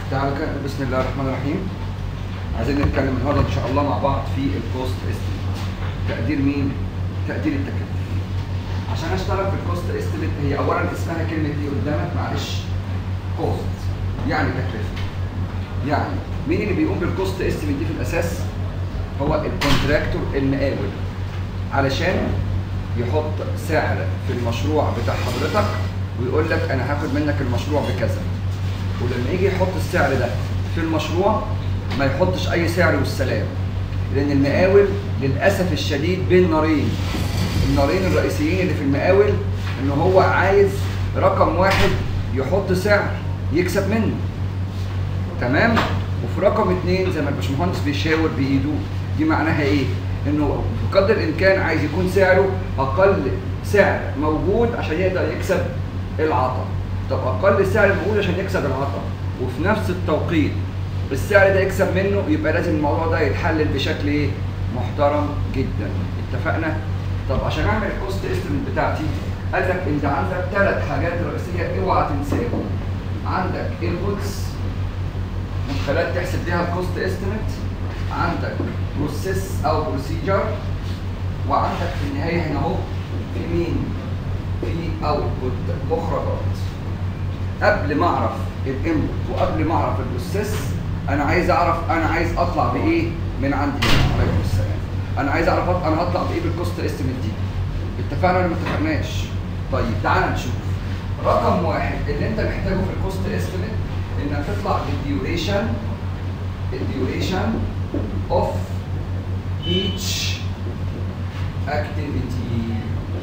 تعالى كده بسم الله الرحمن الرحيم عايزين نتكلم النهارده ان شاء الله مع بعض في الكوست استيميت تقدير مين؟ تقدير التكلفه عشان اشتغل في الكوست استيميت هي اولا اسمها كلمه ايه قدامك معلش كوست يعني تكلفه يعني مين اللي بيقوم بالكوست استيميت دي في الاساس؟ هو الكونتراكتور المقاول علشان يحط سعر في المشروع بتاع حضرتك ويقول لك انا هاخد منك المشروع بكذا ولما يجي يحط السعر ده في المشروع ما يحطش اي سعر والسلام لان المقاول للاسف الشديد بين نارين النارين الرئيسيين اللي في المقاول ان هو عايز رقم واحد يحط سعر يكسب منه تمام وفي رقم اتنين زي ما الباشمهندس بيشاور بايده دي معناها ايه؟ انه بقدر الامكان عايز يكون سعره اقل سعر موجود عشان يقدر يكسب العطا طب اقل سعر موجود عشان يكسب العطا وفي نفس التوقيت السعر ده يكسب منه يبقى لازم الموضوع ده يتحلل بشكل ايه؟ محترم جدا اتفقنا؟ طب عشان اعمل الكوست استيميت بتاعتي قال لك انت عندك ثلاث حاجات رئيسيه اوعى تنساهم عندك انبوتس من خلال تحسب بيها الكوست استيميت عندك بروسيس او بروسيجر وعندك في النهايه هنا اهو في مين؟ في اوتبوت مخرجات قبل ما اعرف الانبوت وقبل ما اعرف البروسيس انا عايز اعرف انا عايز اطلع بايه من عندي هنا عليكم السلام انا عايز اعرف انا هطلع بايه بالكوست استيميت دي اتفقنا ولا ما اتفقناش؟ طيب تعالى نشوف رقم واحد اللي انت محتاجه في الكوست استيميت انك تطلع بالديوريشن الديوريشن اوف each activity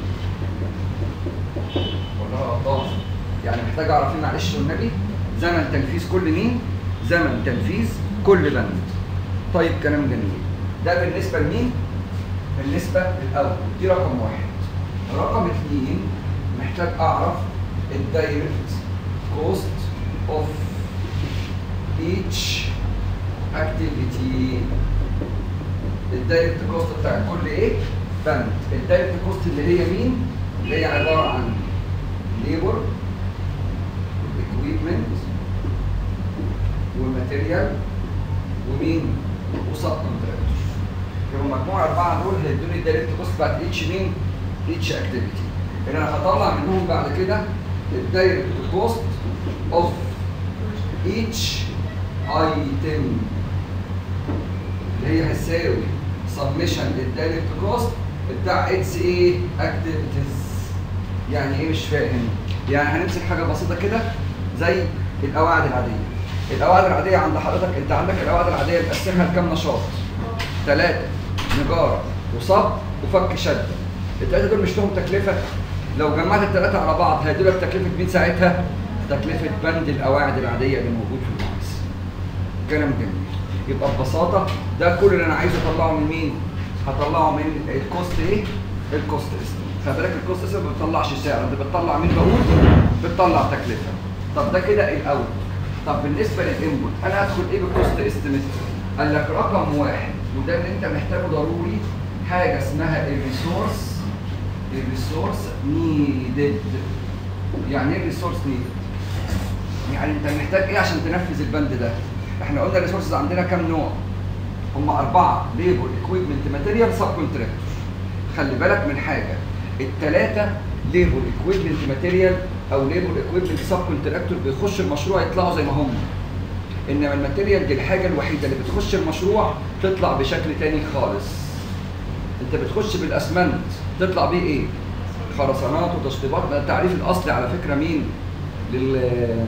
ولا غلطان يعني محتاج اعرف ايه معلش والنبي زمن تنفيذ كل مين زمن تنفيذ كل بند طيب كلام جميل ده بالنسبه لمين بالنسبه للاول دي رقم واحد رقم اثنين محتاج اعرف الدايركت كوست اوف each activity الدايركت كوست بتاع كل ايه بند الدايركت كوست اللي هي مين اللي هي عباره عن ليبر equipment وماتيريال ومين وسب كونتراكتور يبقوا مجموع الاربعه دول هيدوني الدايركت كوست بتاعت اتش مين اتش اكتيفيتي اللي انا هطلع منهم بعد كده الدايركت كوست اوف اتش ايتم اللي هي هتساوي سبمشن للدايركت كوست بتاع اتس ايه اكتيفيتيز يعني ايه مش فاهم يعني هنمسك حاجه بسيطه كده زي القواعد العاديه القواعد العاديه عند حضرتك انت عندك القواعد العاديه مقسمها لكام نشاط ثلاثه نجاره وصب وفك شده الثلاثه دول مش لهم تكلفه لو جمعت الثلاثه على بعض هيدوا لك تكلفه مين ساعتها تكلفه بند القواعد العاديه اللي موجود في المقاس كلام جميل يبقى ببساطه ده كل اللي انا عايز اطلعه من مين هطلعه من الكوست ايه الكوست استيميت خلي بالك الكوست استيميت ما بتطلعش سعر انت بتطلع مين بقول بتطلع تكلفه طب ده كده الاول طب بالنسبه للانبوت انا هدخل ايه بالكوست استيميت قال لك رقم واحد وده اللي انت محتاجه ضروري حاجه اسمها الريسورس الريسورس نيدد يعني ايه الريسورس نيدد يعني انت محتاج ايه عشان تنفذ البند ده احنا قلنا الريسورسز عندنا كام نوع هم اربعه ليبل اكويبمنت ماتيريال سب كونتراكتور خلي بالك من حاجه الثلاثه ليبل اكويبمنت ماتيريال او ليبل اكويبمنت سب كونتراكتور بيخش المشروع يطلعوا زي ما هم انما الماتيريال دي الحاجه الوحيده اللي بتخش المشروع تطلع بشكل تاني خالص انت بتخش بالاسمنت تطلع بيه ايه خرسانات وتشطيبات ده التعريف الاصلي على فكره مين لل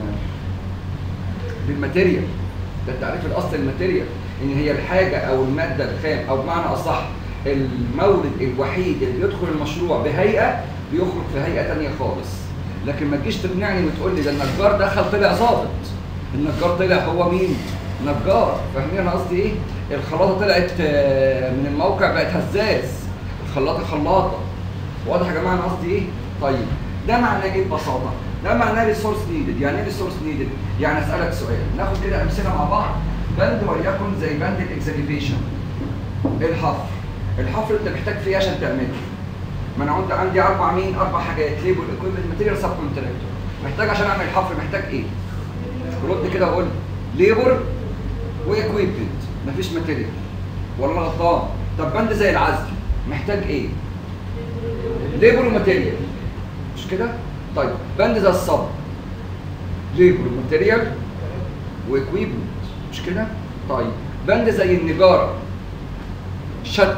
للماتيريال ده التعريف الاصلي للماتيريال ان هي الحاجه او الماده الخام او بمعنى اصح المورد الوحيد اللي بيدخل المشروع بهيئه بيخرج في هيئه ثانيه خالص لكن ما تجيش تقنعني وتقول لي ده النجار دخل طلع ظابط النجار طلع هو مين نجار فاهمين انا قصدي ايه الخلاطه طلعت من الموقع بقت هزاز الخلاطه خلاطه واضح يا جماعه انا قصدي ايه طيب ده معناه ايه ببساطه ده معناه ريسورس نيدد يعني ايه ريسورس نيدد يعني اسالك سؤال ناخد كده امثله مع بعض بند وليكن زي بند الاكزاجيفيشن الحفر الحفر انت محتاج فيه عشان تعمله ما انا عندي عندي اربع مين اربع حاجات ليبل اكويبمنت ماتيريال سب كونتراكتور محتاج عشان اعمل الحفر محتاج ايه رد كده وقول ليبر واكويبمنت مفيش ماتيريال ولا أنا غلطان طب بند زي العزل محتاج ايه ليبر وماتيريال مش كده طيب بند زي الصب ليبر وماتيريال واكويبمنت مش كده طيب بند زي النجاره شد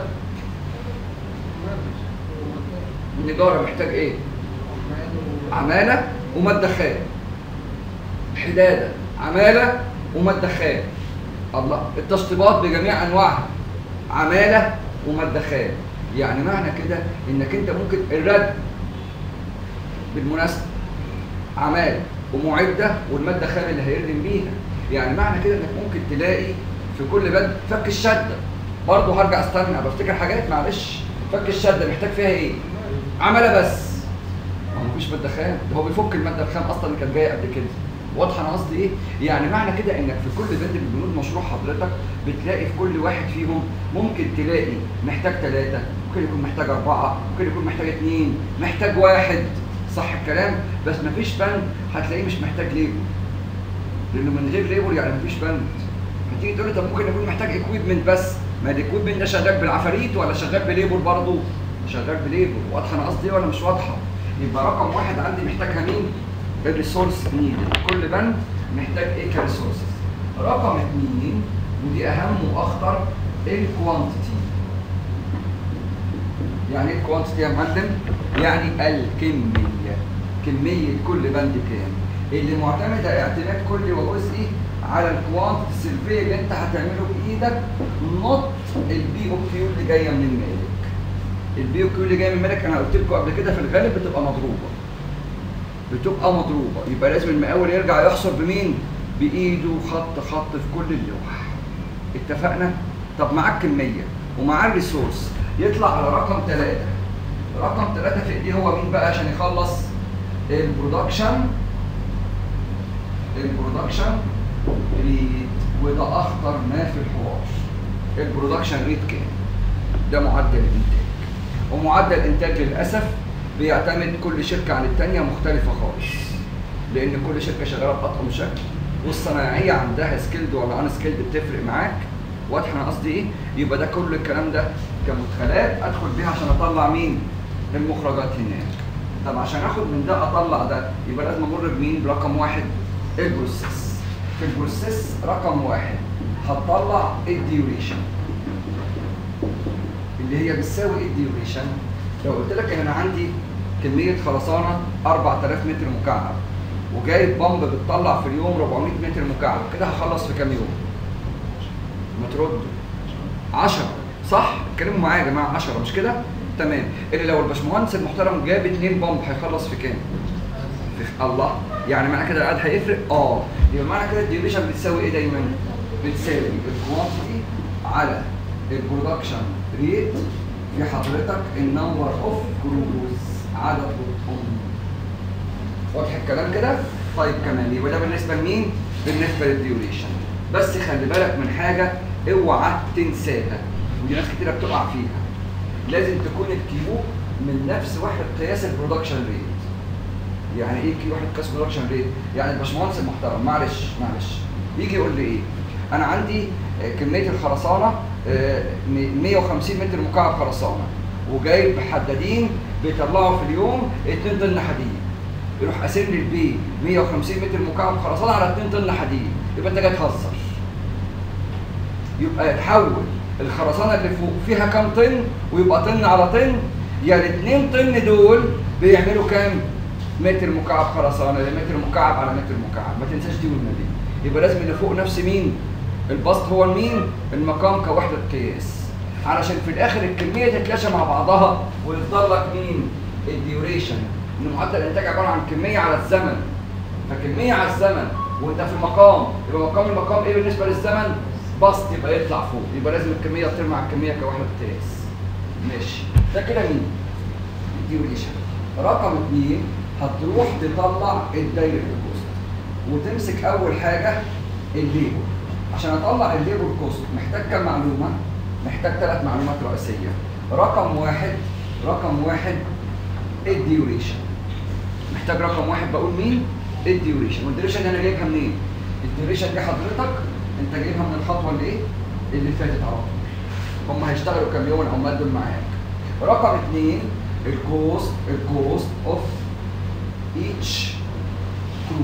النجاره محتاج ايه عماله وماده خام حداده عماله وماده خام الله التشطيبات بجميع انواعها عماله وماده خام يعني معنى كده انك انت ممكن الرد بالمناسبه عماله ومعده والماده خام اللي هيردم بيها يعني معنى كده انك ممكن تلاقي في كل بند فك الشده برضه هرجع استنى بفتكر حاجات معلش فك الشده محتاج فيها ايه؟ عماله بس ما هو مفيش ماده خام ده هو بيفك الماده الخام اصلا اللي كانت جايه قبل كده واضحه انا قصدي ايه؟ يعني معنى كده انك في كل بند من بنود مشروع حضرتك بتلاقي في كل واحد فيهم ممكن تلاقي محتاج ثلاثه، ممكن يكون محتاج اربعه، ممكن يكون محتاج اثنين، محتاج واحد صح الكلام؟ بس مفيش بند هتلاقيه مش محتاج ليبر. لانه من غير ليبر يعني مفيش بند. هتيجي تقول لي طب ممكن يكون محتاج اكويبمنت بس، ما الاكويبمنت ده شغال بالعفاريت ولا شغال بليبر برضه؟ شغال بليبر، واضحه انا قصدي ولا مش واضحه؟ يبقى رقم واحد عندي محتاجها مين؟ الريسورس نيدد كل بند محتاج ايه كريسورسز رقم اثنين ودي اهم واخطر الكوانتيتي يعني ايه الكوانتيتي يا معلم يعني الكميه كميه كل بند كام اللي معتمده اعتماد كلي وجزئي على الكوانتيتي السلبيه اللي انت هتعمله بايدك نط البي او كيو اللي جايه من المالك البي او كيو اللي جايه من المالك انا قلت لكم قبل كده في الغالب بتبقى مضروبه بتبقى مضروبه يبقى لازم المقاول يرجع يحصر بمين؟ بايده خط خط في كل اللوح اتفقنا؟ طب معاك كميه ومعاه الريسورس يطلع على رقم ثلاثه رقم ثلاثه في ايديه هو مين بقى عشان يخلص؟ البرودكشن البرودكشن ريت وده اخطر ما في الحوار البرودكشن ريت كام؟ ده معدل الانتاج ومعدل الانتاج للاسف بيعتمد كل شركه عن الثانيه مختلفه خالص لان كل شركه شغاله باطقم شكل والصناعيه عندها سكيلد ولا ان سكيلد بتفرق معاك واضح انا قصدي ايه يبقى ده كل الكلام ده كمدخلات ادخل بيها عشان اطلع مين المخرجات هناك طب عشان اخد من ده اطلع ده يبقى لازم امر بمين برقم واحد البروسيس في البروسيس رقم واحد هتطلع الديوريشن اللي هي بتساوي ايه الديوريشن لو قلت لك ان انا عندي كميه خرسانه 4000 متر مكعب وجايب بامب بتطلع في اليوم 400 متر مكعب كده هخلص في كام يوم؟ ما تردوا 10 صح؟ اتكلموا معايا يا جماعه 10 مش كده؟ تمام اللي لو الباشمهندس المحترم جاب 2 بامب هيخلص في كام؟ في الله يعني معنى كده العدد هيفرق؟ اه يبقى معنى كده الديوريشن بتساوي ايه دايما؟ بتساوي الكوانتيتي على البرودكشن ريت في حضرتك النمبر اوف جروز عدد الطن واضح الكلام كده؟ طيب كمان يبقى ده بالنسبه لمين؟ بالنسبه للديوريشن بس خلي بالك من حاجه اوعى تنساها ودي ناس كتيره بتقع فيها لازم تكون الكيو من نفس وحده قياس البرودكشن ريت يعني ايه كيو وحده قياس البرودكشن ريت؟ يعني الباشمهندس المحترم معلش معلش يجي يقول لي ايه؟ انا عندي كميه الخرسانه 150 متر مكعب خرسانه وجايب حدادين بيطلعوا في اليوم 2 طن حديد يروح قاسم لي البي 150 متر مكعب خرسانه على 2 طن حديد يبقى انت جاي تهزر يبقى يتحول الخرسانه اللي فوق فيها كام طن ويبقى طن على طن يا ال 2 طن دول بيعملوا كام؟ متر مكعب خرسانه متر مكعب على متر مكعب ما تنساش دي والنبي يبقى لازم اللي فوق نفس مين؟ البسط هو مين؟ المقام كوحدة قياس علشان في الآخر الكمية تتلاشى مع بعضها ويفضل لك مين؟ الديوريشن إن معدل الإنتاج عبارة عن كمية على الزمن فكمية على الزمن وأنت في مقام يبقى مقام المقام إيه بالنسبة للزمن؟ بسط يبقى يطلع فوق يبقى لازم الكمية تطير مع الكمية كوحدة قياس ماشي ده كده مين؟ الديوريشن رقم اثنين هتروح تطلع الدايركت كوست وتمسك أول حاجة الليبر عشان اطلع الليبر كوست محتاج كام معلومه؟ محتاج ثلاث معلومات رئيسيه. رقم واحد رقم واحد الديوريشن. محتاج رقم واحد بقول مين؟ الديوريشن، والديوريشن دي انا جايبها منين؟ الديوريشن دي حضرتك انت جايبها من الخطوه اللي ايه اللي فاتت على طول هم هيشتغلوا كام يوم او دول معاك رقم اثنين الكوست الكوست اوف ايتش كرو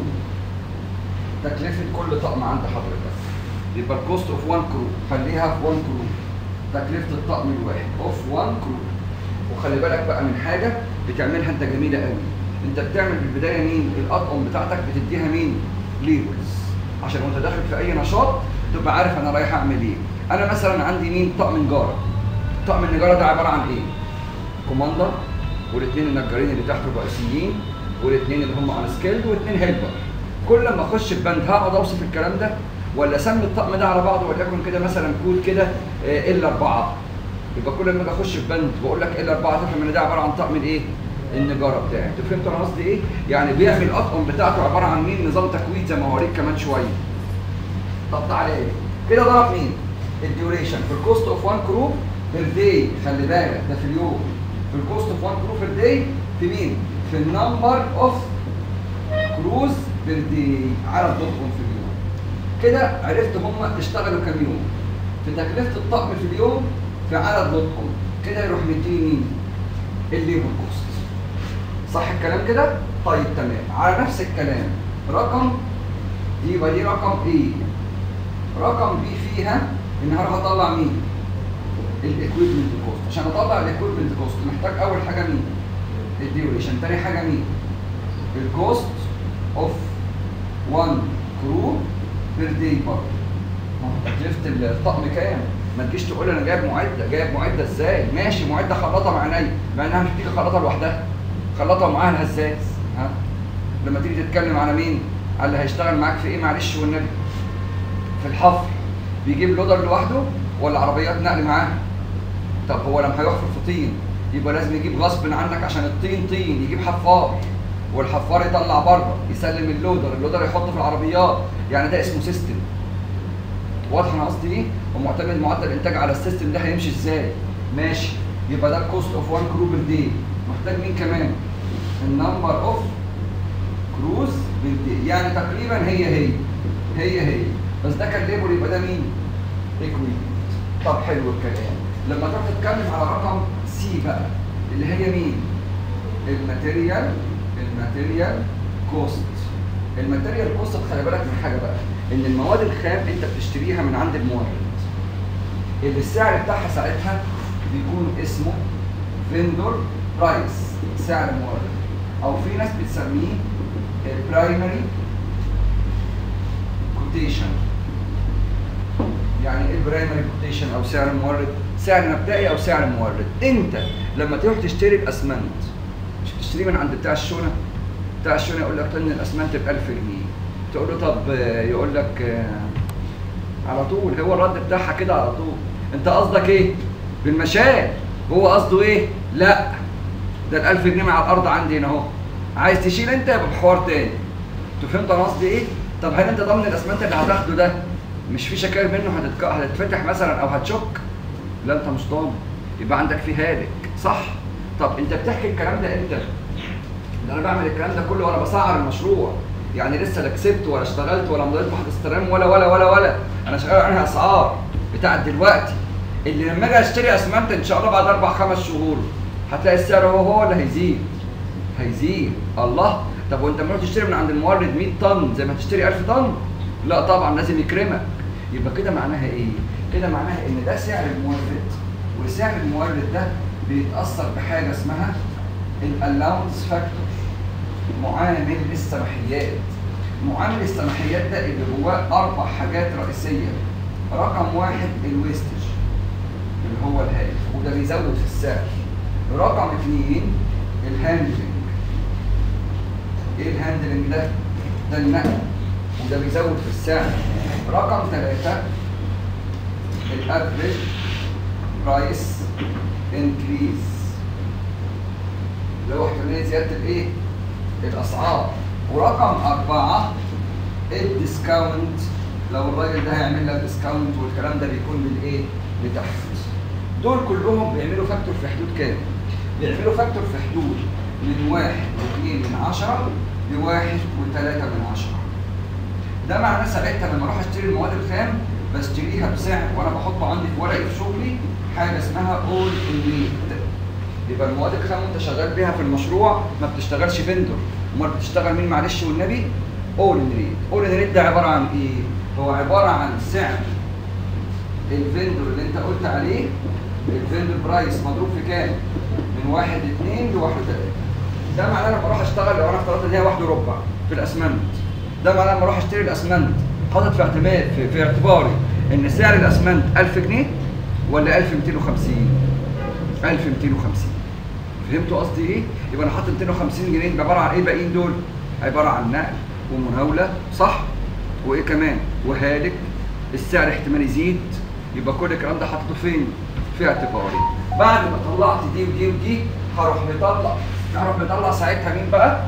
تكلفه كل طقم عند حضرتك يبقى الكوست اوف 1 كرو خليها في 1 كرو تكلفه الطقم الواحد اوف 1 كرو وخلي بالك بقى من حاجه بتعملها انت جميله قوي انت بتعمل في البدايه مين الاطقم بتاعتك بتديها مين ليبلز عشان وانت داخل في اي نشاط تبقى عارف انا رايح اعمل ايه انا مثلا عندي مين طقم نجاره طقم النجاره ده عباره عن ايه كوماندر والاثنين النجارين اللي تحته الرئيسيين والاثنين اللي هم ان سكيلد واثنين هيلبر كل ما اخش في بند هقعد اوصف الكلام ده ولا اسمي الطقم ده على بعضه وليكن كده مثلا كود كده ال 4 يبقى كل ما اجي اخش في بند بقول لك ال 4 تفهم ان ده عباره عن طقم الايه؟ النجاره بتاعي انتوا فهمتوا انا قصدي ايه؟ يعني بيعمل الاطقم بتاعته عباره عن مين؟ نظام تكويد زي ما هوريك كمان شويه. طب تعالى ايه؟ كده ضرب مين؟ الديوريشن في الكوست اوف 1 كرو بير داي خلي بالك ده في اليوم في الكوست اوف 1 كرو بير داي في مين؟ في النمبر اوف كروز بير داي عدد ضغطهم في اليوم. كده عرفت هم اشتغلوا كام يوم. في تكلفه الطقم في اليوم في عدد ضغطهم كده يروح مديني مين؟ الليبر كوست. صح الكلام كده؟ طيب تمام على نفس الكلام رقم دي يبقى دي رقم ايه؟ رقم بي فيها ان هروح اطلع مين؟ الايكويبمنت كوست عشان اطلع الايكويبمنت كوست محتاج اول حاجه مين؟ الديوريشن تاني حاجه مين؟ الكوست اوف 1 كرو بير داي برضه تكلفه الطقم كام؟ ما تجيش تقول انا جايب معده جايب معده ازاي؟ ماشي معده خلاطه مع عينيا مع انها مش بتيجي خلاطه لوحدها خلطها معاها الهزاز ها لما تيجي تتكلم على مين؟ على اللي هيشتغل معاك في ايه معلش والنبي في الحفر بيجيب لودر لوحده ولا عربيات نقل معاه؟ طب هو لما هيحفر في طين يبقى لازم يجيب غصب عنك عشان الطين طين يجيب حفار والحفار يطلع بره يسلم اللودر اللودر يحطه في العربيات يعني ده اسمه سيستم واضح انا قصدي ايه؟ ومعتمد معدل الانتاج على السيستم ده هيمشي ازاي؟ ماشي يبقى ده الكوست اوف 1 كرو بير داي محتاج مين كمان؟ النمبر اوف كروز بير داي يعني تقريبا هي هي هي هي بس ده كان ليبل يبقى ده مين؟ ايكويبمنت طب حلو الكلام لما تروح تتكلم على رقم سي بقى اللي هي مين؟ الماتيريال الماتيريال كوست الماتيريال كوست خلي بالك من حاجه بقى ان المواد الخام انت بتشتريها من عند المورد اللي السعر بتاعها ساعتها بيكون اسمه فيندور برايس سعر المورد او في ناس بتسميه البرايمري كوتيشن يعني ايه البرايمري كوتيشن او سعر المورد سعر مبدئي او سعر المورد انت لما تروح تشتري الاسمنت مش بتشتريه من عند بتاع الشونه بتاع الشونه يقول لك طن الاسمنت ب 1000 جنيه تقول له طب يقول لك على طول هو الرد بتاعها كده على طول انت قصدك ايه بالمشال هو قصده ايه لا ده ال 1000 جنيه مع الارض عندي هنا اهو عايز تشيل انت يبقى بحوار تاني انت فهمت انا قصدي ايه طب هل انت ضامن الاسمنت اللي هتاخده ده مش في شكاير منه هتتك... هتتفتح مثلا او هتشك لا انت مش ضامن يبقى عندك في هالك صح طب انت بتحكي الكلام ده امتى ده انا بعمل الكلام ده كله وانا بسعر المشروع يعني لسه لا كسبت ولا اشتغلت ولا مضيت واحد استلام ولا ولا ولا ولا انا شغال عنها اسعار بتاعت دلوقتي اللي لما اجي اشتري اسمنت ان شاء الله بعد اربع خمس شهور هتلاقي السعر هو هو ولا هيزيد؟ هيزيد الله طب وانت لما تشتري من عند المورد 100 طن زي ما تشتري 1000 طن؟ لا طبعا لازم يكرمك يبقى كده معناها ايه؟ كده معناها ان ده سعر المورد وسعر المورد ده بيتاثر بحاجه اسمها الالاونس فاكتور معامل السماحيات معامل السماحيات ده اللي جواه اربع حاجات رئيسيه رقم واحد الويستج اللي هو الهالك وده بيزود في السعر رقم اثنين الهاندلنج ايه الهاندلنج ده؟ ده النقل وده بيزود في السعر رقم ثلاثة الافريج برايس انكريز اللي هو احتمالية زيادة الايه؟ الاسعار ورقم أربعة الديسكاونت لو الراجل ده هيعمل لك ديسكاونت والكلام ده بيكون من ايه؟ لتحت دول كلهم بيعملوا فاكتور في حدود كام؟ بيعملوا فاكتور في حدود من واحد واثنين من عشرة لواحد وثلاثة من عشرة ده معناه ساعتها لما اروح اشتري المواد الخام بشتريها بسعر وانا بحطه عندي في ورقي في شغلي حاجه اسمها اول ان يبقى المواد الخام وانت شغال بيها في المشروع ما بتشتغلش فيندور امال بتشتغل مين معلش والنبي اول ان ريت اول ان ريت ده عباره عن ايه هو عباره عن سعر الفيندور اللي انت قلت عليه الفيندور برايس مضروب في كام من واحد اتنين لواحد تلاته ده معناه لما اروح اشتغل لو انا افترضت ان هي واحد وربع في الاسمنت ده معناه لما اروح اشتري الاسمنت حاطط في اعتماد في, في اعتباري ان سعر الاسمنت 1000 جنيه ولا 1250 1250 فهمتوا قصدي ايه؟ يبقى انا حاطط 250 جنيه عباره عن ايه باقيين دول؟ عباره عن نقل ومناوله صح؟ وايه كمان؟ وهالك السعر احتمال يزيد يبقى كل الكلام ده حاطه فين؟ في اعتباري بعد ما طلعت دي ودي ودي هروح مطلع هروح مطلع ساعتها مين بقى؟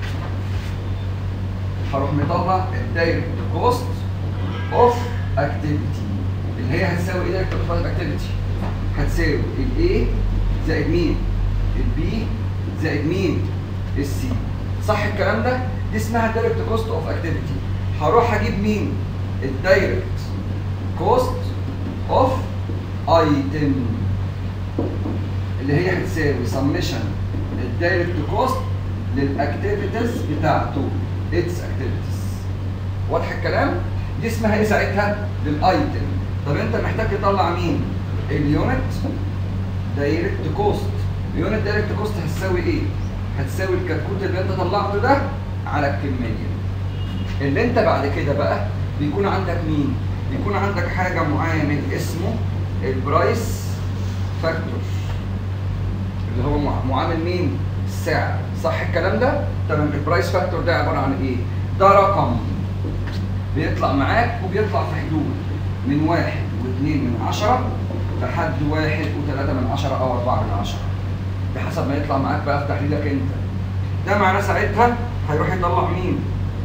هروح مطلع الدايركت كوست اوف اكتيفيتي اللي هي هتساوي ايه دايركت كوست اوف اكتيفيتي؟ هتساوي الاي زائد مين؟ البي زائد مين؟ السي صح الكلام ده؟ دي اسمها دايركت كوست اوف اكتيفيتي هروح اجيب مين؟ الدايركت كوست اوف ايتم اللي هي هتساوي سمشن الدايركت كوست للاكتيفيتيز بتاعته اتس اكتيفيتيز واضح الكلام؟ دي اسمها ايه ساعتها؟ للايتم طب انت محتاج تطلع مين؟ اليونت دايركت كوست اليونت دايركت كوست هتساوي ايه؟ هتساوي الكتكوت اللي انت طلعته ده على الكميه اللي انت بعد كده بقى بيكون عندك مين؟ بيكون عندك حاجه معامل اسمه البرايس فاكتور اللي هو مع- معامل مين؟ السعر صح الكلام ده؟ تمام البرايس فاكتور ده عباره عن ايه؟ ده رقم بيطلع معاك وبيطلع في حدود من واحد واثنين من عشرة لحد واحد وثلاثة من عشرة أو أربعة من عشرة بحسب ما يطلع معاك بقى في تحليلك أنت ده معناه ساعتها هيروح يطلع مين؟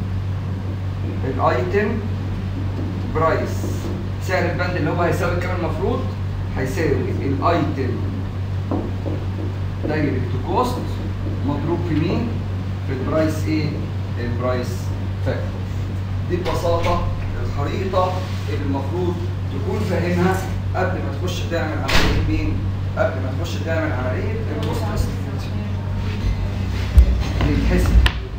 الايتم برايس سعر البند اللي هو هيساوي كام المفروض؟ هيساوي الايتم دايركت كوست مضروب في مين؟ في البرايس ايه؟ البرايس فاكتور دي ببساطة الخريطة اللي المفروض تكون فاهمها قبل ما تخش تعمل عملية مين؟ قبل ما تخش تعمل عملية الكوست بيتحسب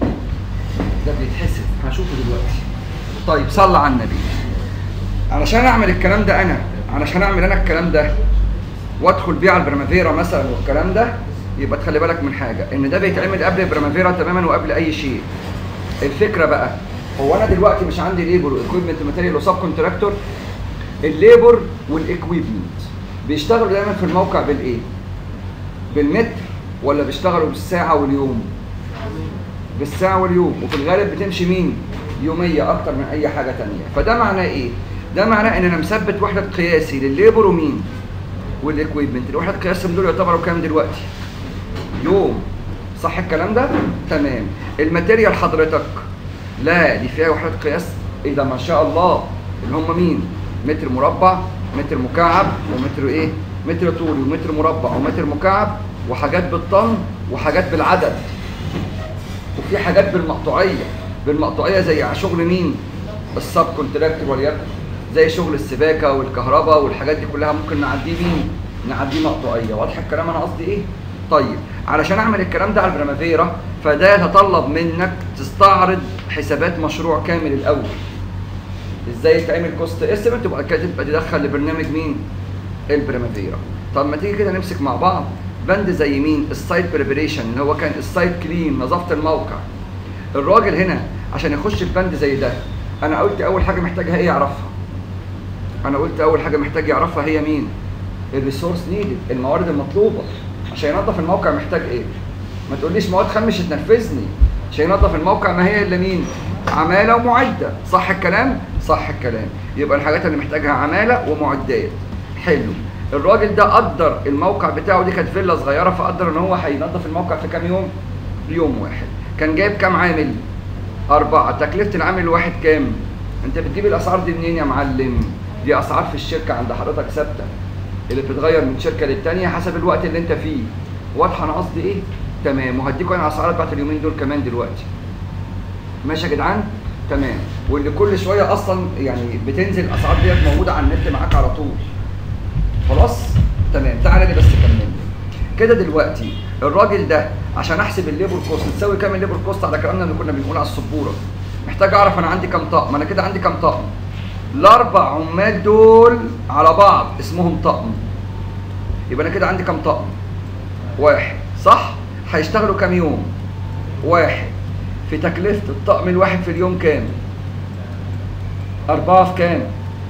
ده بيتحسب هشوفه دلوقتي طيب صلى على النبي علشان اعمل الكلام ده انا علشان اعمل انا الكلام ده وادخل بيه على البرمافيرا مثلا والكلام ده يبقى تخلي بالك من حاجه ان ده بيتعمل قبل البرمافيرا تماما وقبل اي شيء الفكره بقى هو انا دلوقتي مش عندي ليبر واكويبمنت ماتيريال وسب كونتراكتور الليبر والاكويبمنت بيشتغلوا دايما في الموقع بالايه؟ بالمتر ولا بيشتغلوا بالساعه واليوم؟ بالساعه واليوم وفي الغالب بتمشي مين؟ يوميه اكتر من اي حاجه تانية فده معناه ايه؟ ده معناه ان انا مثبت وحده قياسي للليبر ومين؟ والاكويبمنت الوحده قياسهم دول يعتبروا كام دلوقتي؟ يوم صح الكلام ده؟ تمام الماتيريال حضرتك لا دي فيها وحدات قياس ايه ده ما شاء الله اللي هم مين؟ متر مربع متر مكعب ومتر ايه؟ متر طولي ومتر مربع ومتر مكعب وحاجات بالطن وحاجات بالعدد وفي حاجات بالمقطوعيه بالمقطوعيه زي شغل مين؟ السب كونتراكتور وليكن زي شغل السباكه والكهرباء والحاجات دي كلها ممكن نعديه مين؟ نعديه مقطوعيه واضح الكلام انا قصدي ايه؟ طيب علشان اعمل الكلام ده على البرمافيرا فده يتطلب منك تستعرض حسابات مشروع كامل الاول ازاي تعمل كوست استيميت تبقى كده تبقى تدخل لبرنامج مين؟ البرمافيرا طب ما تيجي كده نمسك مع بعض بند زي مين؟ السايت بريبريشن اللي هو كان السايت كلين نظافه الموقع الراجل هنا عشان يخش في بند زي ده انا قلت اول حاجه محتاجها ايه يعرفها انا قلت اول حاجه محتاج يعرفها هي مين الريسورس نيدد الموارد المطلوبه عشان ينظف الموقع محتاج ايه ما تقوليش مواد خام مش هتنرفزني عشان ينظف الموقع ما هي الا مين عماله ومعده صح الكلام صح الكلام يبقى الحاجات اللي محتاجها عماله ومعدات حلو الراجل ده قدر الموقع بتاعه دي كانت فيلا صغيره فقدر ان هو هينظف الموقع في كام يوم يوم واحد كان جايب كام عامل أربعة تكلفة العامل الواحد كام؟ أنت بتجيب الأسعار دي منين يا معلم؟ دي أسعار في الشركة عند حضرتك ثابتة اللي بتتغير من شركة للتانية حسب الوقت اللي أنت فيه واضحة أنا قصدي إيه؟ تمام وهديكوا أنا الأسعار بتاعت اليومين دول كمان دلوقتي ماشي يا جدعان؟ تمام واللي كل شويه اصلا يعني بتنزل الاسعار ديت موجوده على النت معاك على طول خلاص تمام تعالى لي بس كمل كده دلوقتي الراجل ده عشان احسب الليبر كوست تساوي كام الليبر كوست على كلامنا اللي كنا بنقول على السبوره محتاج اعرف انا عندي كام طقم انا كده عندي كام طقم الاربع عمال دول على بعض اسمهم طقم يبقى انا كده عندي كام طقم واحد صح هيشتغلوا كام يوم واحد في تكلفة الطقم الواحد في اليوم كام أربعة في كام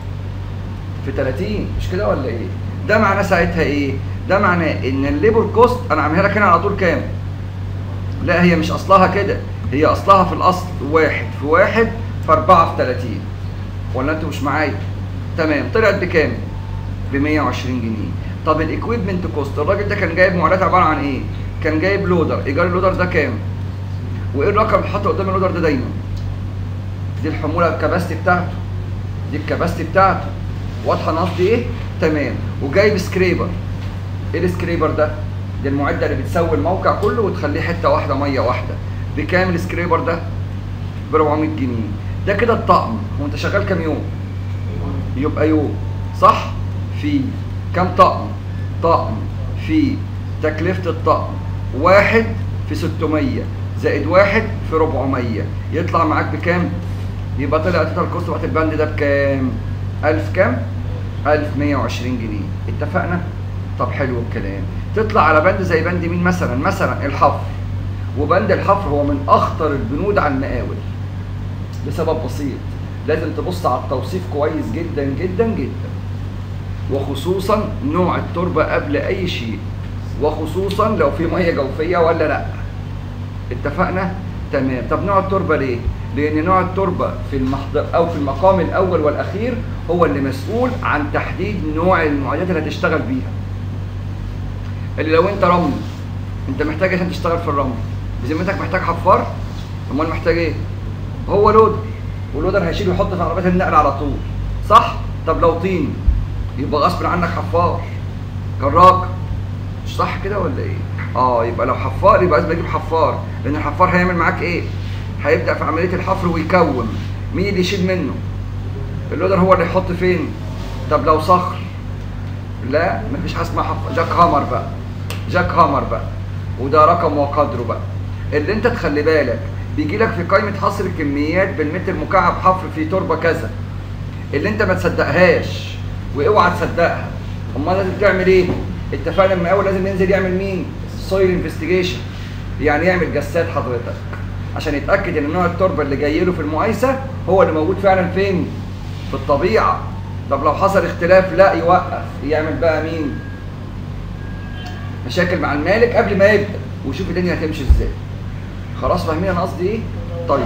في 30 مش كده ولا ايه ده معناه ساعتها ايه ده معناه ان الليبر كوست انا عاملها لك هنا على طول كام لا هي مش اصلها كده هي اصلها في الاصل واحد في واحد في أربعة في 30 ولا انتوا مش معايا تمام طلعت بكام ب 120 جنيه طب الايكويبمنت كوست الراجل ده كان جايب معادلات عباره عن ايه كان جايب لودر ايجار اللودر ده كام وايه الرقم اللي حاطه قدام اللودر ده دايما دي الحموله الكباستي بتاعته دي الكباستي بتاعته واضحه انا قصدي ايه تمام وجايب سكريبر ايه السكريبر ده دي المعده اللي بتسوي الموقع كله وتخليه حته واحده ميه واحده بكام السكريبر ده ب 400 جنيه ده كده الطقم هو انت شغال كام يوم يبقى يوم صح في كام طقم طقم في تكلفة الطقم واحد في 600 زائد واحد في 400 يطلع معاك بكام؟ يبقى طلع توتال كوست بتاعت البند ده بكام؟ 1000 كام؟ 1120 جنيه اتفقنا؟ طب حلو الكلام تطلع على بند زي بند مين مثلا؟ مثلا الحفر وبند الحفر هو من اخطر البنود على المقاول لسبب بسيط لازم تبص على التوصيف كويس جدا جدا جدا وخصوصا نوع التربه قبل اي شيء وخصوصا لو في ميه جوفيه ولا لا اتفقنا تمام طب نوع التربه ليه لان نوع التربه في المحضر او في المقام الاول والاخير هو اللي مسؤول عن تحديد نوع المعدات اللي هتشتغل بيها اللي لو انت رمل انت محتاج عشان تشتغل في الرمل بذمتك محتاج حفار امال محتاج ايه هو لودر واللودر هيشيل ويحط في عربيات النقل على طول صح طب لو طين يبقى غصب عنك حفار كراك مش صح كده ولا ايه اه يبقى لو حفار يبقى لازم اجيب حفار لان الحفار هيعمل معاك ايه هيبدا في عمليه الحفر ويكوم مين اللي يشيل منه اللودر هو اللي يحط فين طب لو صخر لا مفيش حاجه اسمها حفر جاك هامر بقى جاك هامر بقى وده رقم وقدره بقى اللي انت تخلي بالك بيجي لك في قائمه حصر الكميات بالمتر مكعب حفر في تربه كذا اللي انت ما تصدقهاش واوعى تصدقها امال لازم تعمل ايه اتفقنا من اول لازم ينزل يعمل مين سويل انفستيجيشن يعني يعمل جسات حضرتك عشان يتاكد ان نوع التربه اللي جاي له في المقايسه هو اللي موجود فعلا فين في الطبيعه طب لو حصل اختلاف لا يوقف يعمل بقى مين مشاكل مع المالك قبل ما يبدا ويشوف الدنيا هتمشي ازاي خلاص فاهمين انا قصدي ايه طيب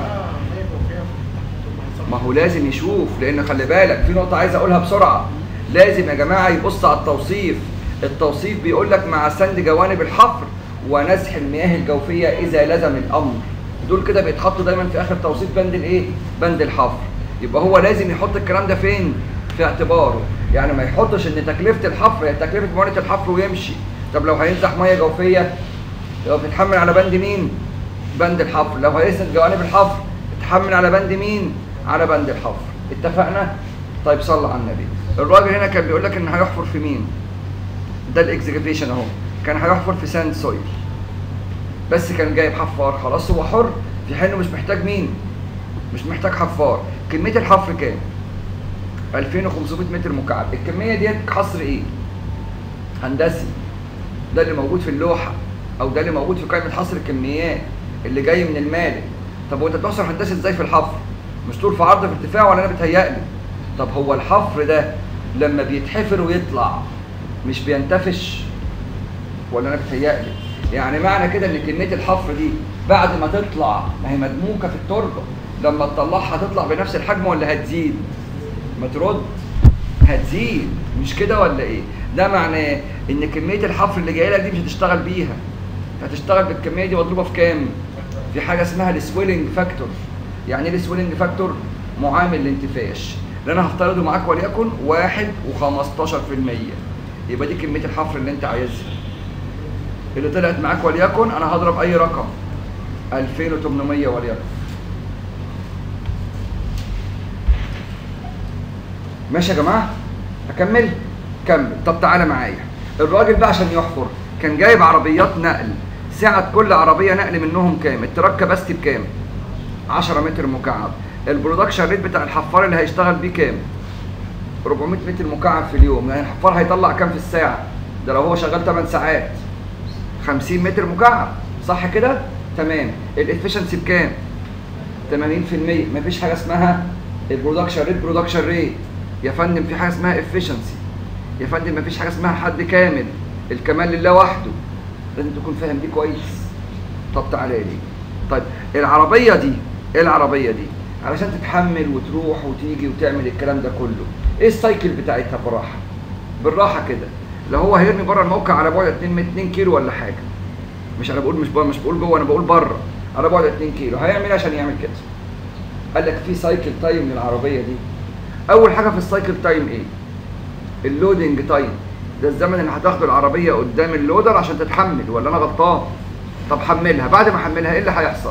ما هو لازم يشوف لان خلي بالك في نقطه عايز اقولها بسرعه لازم يا جماعه يبص على التوصيف التوصيف بيقول لك مع سند جوانب الحفر ونزح المياه الجوفيه اذا لزم الامر دول كده بيتحطوا دايما في اخر توصيف بند الايه بند الحفر يبقى هو لازم يحط الكلام ده فين في اعتباره يعني ما يحطش ان تكلفه الحفر هي تكلفه معونه الحفر ويمشي طب لو هينزح ميه جوفيه يبقى بتتحمل على بند مين بند الحفر لو هيسند جوانب الحفر تتحمل على بند مين على بند الحفر اتفقنا طيب صلى على النبي الراجل هنا كان بيقول لك ان هيحفر في مين ده الاكزيكيوشن اهو كان هيحفر في ساند سويل بس كان جايب حفار خلاص هو حر في حين مش محتاج مين مش محتاج حفار كميه الحفر كام 2500 متر مكعب الكميه ديت حصر ايه هندسي ده اللي موجود في اللوحه او ده اللي موجود في قائمه حصر الكميات اللي جاي من المالك طب وانت بتحصر هندسي ازاي في الحفر مش طول في عرض في ارتفاع ولا انا بتهيألي طب هو الحفر ده لما بيتحفر ويطلع مش بينتفش ولا انا بتهيألي يعني معنى كده ان كميه الحفر دي بعد ما تطلع ما هي مدموكه في التربه لما تطلعها هتطلع بنفس الحجم ولا هتزيد ما ترد هتزيد مش كده ولا ايه ده معناه ان كميه الحفر اللي جايه لك دي مش هتشتغل بيها هتشتغل بالكميه دي مضروبه في كام في حاجه اسمها السويلنج فاكتور يعني ايه السويلنج فاكتور معامل الانتفاش اللي انا هفترضه معاك وليكن واحد و15% يبقى دي كميه الحفر اللي انت عايزها اللي طلعت معاك وليكن انا هضرب اي رقم 2800 وليكن ماشي يا جماعه اكمل كمل طب تعالى معايا الراجل بقى عشان يحفر كان جايب عربيات نقل سعه كل عربيه نقل منهم كام التراك كباستي بكام 10 متر مكعب البرودكشن ريت بتاع الحفار اللي هيشتغل بيه كام 400 متر مكعب في اليوم يعني الحفار هيطلع كام في الساعه ده لو هو شغال 8 ساعات 50 متر مكعب صح كده تمام الافشنسي بكام 80% مفيش حاجه اسمها البرودكشن ريت برودكشن ريت يا فندم في حاجه اسمها افشنسي يا فندم مفيش حاجه اسمها حد كامل الكمال لله وحده لازم تكون فاهم دي كويس طب تعالى لي طيب العربيه دي ايه العربيه دي علشان تتحمل وتروح وتيجي وتعمل الكلام ده كله ايه السايكل بتاعتها بالراحه بالراحه كده لو هو هيرمي بره الموقع على بعد 2 2 كيلو ولا حاجه مش انا بقول مش بقول مش بقول جوه انا بقول بره على بعد 2 كيلو هيعمل ايه عشان يعمل كده قال لك في سايكل تايم للعربيه دي اول حاجه في السايكل تايم ايه اللودنج تايم ده الزمن اللي هتاخده العربيه قدام اللودر عشان تتحمل ولا انا غلطان طب حملها بعد ما احملها ايه اللي هيحصل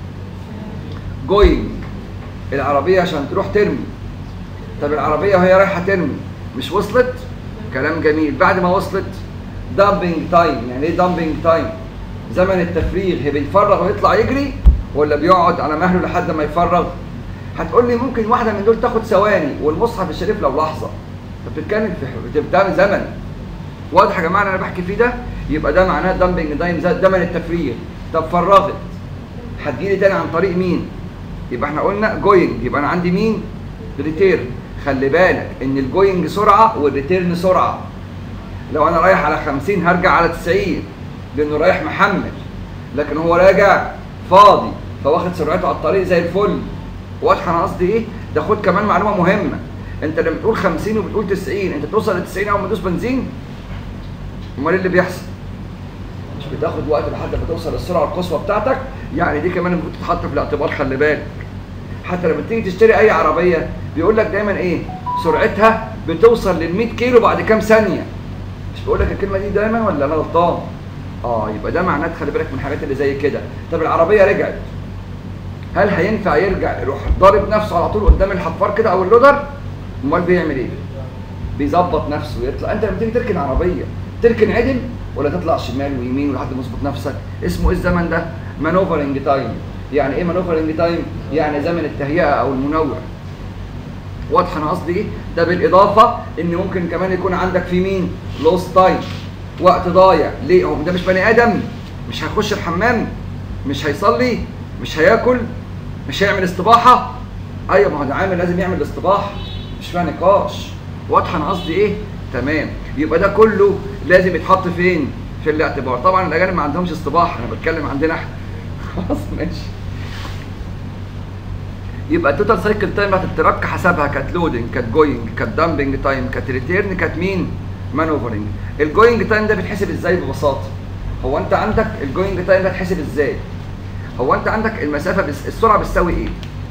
جوينج العربيه عشان تروح ترمي طب العربيه وهي رايحه ترمي مش وصلت كلام جميل بعد ما وصلت دامبنج تايم يعني ايه دامبنج تايم زمن التفريغ هي بيفرغ ويطلع يجري ولا بيقعد على مهله لحد ما يفرغ هتقول لي ممكن واحده من دول تاخد ثواني والمصحف الشريف لو لحظه انت بتتكلم في بتعمل زمن واضح يا جماعه اللي انا بحكي فيه ده يبقى ده معناه دامبنج تايم زمن التفريغ طب فرغت هتجيلي تاني عن طريق مين يبقى احنا قلنا جوينج يبقى انا عندي مين ريتيرن خلي بالك ان الجوينج سرعه والريتيرن سرعه لو انا رايح على 50 هرجع على 90 لانه رايح محمل لكن هو راجع فاضي فواخد سرعته على الطريق زي الفل واضحه انا قصدي ايه ده خد كمان معلومه مهمه انت لما بتقول 50 وبتقول 90 انت توصل ل 90 اول ما تدوس بنزين امال ايه اللي بيحصل مش بتاخد وقت لحد ما توصل للسرعه القصوى بتاعتك يعني دي كمان المفروض تتحط في الاعتبار خلي بالك حتى لما تيجي تشتري اي عربيه بيقول لك دايما ايه سرعتها بتوصل لل 100 كيلو بعد كام ثانيه مش بقول لك الكلمه دي دايما ولا انا غلطان اه يبقى ده معناه تخلي بالك من الحاجات اللي زي كده طب العربيه رجعت هل هينفع يرجع يروح ضارب نفسه على طول قدام الحفار كده او اللودر امال بيعمل ايه بيظبط نفسه ويطلع انت لما تيجي تركن عربيه تركن عدل ولا تطلع شمال ويمين لحد ما تظبط نفسك اسمه ايه الزمن ده مانوفرنج تايم يعني ايه مانوفرنج تايم يعني زمن التهيئه او المنوع واضح انا قصدي ايه ده بالاضافه ان ممكن كمان يكون عندك في مين لوس تايم وقت ضايع ليه هو ده مش بني ادم مش هيخش الحمام مش هيصلي مش هياكل مش هيعمل استباحه ايوه ما هو ده عامل لازم يعمل الاستباحه مش فيها نقاش واضحه انا قصدي ايه تمام يبقى ده كله لازم يتحط فين في الاعتبار طبعا الاجانب ما عندهمش استباحه انا بتكلم عندنا احنا خلاص ماشي يبقى التوتال سايكل تايم بتاعت التراك حسبها كانت لودنج كانت جوينج كانت دامبنج تايم كانت ريتيرن كانت مين مانوفرنج الجوينج تايم ده بيتحسب ازاي ببساطه هو انت عندك الجوينج تايم ده بيتحسب ازاي هو انت عندك المسافه بس السرعه بتساوي ايه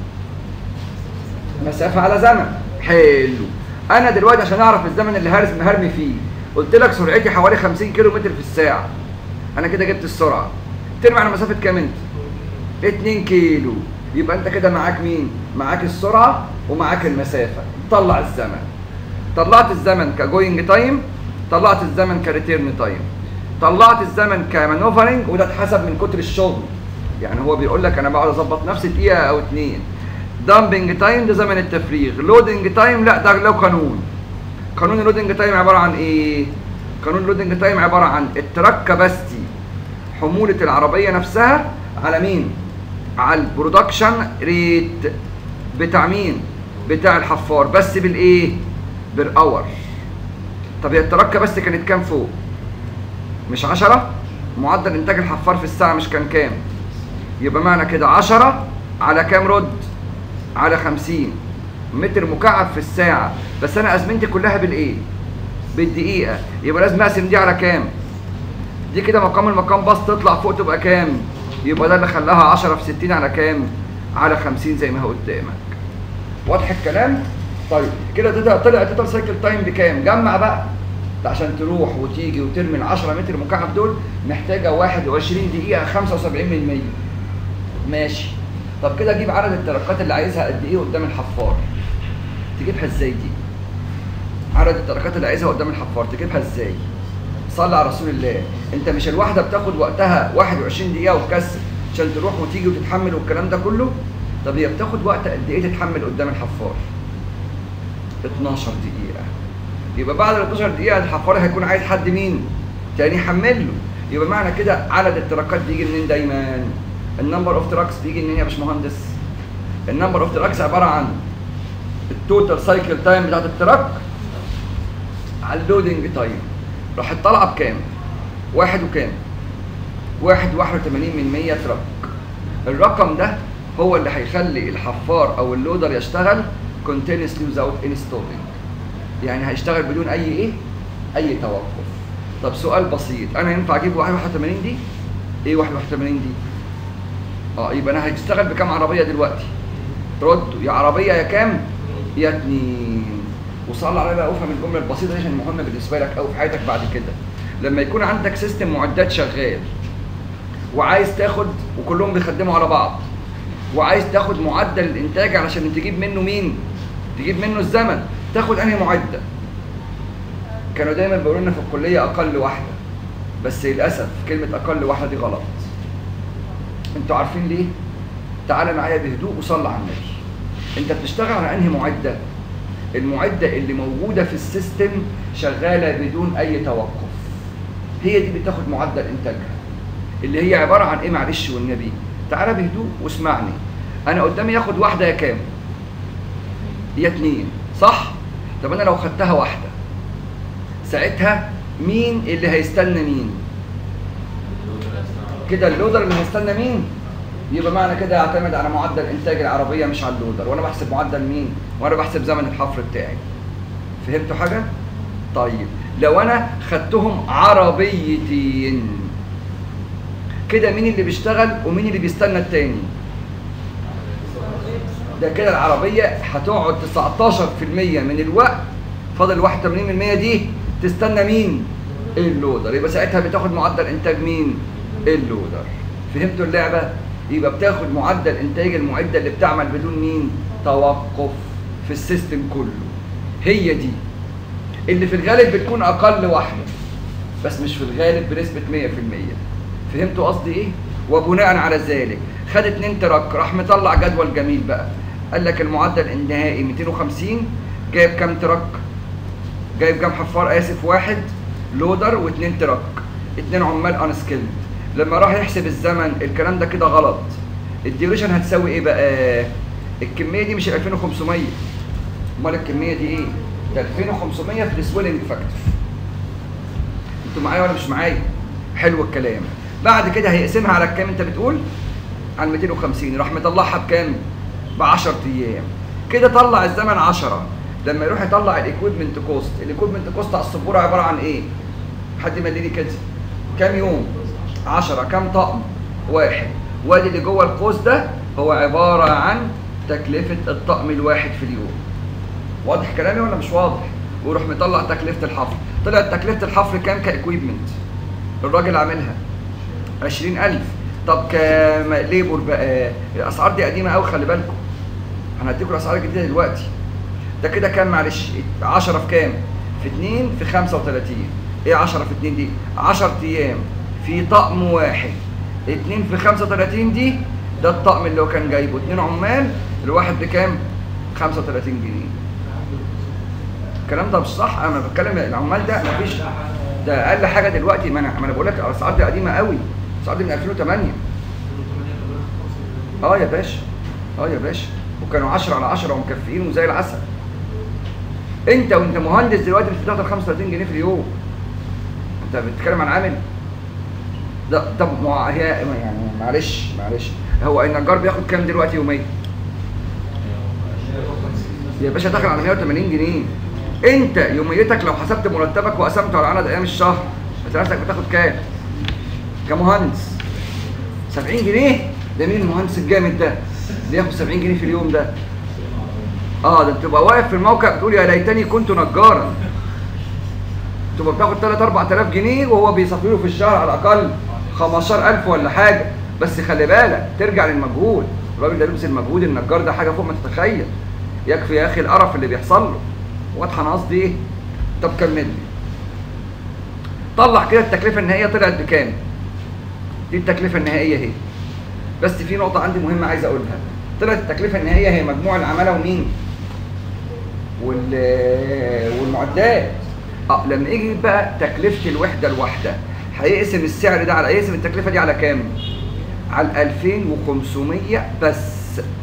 مسافه على زمن حلو انا دلوقتي عشان اعرف الزمن اللي هرمي هرمي فيه قلت لك سرعتي حوالي 50 كيلو متر في الساعه انا كده جبت السرعه ترمي على مسافه كام انت 2 كيلو يبقى انت كده معاك مين معاك السرعه ومعاك المسافه طلع الزمن طلعت الزمن كجوينج تايم طلعت الزمن كريتيرن تايم طلعت الزمن كمانوفرنج وده اتحسب من كتر الشغل يعني هو بيقول لك انا بقعد اظبط نفسي دقيقه او اتنين دامبنج تايم ده زمن التفريغ لودنج تايم لا ده له قانون قانون اللودنج تايم عباره عن ايه قانون اللودنج تايم عباره عن التراك كاباستي حموله العربيه نفسها على مين على البرودكشن ريت بتاع مين بتاع الحفار بس بالايه بالاور طب هي التراك كاباستي كانت كام فوق مش 10 معدل انتاج الحفار في الساعه مش كان كام يبقى معنى كده 10 على كام رد على 50 متر مكعب في الساعة بس أنا أزمنتي كلها بالإيه؟ بالدقيقة يبقى لازم أقسم دي على كام؟ دي كده مقام المقام باص تطلع فوق تبقى كام؟ يبقى ده اللي خلاها 10 في 60 على كام؟ على 50 زي ما هو قدامك. واضح الكلام؟ طيب كده ده طلع التوتال سايكل تايم بكام؟ جمع بقى ده عشان تروح وتيجي وترمي ال 10 متر مكعب دول محتاجة 21 دقيقة 75 من 100 ماشي طب كده اجيب عدد التركات اللي عايزها قد ايه قدام الحفار تجيبها ازاي دي عدد التركات اللي عايزها قدام الحفار تجيبها ازاي صلي على رسول الله انت مش الواحده بتاخد وقتها 21 دقيقه وتكسر عشان تروح وتيجي وتتحمل والكلام ده كله طب هي بتاخد وقت قد ايه تتحمل قدام الحفار 12 دقيقه يبقى بعد ال 12 دقيقه الحفار هيكون عايز حد مين تاني يحمل له يبقى معنى كده عدد التراكات بيجي منين دايما النمبر اوف تراكس بيجي منين يا باشمهندس النمبر اوف تراكس عباره عن التوتال سايكل تايم بتاعت التراك على اللودنج تايم راحت طالعه بكام؟ واحد وكام؟ واحد واحد وثمانين من 100 تراك الرقم ده هو اللي هيخلي الحفار او اللودر يشتغل continuously without any stopping يعني هيشتغل بدون اي ايه؟ اي توقف طب سؤال بسيط انا ينفع اجيب 81 دي؟ ايه 81 دي؟ اه يبقى انا هشتغل بكام عربيه دلوقتي؟ ردوا يا عربيه يا كام؟ يا اتنين وصلى عليا بقى افهم الجمله البسيطه دي عشان مهمه بالنسبه لك قوي في حياتك بعد كده لما يكون عندك سيستم معدات شغال وعايز تاخد وكلهم بيخدموا على بعض وعايز تاخد معدل الانتاج علشان تجيب منه مين؟ تجيب منه الزمن تاخد انهي معده؟ كانوا دايما بيقولوا لنا في الكليه اقل واحده بس للاسف كلمه اقل واحده دي غلط انتوا عارفين ليه؟ تعالى معايا بهدوء وصلي على النبي انت بتشتغل على انهي معده؟ المعده اللي موجوده في السيستم شغاله بدون اي توقف هي دي بتاخد معدل انتاجها اللي هي عباره عن ايه معلش والنبي تعالى بهدوء واسمعني انا قدامي ياخد واحده يا كام يا اتنين صح طب انا لو خدتها واحده ساعتها مين اللي هيستنى مين كده اللودر اللي هيستنى مين يبقى معنى كده يعتمد على معدل انتاج العربيه مش على اللودر وانا بحسب معدل مين وانا بحسب زمن الحفر بتاعي فهمتوا حاجه طيب لو انا خدتهم عربيتين كده مين اللي بيشتغل ومين اللي بيستنى التاني ده كده العربيه هتقعد 19% من الوقت فاضل 81% دي تستنى مين اللودر يبقى ساعتها بتاخد معدل انتاج مين اللودر فهمتوا اللعبه يبقى بتاخد معدل انتاج المعده اللي بتعمل بدون مين توقف في السيستم كله هي دي اللي في الغالب بتكون اقل واحده بس مش في الغالب بنسبه 100% فهمتوا قصدي ايه وبناء على ذلك خد اتنين تراك راح مطلع جدول جميل بقى قال لك المعدل النهائي 250 جايب كام تراك جايب كام حفار اسف واحد لودر واثنين تراك اتنين عمال ان سكيلد لما راح يحسب الزمن الكلام ده كده غلط الديوريشن هتساوي ايه بقى الكميه دي مش 2500 امال الكميه دي ايه ده 2500 في السويلنج فاكتور انتوا معايا ولا مش معايا حلو الكلام بعد كده هيقسمها على كام انت بتقول على 250 راح مطلعها بكام ب 10 ايام كده طلع الزمن 10 لما يروح يطلع الايكويبمنت كوست الايكويبمنت كوست على السبوره عباره عن ايه حد يمليني كده كام يوم 10 كام طقم واحد وادي اللي جوه القوس ده هو عباره عن تكلفه الطقم الواحد في اليوم واضح كلامي ولا مش واضح ويروح مطلع تكلفه الحفر طلعت تكلفه الحفر كام كايكويبمنت الراجل عاملها 20000 طب كليبر بقى الاسعار دي قديمه قوي خلي بالكم انا هديكم الاسعار الجديده دلوقتي ده كده كام معلش 10 في كام في 2 في 35 ايه 10 في 2 دي 10 ايام في طقم واحد 2 في 35 دي ده الطقم اللي هو كان جايبه اتنين عمال الواحد بكام 35 جنيه الكلام ده مش صح انا بتكلم العمال ده مفيش ده اقل حاجه دلوقتي ما انا ما انا بقول لك الاسعار دي قديمه قوي الاسعار دي من 2008 اه يا باشا اه يا باشا وكانوا 10 على 10 ومكفيين وزي العسل انت وانت مهندس دلوقتي مش بتاخد 35 جنيه في اليوم انت بتتكلم عن عامل ده طب ما هي يعني معلش معلش هو النجار بياخد كام دلوقتي يوميا؟ يا باشا داخل على 180 جنيه انت يوميتك لو حسبت مرتبك وقسمته على عدد ايام الشهر هتلاقي نفسك بتاخد كام؟ كمهندس 70 جنيه ده مين المهندس الجامد ده؟ اللي ياخد 70 جنيه في اليوم ده اه ده بتبقى واقف في الموقع بتقول يا ليتني كنت نجارا تبقى بتاخد 3 4000 جنيه وهو بيصفي له في الشهر على الاقل 15000 ولا حاجه بس خلي بالك ترجع للمجهود الراجل ده بيبذل مجهود النجار ده حاجه فوق ما تتخيل يكفي يا اخي القرف اللي بيحصل له واضحه انا قصدي ايه طب كمل لي طلع كده التكلفه النهائيه طلعت بكام دي التكلفه النهائيه اهي بس في نقطه عندي مهمه عايز اقولها طلعت التكلفه النهائيه هي مجموع العماله ومين وال والمعدات اه لما يجي بقى تكلفه الوحده الواحده هيقسم السعر ده على يقسم التكلفه دي على كام على 2500 بس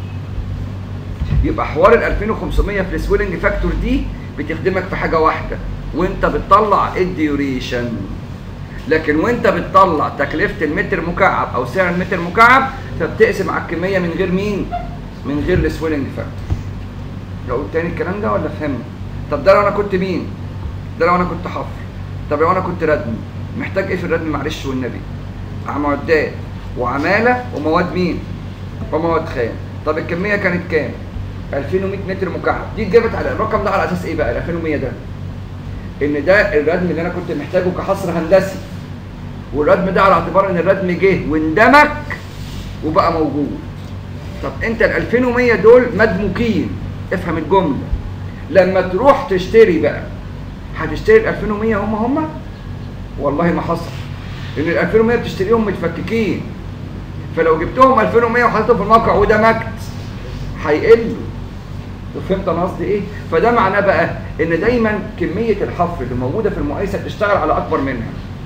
يبقى حوار ال 2500 في السويلنج فاكتور دي بتخدمك في حاجه واحده وانت بتطلع الديوريشن لكن وانت بتطلع تكلفه المتر مكعب او سعر المتر مكعب فبتقسم على الكميه من غير مين؟ من غير السويلنج فاكتور. اقول تاني الكلام ده ولا فهمت؟ طب ده لو انا كنت مين؟ ده لو انا كنت حفر. طب لو انا كنت ردم محتاج ايه في الردم معلش والنبي؟ معدات وعماله ومواد مين؟ ومواد خام. طب الكميه كانت كام؟ 2100 متر مكعب دي اتجابت على الرقم ده على اساس ايه بقى ال 2100 ده ان ده الردم اللي انا كنت محتاجه كحصر هندسي والردم ده على اعتبار ان الردم جه واندمج وبقى موجود طب انت ال 2100 دول مدموكين افهم الجمله لما تروح تشتري بقى هتشتري ال 2100 هم هم والله ما حصل ان ال 2100 بتشتريهم متفككين فلو جبتهم 2100 وحطيتهم في الموقع ودمجت هيقلوا فهمت انا قصدي ايه؟ فده معناه بقى ان دايما كميه الحفر اللي موجوده في المقايسه بتشتغل على اكبر منها.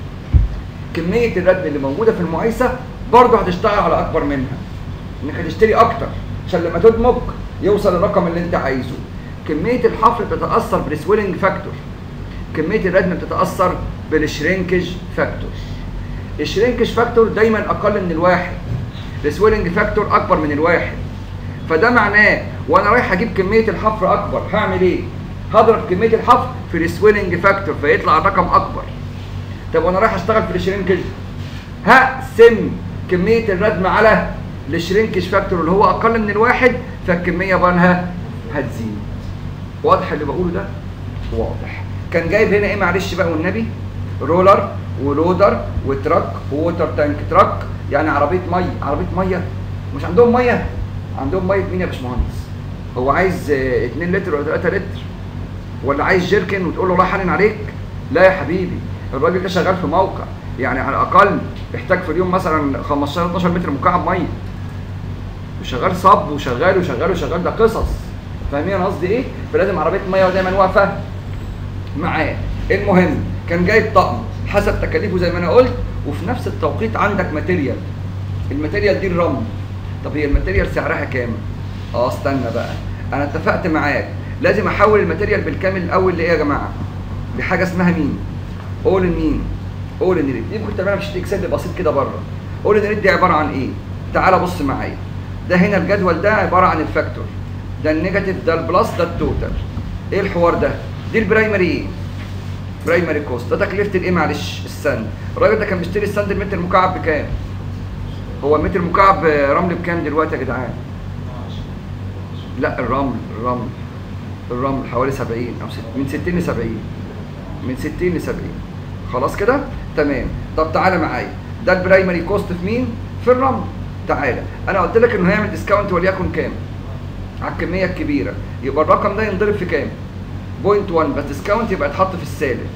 كميه الردم اللي موجوده في المقايسه برضه هتشتغل على اكبر منها. انك هتشتري اكتر عشان لما تدمج يوصل الرقم اللي انت عايزه. كميه الحفر بتتاثر بالسويلنج فاكتور. كميه الردم بتتاثر بالشرينكج فاكتور. الشرينكج فاكتور دايما اقل من الواحد. السويلنج فاكتور اكبر من الواحد. فده معناه وانا رايح اجيب كميه الحفر اكبر هعمل ايه؟ هضرب كميه الحفر في السويلنج فاكتور فيطلع الرقم اكبر. طب وانا رايح اشتغل في الشرينكج هقسم كميه الردم على الشرينكج فاكتور اللي هو اقل من الواحد فالكميه بانها هتزيد. واضح اللي بقوله ده؟ واضح. كان جايب هنا ايه معلش بقى والنبي؟ رولر ولودر وتراك ووتر تانك تراك يعني عربيه ميه عربيه ميه مش عندهم ميه عندهم ميه مين يا باشمهندس؟ هو عايز 2 لتر ولا 3 لتر؟ ولا عايز جيركن وتقول له الله يحنن عليك؟ لا يا حبيبي الراجل ده شغال في موقع يعني على الاقل يحتاج في اليوم مثلا 15 12 متر مكعب ميه وشغال صب وشغال وشغال وشغال ده قصص فاهمين انا قصدي ايه؟ فلازم عربيه ميه دايما واقفه معاه المهم كان جايب طقم حسب تكاليفه زي ما انا قلت وفي نفس التوقيت عندك ماتيريال الماتيريال دي الرمل طب هي الماتيريال سعرها كام؟ اه استنى بقى انا اتفقت معاك لازم احول الماتيريال بالكامل الاول لايه يا جماعه؟ لحاجه اسمها مين؟ اول ان مين؟ اول ان ريت دي كنت بعملها بشيت اكسل بسيط كده بره اول ان ريت دي عباره عن ايه؟ تعالى بص معايا ده هنا الجدول ده عباره عن الفاكتور ده النيجاتيف ده البلس ده التوتال ايه الحوار ده؟ دي البرايمري ايه؟ برايمري كوست ده تكلفه الايه معلش السند الراجل ده كان بيشتري السند المتر المكعب بكام؟ هو المتر مكعب رمل بكام دلوقتي يا جدعان؟ لا الرمل الرمل الرمل حوالي 70 او ست من 60 ل 70 من 60 ل 70 خلاص كده؟ تمام طب تعالى معايا ده البرايمري كوست في مين؟ في الرمل تعالى انا قلت لك انه هيعمل ديسكاونت وليكن كام؟ على الكميه الكبيره يبقى الرقم ده ينضرب في كام؟ بوينت 1 بس ديسكاونت يبقى يتحط في السالب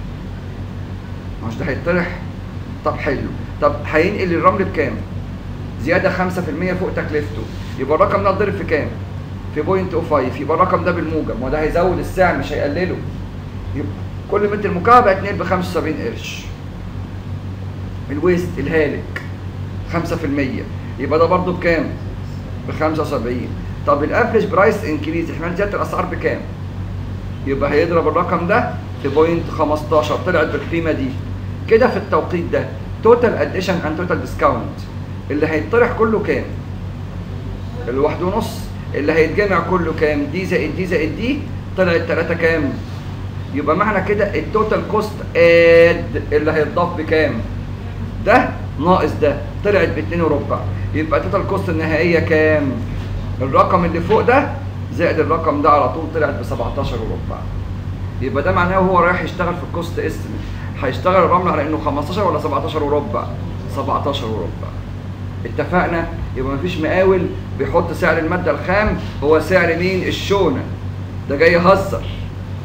مش ده هيطرح طب حلو طب هينقل الرمل بكام؟ زياده 5% فوق تكلفته يبقى الرقم ده اتضرب في كام؟ في بوينت 05 يبقى الرقم ده بالموجب وده هيزود السعر مش هيقلله يبقى كل متر مكعب هيتنقل ب 75 قرش الويست الهالك 5% يبقى ده برضه بكام؟ ب 75 طب الافريج برايس انكريز احتمال زياده الاسعار بكام؟ يبقى هيضرب الرقم ده في بوينت 15 طلعت بالقيمه دي كده في التوقيت ده توتال اديشن اند توتال ديسكاونت اللي هيطرح كله كام؟ الواحد ونص اللي هيتجمع كله كام؟ دي زائد دي زائد دي طلعت 3 كام؟ يبقى معنى كده التوتال كوست اد اللي هيتضاف بكام؟ ده ناقص ده طلعت ب 2 وربع يبقى التوتال كوست النهائيه كام؟ الرقم اللي فوق ده زائد الرقم ده على طول طلعت ب 17 وربع يبقى ده معناه وهو رايح يشتغل في الكوست استيميت هيشتغل الرمل على انه 15 ولا 17 وربع 17 وربع اتفقنا يبقى مفيش مقاول بيحط سعر الماده الخام هو سعر مين الشونه ده جاي يهزر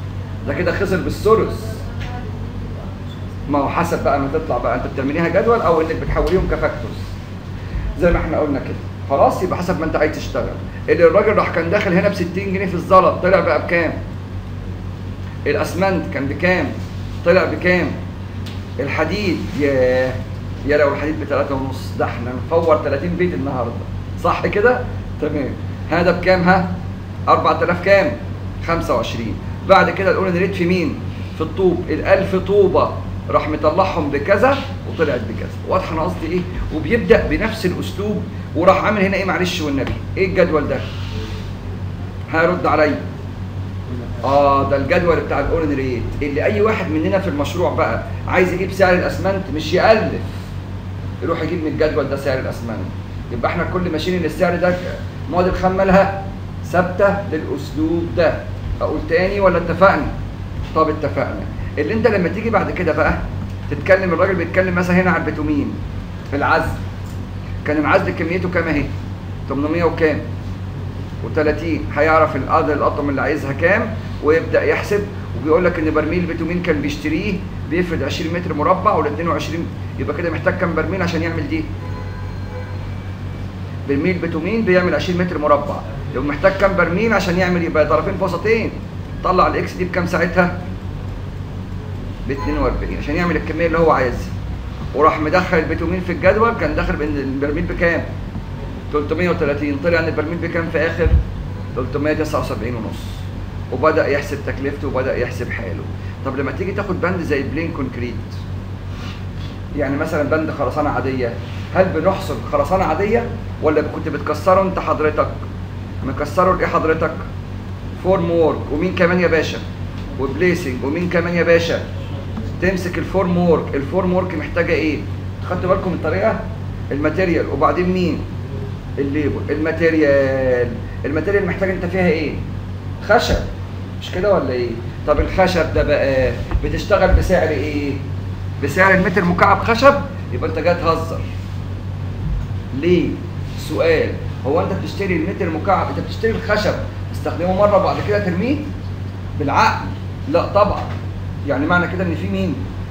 ده كده خسر بالثلث ما هو حسب بقى ما تطلع بقى انت بتعمليها جدول او انك بتحوليهم كفاكتورز زي ما احنا قلنا كده خلاص يبقى حسب ما انت عايز تشتغل اللي الراجل راح كان داخل هنا ب 60 جنيه في الزلط طلع بقى بكام الاسمنت كان بكام طلع بكام الحديد يا يا لو الحديد بثلاثة ونص ده احنا نفور 30 بيت النهارده صح كده تمام هذا بكام ها 4000 كام 25 بعد كده الاولى ريت في مين في الطوب ال1000 طوبه راح مطلعهم بكذا وطلعت بكذا واضحه انا قصدي ايه وبيبدا بنفس الاسلوب وراح عامل هنا ايه معلش والنبي ايه الجدول ده هيرد عليا اه ده الجدول بتاع الاورن ريت اللي اي واحد مننا في المشروع بقى عايز يجيب سعر الاسمنت مش يالف يروح يجيب من الجدول ده سعر الاسمنت يبقى احنا كل ماشيين ان السعر ده مواد الخام مالها ثابته للاسلوب ده اقول تاني ولا اتفقنا طب اتفقنا اللي انت لما تيجي بعد كده بقى تتكلم الراجل بيتكلم مثلا هنا على البتومين في العزل كان العزل كميته كام اهي 800 وكام و30 هيعرف القدر القطم اللي عايزها كام ويبدا يحسب وبيقول لك ان برميل البتومين كان بيشتريه بيفرد 20 متر مربع ولا 22 يبقى كده محتاج كام برميل عشان يعمل دي برميل بتومين بيعمل 20 متر مربع يبقى محتاج كام برميل عشان يعمل يبقى طرفين وسطين طلع الاكس دي بكام ساعتها ب 42 عشان يعمل الكميه اللي هو عايزها وراح مدخل البتومين في الجدول كان داخل بان البرميل بكام 330 طلع ان البرميل بكام في اخر 379 ونص وبدا يحسب تكلفته وبدا يحسب حاله طب لما تيجي تاخد بند زي بلين كونكريت يعني مثلا بند خرسانه عاديه هل بنحصل خرسانه عاديه ولا كنت بتكسره انت حضرتك مكسره لايه حضرتك فورم وورك ومين كمان يا باشا وبليسنج ومين كمان يا باشا تمسك الفورم وورك الفورم وورك محتاجه ايه خدتوا بالكم من الطريقه الماتيريال وبعدين مين الليبر الماتيريال الماتيريال محتاج انت فيها ايه خشب مش كده ولا ايه طب الخشب ده بقى بتشتغل بسعر ايه بسعر المتر مكعب خشب يبقى انت جاي تهزر ليه سؤال هو انت بتشتري المتر مكعب انت بتشتري الخشب تستخدمه مره وبعد كده ترميه بالعقل لا طبعا يعني معنى كده ان في مين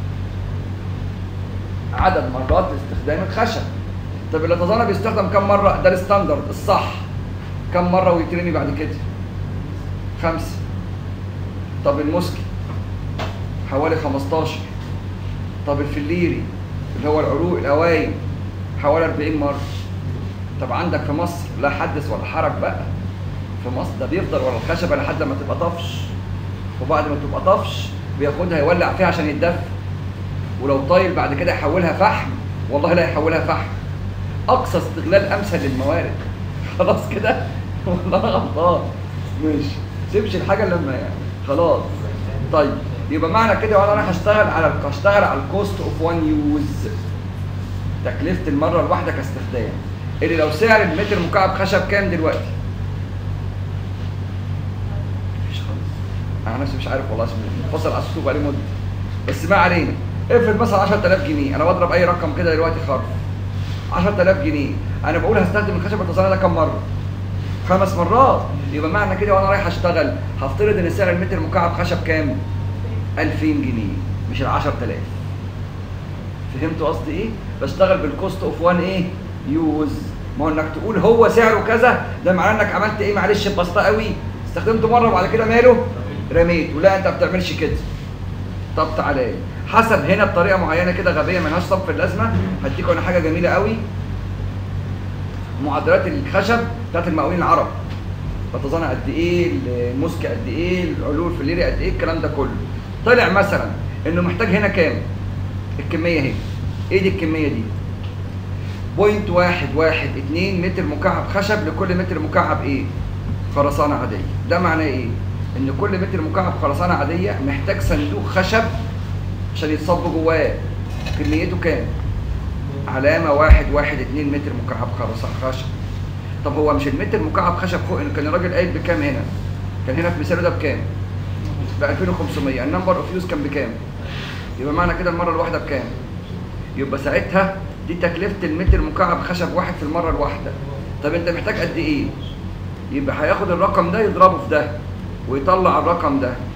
عدد مرات لاستخدام الخشب طب الاتزانه بيستخدم كم مره ده الستاندرد الصح كم مره ويترمي بعد كده خمسه طب المسكي حوالي 15 طب الفليري اللي هو العروق الاواين حوالي 40 مره طب عندك في مصر لا حدث ولا حرج بقى في مصر ده بيفضل ورا الخشبه لحد ما تبقى طفش وبعد ما تبقى طفش بياخدها يولع فيها عشان يتدفى ولو طايل بعد كده يحولها فحم والله لا يحولها فحم اقصى استغلال امثل للموارد خلاص كده والله انا غلطان ماشي سيبش الحاجه لما يعني خلاص طيب يبقى معنى كده وانا رايح اشتغل على هشتغل على الكوست اوف وان يوز تكلفه المره الواحده كاستخدام اللي لو سعر المتر مكعب خشب كام دلوقتي؟ مفيش خالص انا نفسي مش عارف والله اسمه فصل على السوق بقالي مده بس ما علينا افرض مثلا 10000 جنيه انا بضرب اي رقم كده دلوقتي خرف 10000 جنيه انا بقول هستخدم الخشب التصنيع ده كام مره؟ خمس مرات يبقى معنى كده وانا رايح اشتغل هفترض ان سعر المتر مكعب خشب كام؟ 2000 جنيه مش ال 10000 فهمتوا قصدي ايه؟ بشتغل بالكوست اوف وان ايه؟ يوز ما هو انك تقول هو سعره كذا ده معناه انك عملت ايه معلش ببساطه قوي استخدمته مره وبعد كده ماله رميته لا انت ما بتعملش كده طب تعالى حسب هنا بطريقه معينه كده غبيه ملهاش صف اللازمه هديكم انا حاجه جميله قوي معدلات الخشب بتاعت المقاولين العرب بتظن قد ايه المسك قد ايه العلول في الليري قد ايه الكلام ده كله طلع مثلا انه محتاج هنا كام الكميه اهي ايه دي الكميه دي بوينت واحد واحد اتنين متر مكعب خشب لكل متر مكعب ايه خرسانة عادية ده معناه ايه ان كل متر مكعب خرسانة عادية محتاج صندوق خشب عشان يتصب جواه كميته كام علامة واحد واحد اتنين متر مكعب خرسانة خشب طب هو مش المتر مكعب خشب فوق كان الراجل قايل بكام هنا كان هنا في مثاله ده بكام ب 2500 النمبر اوف يوز كان بكام يبقى معنى كده المرة الواحدة بكام يبقى ساعتها دي تكلفة المتر مكعب خشب واحد في المرة الواحدة طب انت محتاج قد ايه يبقى هياخد الرقم ده يضربه في ده ويطلع الرقم ده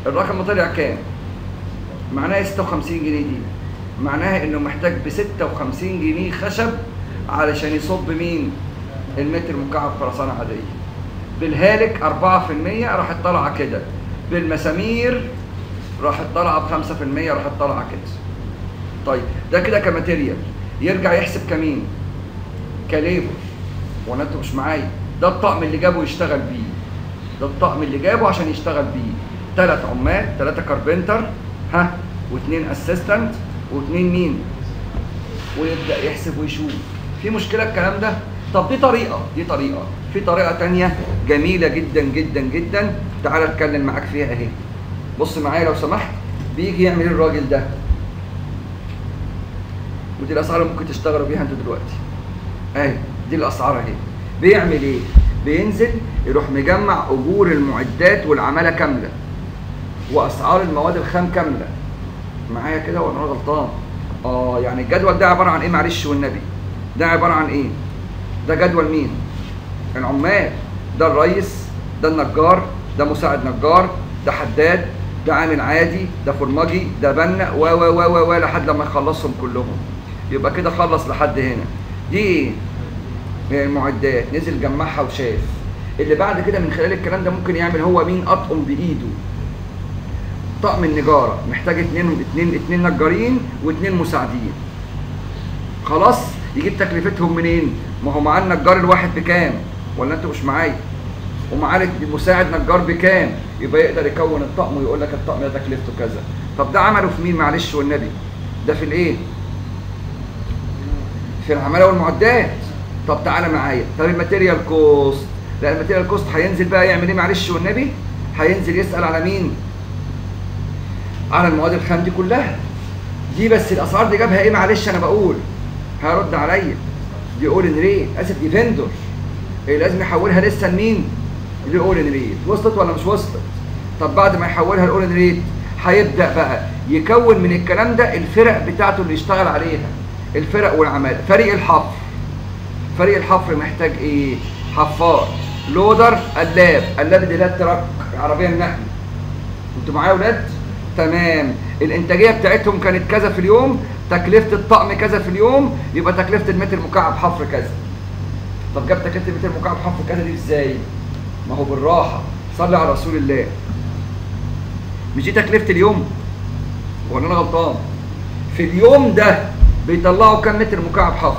الرقم طلع كام معناها 56 جنيه دي معناها انه محتاج ب 56 جنيه خشب علشان يصب مين المتر مكعب خرسانه عاديه بالهالك 4% راحت طالعه كده بالمسامير راحت طالعه ب 5% راحت طالعه كده طيب ده كده كماتيريال يرجع يحسب كمين كليبر ولا انتوا مش معايا ده الطقم اللي جابه يشتغل بيه ده الطقم اللي جابه عشان يشتغل بيه ثلاث عمال ثلاثة كاربنتر ها واثنين اسيستنت واثنين مين ويبدا يحسب ويشوف في مشكله الكلام ده طب دي طريقه دي طريقه في طريقه تانية جميله جدا جدا جدا تعال اتكلم معاك فيها اهي بص معايا لو سمحت بيجي يعمل ايه الراجل ده ودي الاسعار اللي ممكن تشتغلوا بيها انتوا دلوقتي اهي دي الاسعار اهي بيعمل ايه بينزل يروح مجمع اجور المعدات والعماله كامله واسعار المواد الخام كامله معايا كده ولا انا غلطان اه يعني الجدول ده عباره عن ايه معلش والنبي ده عباره عن ايه ده جدول مين العمال ده الريس ده النجار ده مساعد نجار ده حداد ده عامل عادي ده فرمجي ده بنا و و و و و لحد لما يخلصهم كلهم يبقى كده خلص لحد هنا دي ايه هي المعدات نزل جمعها وشاف اللي بعد كده من خلال الكلام ده ممكن يعمل هو مين اطقم بايده طقم النجاره محتاج اتنين اتنين اتنين نجارين واتنين مساعدين خلاص يجيب تكلفتهم منين ما هو معاه النجار الواحد بكام ولا انتوا مش معايا ومعاه المساعد نجار بكام يبقى يقدر يكون الطقم ويقول لك الطقم ده تكلفته كذا طب ده عمله في مين معلش والنبي ده في الايه في العماله والمعدات طب تعالى معايا طب الماتيريال كوست لا الماتيريال كوست هينزل بقى يعمل ايه معلش والنبي هينزل يسال على مين على المواد الخام دي كلها دي بس الاسعار دي جابها ايه معلش انا بقول هرد عليا دي اول ان ريت اسف دي فيندور إيه لازم يحولها لسه لمين لاول ان ريت وصلت ولا مش وصلت طب بعد ما يحولها لاول ان ريت هيبدا بقى يكون من الكلام ده الفرق بتاعته اللي يشتغل عليها الفرق والعماله فريق الحفر فريق الحفر محتاج ايه حفار لودر قلاب قلاب دي لا تراك عربيه النقل انتوا معايا يا ولاد تمام الانتاجيه بتاعتهم كانت كذا في اليوم تكلفه الطقم كذا في اليوم يبقى تكلفه المتر مكعب حفر كذا طب جاب تكلفه المتر مكعب حفر كذا دي ازاي ما هو بالراحه صلي على رسول الله مش دي تكلفه اليوم ولا انا غلطان في اليوم ده بيطلعوا كام متر مكعب حفر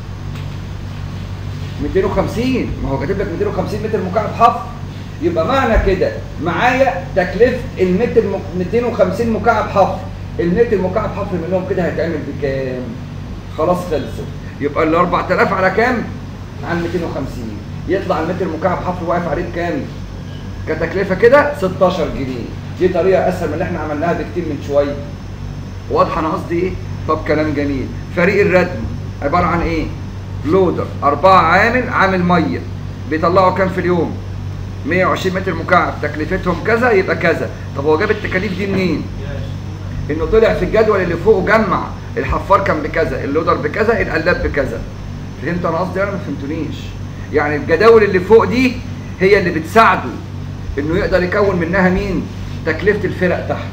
250 ما هو كاتب لك 250 متر مكعب حفر يبقى معنى كده معايا تكلفه المتر مك- 250 مكعب حفر المتر مكعب حفر منهم كده هيتعمل بكام؟ خلاص خلصت يبقى ال 4000 على كام؟ على 250 يطلع المتر مكعب حفر واقف عليه بكام؟ كتكلفه كده 16 جنيه دي طريقه اسهل من اللي احنا عملناها بكتير من شويه واضحه انا قصدي ايه؟ طب كلام جميل فريق الردم عباره عن ايه؟ لودر أربعة عامل عامل مية بيطلعوا كام في اليوم؟ 120 متر مكعب تكلفتهم كذا يبقى كذا طب هو جاب التكاليف دي منين؟ انه طلع في الجدول اللي فوقه جمع الحفار كان بكذا اللودر بكذا القلاب بكذا فهمت انا قصدي انا ما فهمتونيش يعني الجداول اللي فوق دي هي اللي بتساعده انه يقدر يكون منها مين تكلفه الفرق تحت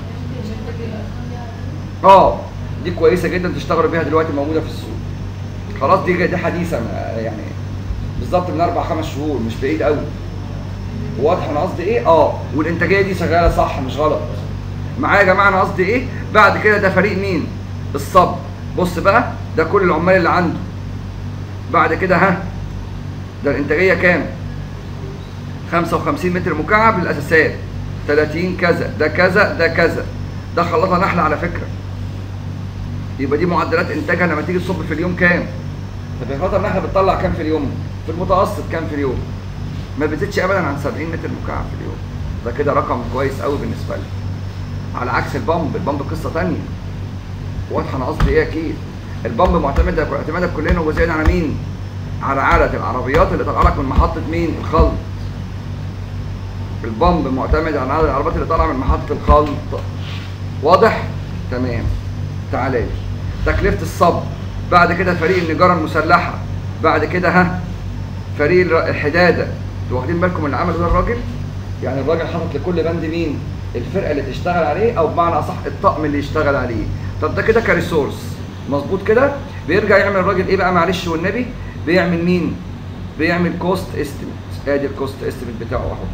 اه دي كويسه جدا تشتغلوا بيها دلوقتي موجوده في السوق خلاص دي دي حديثه ما- يعني بالظبط من اربع خمس شهور مش بعيد قوي واضح انا قصدي ايه اه والانتاجيه دي شغاله صح مش غلط معايا يا جماعه انا قصدي ايه بعد كده ده فريق مين الصب بص بقى ده كل العمال اللي عنده بعد كده ها ده الانتاجيه كام 55 متر مكعب للاساسات 30 كذا ده كذا ده كذا ده خلطها نحله على فكره يبقى دي معدلات انتاجها لما تيجي تصب في اليوم كام طب الخلطه النحله بتطلع كام في اليوم في المتوسط كام في اليوم ما بتزيدش ابدا عن 70 متر مكعب في اليوم ده كده رقم كويس قوي بالنسبه لي على عكس البامب البامب قصه ثانيه واضحه انا قصدي ايه اكيد البامب معتمد اعتمادك كلنا وزائد على مين على عدد العربيات اللي طالعه لك من محطه مين الخلط البامب معتمد على عدد العربيات اللي طالعه من محطه الخلط واضح تمام تعالى لي تكلفه الصب بعد كده فريق النجاره المسلحه بعد كده ها فريق الر- الحداده انتوا واخدين بالكم اللي عمله ده الراجل يعني الراجل حاطط لكل بند مين الفرقه اللي تشتغل عليه او بمعنى اصح الطقم اللي يشتغل عليه طب ده كده كريسورس مظبوط كده بيرجع يعمل الراجل ايه بقى معلش والنبي بيعمل مين بيعمل كوست استيميت ادي الكوست استيميت بتاعه اهو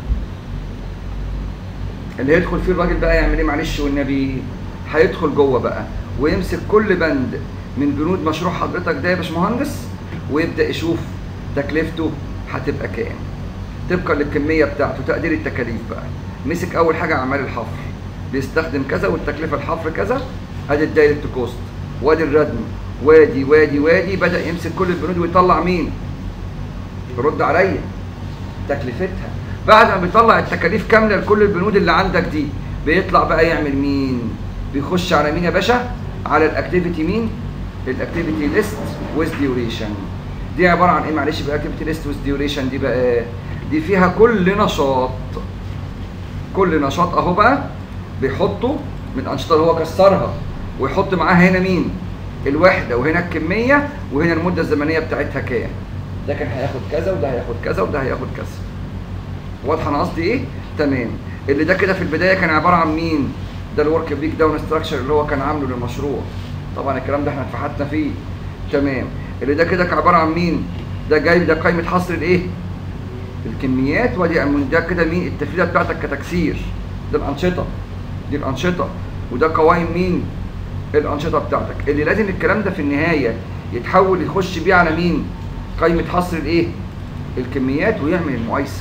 اللي هيدخل فيه الراجل بقى يعمل ايه معلش والنبي هيدخل جوه بقى ويمسك كل بند من بنود مشروع حضرتك ده يا باشمهندس ويبدا يشوف تكلفته هتبقى كام طبقا للكميه بتاعته تقدير التكاليف بقى مسك اول حاجه اعمال الحفر بيستخدم كذا والتكلفه الحفر كذا ادي الدايركت كوست وادي الردم وادي وادي وادي بدا يمسك كل البنود ويطلع مين رد عليا تكلفتها بعد ما بيطلع التكاليف كامله لكل البنود اللي عندك دي بيطلع بقى يعمل مين بيخش على مين يا باشا على الاكتيفيتي مين الاكتيفيتي ليست ويز ديوريشن دي عباره عن ايه معلش بقى اكتيفيتي ليست ويز ديوريشن دي بقى دي فيها كل نشاط كل نشاط اهو بقى بيحطه من الانشطه اللي هو كسرها ويحط معاها هنا مين الوحده وهنا الكميه وهنا المده الزمنيه بتاعتها كام ده كان هياخد كذا وده هياخد كذا وده هياخد كذا واضحه انا قصدي ايه تمام اللي ده كده في البدايه كان عباره عن مين ده الورك بريك داون ستراكشر اللي هو كان عامله للمشروع طبعا الكلام ده احنا اتفحتنا فيه تمام اللي ده كده كان عباره عن مين ده جاي ده قائمه حصر الايه الكميات ودي ده كده مين التفريده بتاعتك كتكسير ده الانشطه دي الانشطه وده قوائم مين الانشطه بتاعتك اللي لازم الكلام ده في النهايه يتحول يخش بيه على مين قائمه حصر الايه الكميات ويعمل المقايسه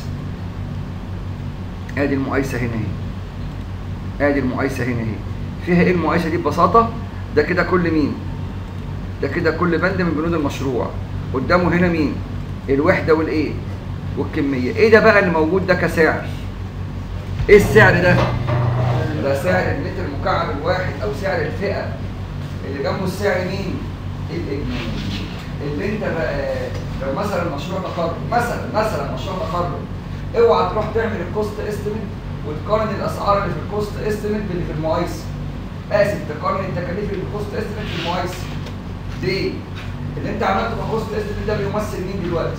ادي المقايسه هنا اهي ادي المقايسه هنا اهي فيها ايه المقايسه دي ببساطه ده كده كل مين ده كده كل بند من بنود المشروع قدامه هنا مين الوحده والايه والكميه ايه ده بقى اللي موجود ده كسعر ايه السعر ده ده سعر المتر المكعب الواحد او سعر الفئه اللي جنبه السعر مين الاجمالي اللي انت بقى لو مثلا مشروع تخرج مثلا مثلا مشروع تخرج اوعى تروح تعمل الكوست استيميت وتقارن الاسعار اللي في الكوست استيميت باللي في المقايسه اسف تقارن التكاليف اللي في الكوست استيميت في المقايسه ليه؟ اللي انت عملته في الكوست استيميت ده بيمثل مين دلوقتي؟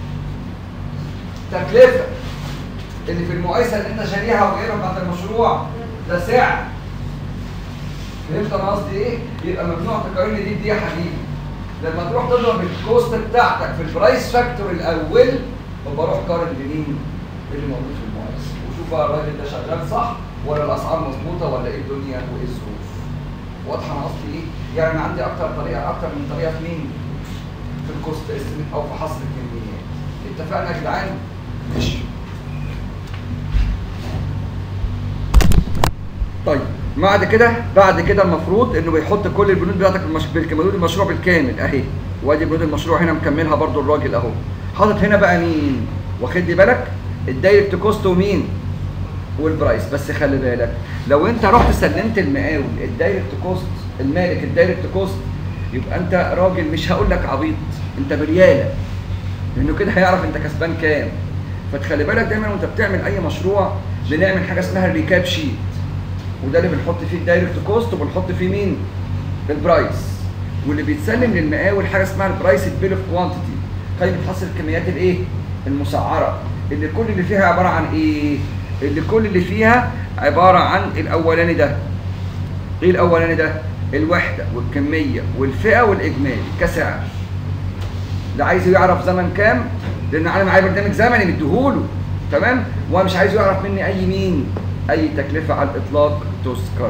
تكلفه اللي في المقايسه اللي انت شاريها وجايبها بتاعت المشروع ده سعر فهمت انا قصدي ايه؟ يبقى ممنوع تقارن دي بدي يا حبيبي لما تروح تضرب الكوست بتاعتك في البرايس فاكتور الاول وبروح قارن بمين؟ باللي موجود في المقايسه وشوف بقى الراجل ده شغال صح ولا الاسعار مظبوطه ولا ايه الدنيا وايه الظروف واضحه انا قصدي ايه؟ يعني انا عندي اكتر طريقه اكتر من طريقه في مين؟ في الكوست استيميت او في حصر الكميات اتفقنا يا جدعان؟ ماشي طيب بعد كده بعد كده المفروض انه بيحط كل البنود بتاعتك المش... بنود المشروع بالكامل اهي وادي بنود المشروع هنا مكملها برضو الراجل اهو حاطط هنا بقى مين واخد لي بالك الدايركت كوست ومين والبرايس بس خلي بالك لو انت رحت سلمت المقاول الدايركت كوست المالك الدايركت كوست يبقى انت راجل مش هقول لك عبيط انت برياله لانه كده هيعرف انت كسبان كام فتخلي بالك دايما وانت بتعمل اي مشروع بنعمل حاجه اسمها الريكاب شيت وده اللي بنحط فيه الدايركت كوست وبنحط فيه مين البرايس واللي بيتسلم للمقاول حاجه اسمها البرايس بيل اوف كوانتيتي قائمه حصر الكميات الايه المسعره اللي كل اللي فيها عباره عن ايه اللي كل اللي فيها عباره عن الاولاني ده ايه الاولاني ده الوحده والكميه والفئه والاجمالي كسعر ده عايزه يعرف زمن كام لان انا معايا برنامج زمني مديهوله تمام ومش عايزه يعرف مني اي مين اي تكلفه على الاطلاق تذكر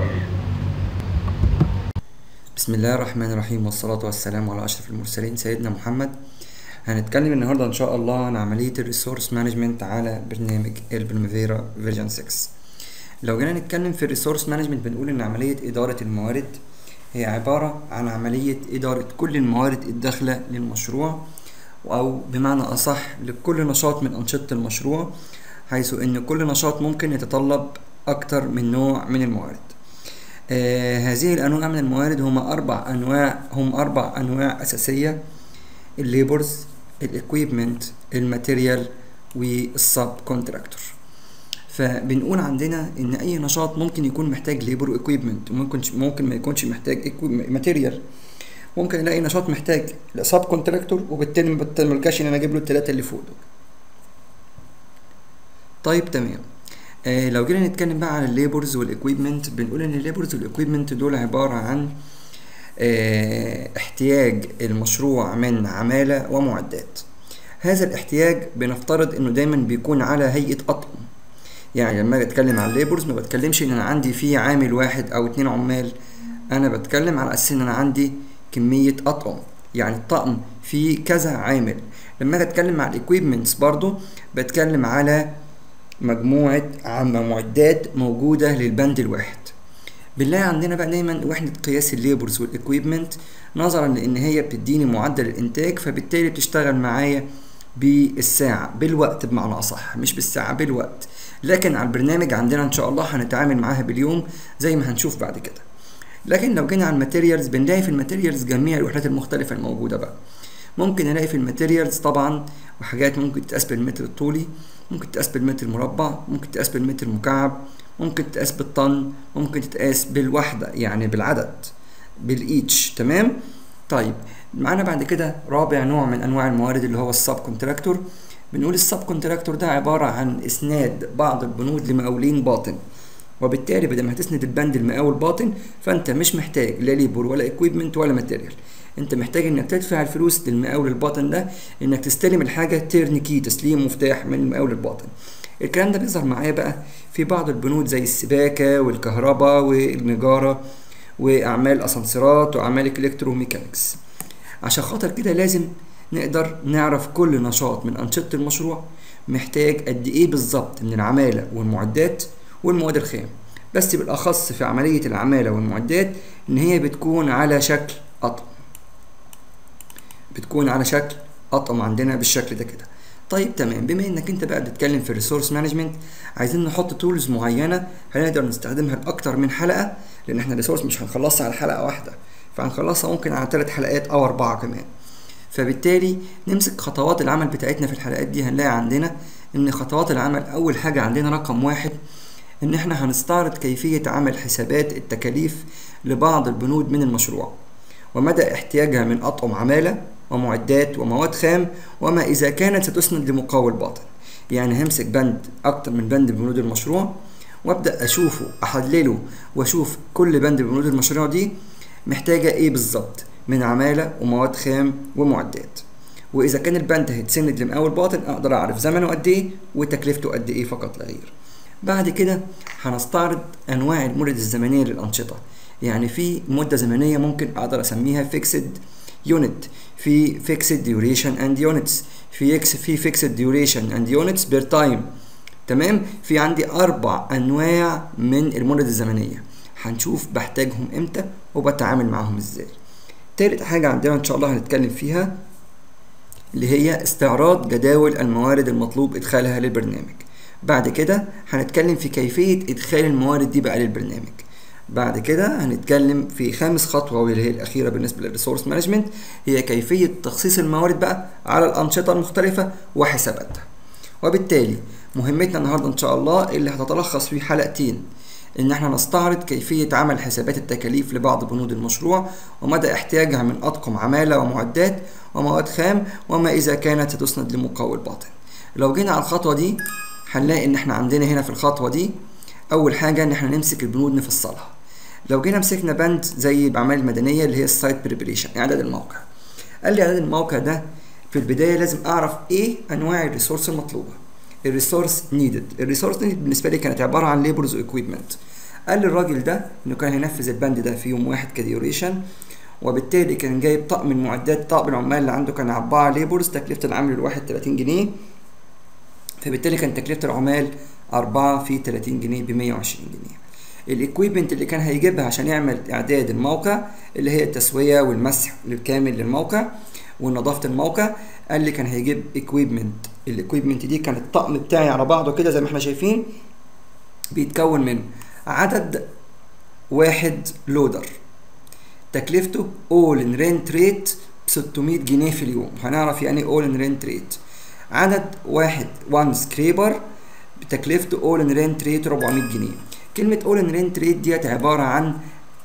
بسم الله الرحمن الرحيم والصلاة والسلام على أشرف المرسلين سيدنا محمد هنتكلم النهاردة إن شاء الله عن عملية الريسورس مانجمنت على برنامج البريمافيرا فيرجن 6 لو جينا نتكلم في الريسورس مانجمنت بنقول إن عملية إدارة الموارد هي عبارة عن عملية إدارة كل الموارد الداخلة للمشروع أو بمعنى أصح لكل نشاط من أنشطة المشروع حيث إن كل نشاط ممكن يتطلب أكتر من نوع من الموارد آه هذه الأنواع من الموارد هم أربع أنواع هم أربع أنواع أساسية الليبرز الإكويبمنت الماتيريال والسب كونتراكتور فبنقول عندنا ان اي نشاط ممكن يكون محتاج ليبر واكويبمنت ممكن ممكن ما يكونش محتاج ماتيريال ممكن الاقي نشاط محتاج سب كونتراكتور وبالتالي ما بلجاش ان انا اجيب له الثلاثه اللي فوق دول طيب تمام آه لو جينا نتكلم بقى على الليبرز والاكويبمنت بنقول ان الليبرز والاكويبمنت دول عباره عن آه احتياج المشروع من عماله ومعدات هذا الاحتياج بنفترض انه دايما بيكون على هيئه اطقم يعني لما اجي اتكلم عن الليبرز ما بتكلمش ان انا عندي فيه عامل واحد او اتنين عمال انا بتكلم على اساس ان انا عندي كميه اطقم يعني الطقم فيه كذا عامل لما اجي اتكلم على الاكويبمنتس برضو بتكلم على مجموعة عم معدات موجودة للبند الواحد بنلاقي عندنا بقى دايما وحدة قياس الليبرز والاكويبمنت نظرا لان هي بتديني معدل الانتاج فبالتالي بتشتغل معايا بالساعة بالوقت بمعنى أصح مش بالساعة بالوقت لكن على البرنامج عندنا إن شاء الله هنتعامل معاها باليوم زي ما هنشوف بعد كده لكن لو جينا على الماتيريالز بنلاقي في الماتيريالز جميع الوحدات المختلفة الموجودة بقى ممكن الاقي في الماتيريالز طبعا وحاجات ممكن تقاس بالمتر الطولي ممكن تقاس بالمتر المربع ممكن تقاس بالمتر المكعب ممكن تقاس بالطن ممكن تتقاس بالوحدة يعني بالعدد بالايتش تمام طيب معانا بعد كده رابع نوع من انواع الموارد اللي هو السب كونتراكتور بنقول السب كونتراكتور ده عبارة عن اسناد بعض البنود لمقاولين باطن وبالتالي بدل ما هتسند البند المقاول باطن فانت مش محتاج لا ليبر ولا اكويبمنت ولا ماتيريال انت محتاج انك تدفع الفلوس للمقاول الباطن ده انك تستلم الحاجه تيرنكي تسليم مفتاح من المقاول الباطن الكلام ده بيظهر معايا بقى في بعض البنود زي السباكه والكهرباء والنجاره واعمال اسانسيرات واعمال الكتروميكانكس عشان خاطر كده لازم نقدر نعرف كل نشاط من انشطه المشروع محتاج قد ايه بالظبط من العماله والمعدات والمواد الخام بس بالاخص في عمليه العماله والمعدات ان هي بتكون على شكل اطقم بتكون على شكل اطقم عندنا بالشكل ده كده طيب تمام بما انك انت بقى بتتكلم في الريسورس مانجمنت عايزين نحط تولز معينه هنقدر نستخدمها لاكتر من حلقه لان احنا الريسورس مش هنخلصها على حلقه واحده فهنخلصها ممكن على ثلاث حلقات او اربعه كمان فبالتالي نمسك خطوات العمل بتاعتنا في الحلقات دي هنلاقي عندنا ان خطوات العمل اول حاجه عندنا رقم واحد ان احنا هنستعرض كيفيه عمل حسابات التكاليف لبعض البنود من المشروع ومدى احتياجها من اطقم عماله ومعدات ومواد خام وما إذا كانت ستسند لمقاول باطن يعني همسك بند أكتر من بند بنود المشروع وابدا اشوفه احلله واشوف كل بند من بنود المشروع دي محتاجه ايه بالظبط من عماله ومواد خام ومعدات واذا كان البند هيتسند لمقاول باطن اقدر اعرف زمنه قد ايه وتكلفته قد ايه فقط لا غير بعد كده هنستعرض انواع المدد الزمنيه للانشطه يعني في مده زمنيه ممكن اقدر اسميها فيكسد يونت في فيكسد ديوريشن اند يونتس في اكس في فيكسد ديوريشن اند يونتس بير تايم تمام في عندي اربع انواع من المدد الزمنيه هنشوف بحتاجهم امتى وبتعامل معاهم ازاي تالت حاجه عندنا ان شاء الله هنتكلم فيها اللي هي استعراض جداول الموارد المطلوب ادخالها للبرنامج بعد كده هنتكلم في كيفيه ادخال الموارد دي بقى للبرنامج بعد كده هنتكلم في خامس خطوه واللي هي الاخيره بالنسبه للريسورس مانجمنت هي كيفيه تخصيص الموارد بقى على الانشطه المختلفه وحساباتها وبالتالي مهمتنا النهارده ان شاء الله اللي هتتلخص في حلقتين ان احنا نستعرض كيفيه عمل حسابات التكاليف لبعض بنود المشروع ومدى احتياجها من اطقم عماله ومعدات ومواد خام وما اذا كانت ستسند لمقاول باطن لو جينا على الخطوه دي هنلاقي ان احنا عندنا هنا في الخطوه دي اول حاجه ان احنا نمسك البنود نفصلها لو جينا مسكنا بند زي الاعمال المدنيه اللي هي السايت بريبريشن اعداد الموقع قال لي اعداد الموقع ده في البدايه لازم اعرف ايه انواع الريسورس المطلوبه الريسورس نيدد الريسورس نيدد بالنسبه لي كانت عباره عن ليبرز واكويبمنت قال لي الراجل ده انه كان هينفذ البند ده في يوم واحد كديوريشن وبالتالي كان جايب طقم المعدات طقم العمال اللي عنده كان أربعة ليبرز تكلفة العامل الواحد 30 جنيه فبالتالي كان تكلفة العمال أربعة في 30 جنيه ب 120 جنيه الاكويبمنت اللي كان هيجيبها عشان يعمل اعداد الموقع اللي هي التسويه والمسح الكامل للموقع ونظافه الموقع قال لي كان هيجيب اكويبمنت الاكويبمنت دي كان الطقم بتاعي على بعضه كده زي ما احنا شايفين بيتكون من عدد واحد لودر تكلفته اول ان رينت ريت ب 600 جنيه في اليوم هنعرف يعني ايه اول ان رينت ريت عدد واحد وان سكريبر بتكلفته اول ان رينت ريت 400 جنيه كلمة اول ان رينت ريت ديت عبارة عن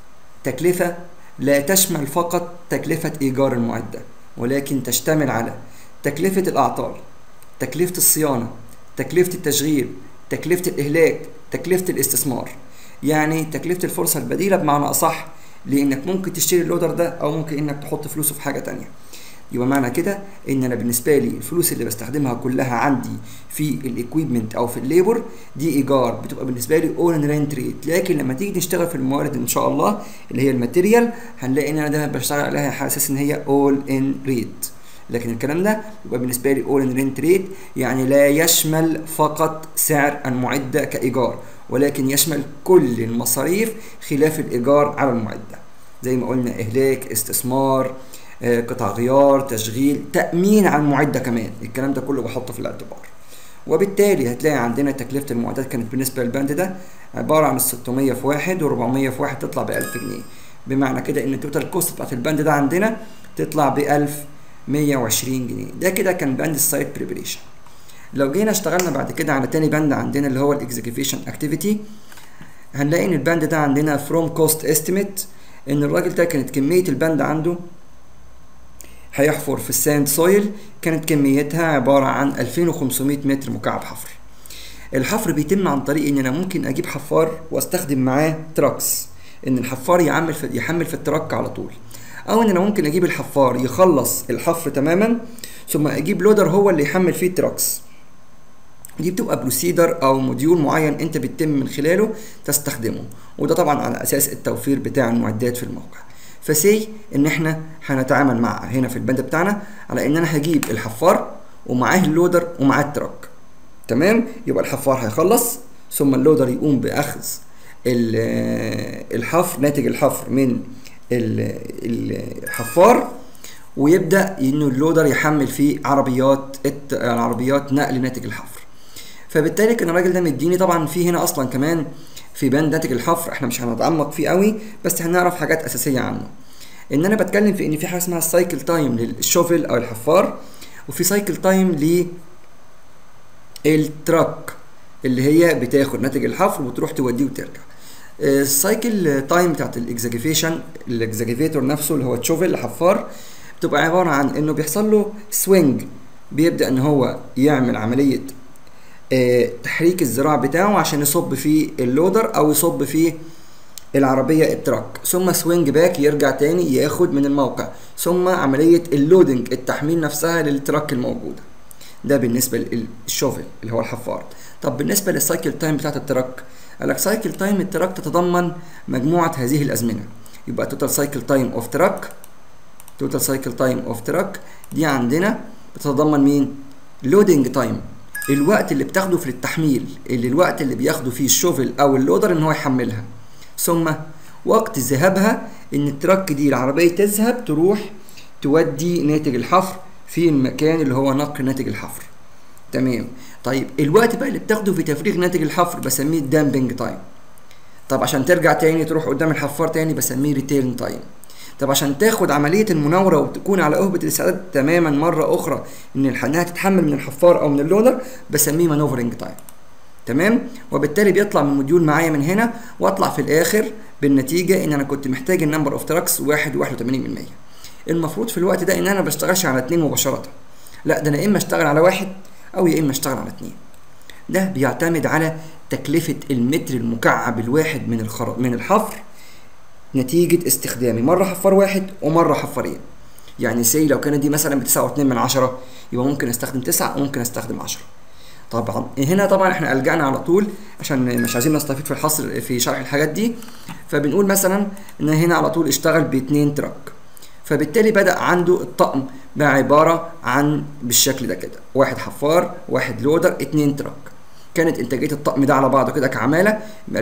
تكلفة لا تشمل فقط تكلفة إيجار المعدة ولكن تشتمل على تكلفة الأعطال تكلفة الصيانة تكلفة التشغيل تكلفه الاهلاك تكلفه الاستثمار يعني تكلفه الفرصه البديله بمعنى اصح لانك ممكن تشتري اللودر ده او ممكن انك تحط فلوسه في حاجه تانية يبقى معنى كده ان انا بالنسبه لي الفلوس اللي بستخدمها كلها عندي في الاكويبمنت او في الليبر دي ايجار بتبقى بالنسبه لي اول ان رينت ريت لكن لما تيجي نشتغل في الموارد ان شاء الله اللي هي الماتيريال هنلاقي ان انا دايما بشتغل عليها على اساس ان هي اول ان ريت لكن الكلام ده يبقى بالنسبه لي اول ان رينت ريت يعني لا يشمل فقط سعر المعده كايجار ولكن يشمل كل المصاريف خلاف الايجار على المعده زي ما قلنا اهلاك استثمار آه، قطع غيار تشغيل تامين على المعده كمان الكلام ده كله بحطه في الاعتبار وبالتالي هتلاقي عندنا تكلفه المعدات كانت بالنسبه للبند ده عباره عن 600 في واحد و400 في واحد تطلع ب 1000 جنيه بمعنى كده ان التوتال كوست بتاعت البند ده عندنا تطلع ب 1120 جنيه ده كده كان بند السايت بريبريشن لو جينا اشتغلنا بعد كده على تاني بند عندنا اللي هو الاكزيكيوشن اكتيفيتي هنلاقي ان البند ده عندنا فروم كوست استيميت ان الراجل ده كانت كميه البند عنده هيحفر في الساند سويل كانت كميتها عبارة عن 2500 متر مكعب حفر الحفر بيتم عن طريق ان انا ممكن اجيب حفار واستخدم معاه تراكس ان الحفار يعمل في يحمل في التراك على طول او ان انا ممكن اجيب الحفار يخلص الحفر تماما ثم اجيب لودر هو اللي يحمل فيه التراكس دي بتبقى بروسيدر او موديول معين انت بتتم من خلاله تستخدمه وده طبعا على اساس التوفير بتاع المعدات في الموقع فسي ان احنا هنتعامل مع هنا في البند بتاعنا على ان انا هجيب الحفار ومعاه اللودر ومعاه التراك تمام يبقى الحفار هيخلص ثم اللودر يقوم باخذ الحفر ناتج الحفر من الحفار ويبدا انه اللودر يحمل فيه عربيات عربيات نقل ناتج الحفر فبالتالي كان الراجل ده مديني طبعا في هنا اصلا كمان في بند ناتج الحفر احنا مش هنتعمق فيه قوي بس هنعرف حاجات اساسيه عنه ان انا بتكلم في ان في حاجه اسمها السايكل تايم للشوفل او الحفار وفي سايكل تايم للتراك اللي هي بتاخد ناتج الحفر وتروح توديه وترجع السايكل تايم بتاعت الاكزاجيفيشن الاكزاجيفيتور نفسه اللي هو الشوفل الحفار بتبقى عباره عن انه بيحصل له سوينج بيبدا ان هو يعمل عمليه اه تحريك الذراع بتاعه عشان يصب فيه اللودر او يصب فيه العربيه التراك ثم سوينج باك يرجع تاني ياخد من الموقع ثم عمليه اللودنج التحميل نفسها للتراك الموجوده ده بالنسبه للشوفل اللي هو الحفار طب بالنسبه للسايكل تايم بتاعت التراك قال لك سايكل تايم التراك تتضمن مجموعه هذه الازمنه يبقى توتال سايكل تايم اوف تراك توتال سايكل تايم اوف تراك دي عندنا بتتضمن مين لودنج تايم الوقت اللي بتاخده في التحميل اللي الوقت اللي بياخده فيه الشوفل او اللودر ان هو يحملها ثم وقت ذهابها ان التراك دي العربيه تذهب تروح تودي ناتج الحفر في المكان اللي هو نقل ناتج الحفر تمام طيب الوقت بقى اللي بتاخده في تفريغ ناتج الحفر بسميه الدامبنج تايم طب عشان ترجع تاني تروح قدام الحفار تاني بسميه ريتيرن تايم طب عشان تاخد عمليه المناوره وتكون على اهبه الاستعداد تماما مره اخرى ان انها تتحمل من الحفار او من اللودر بسميه مانوفرنج تايم تمام وبالتالي بيطلع من موديول معايا من هنا واطلع في الاخر بالنتيجه ان انا كنت محتاج النمبر اوف تراكس 1 81% المفروض في الوقت ده ان انا ما بشتغلش على اتنين مباشره لا ده انا اما اشتغل على واحد او يا اما اشتغل على اتنين ده بيعتمد على تكلفه المتر المكعب الواحد من الخر... من الحفر نتيجة استخدامي مرة حفار واحد ومرة حفارين يعني سي لو كانت دي مثلا بتسعة واتنين من عشرة يبقى ممكن استخدم تسعة وممكن استخدم عشرة طبعا هنا طبعا احنا الجأنا على طول عشان مش عايزين نستفيد في الحصر في شرح الحاجات دي فبنقول مثلا ان هنا على طول اشتغل باتنين تراك فبالتالي بدأ عنده الطقم بقى عبارة عن بالشكل ده كده واحد حفار واحد لودر اتنين تراك كانت انتاجية الطقم ده على بعضه كده كعمالة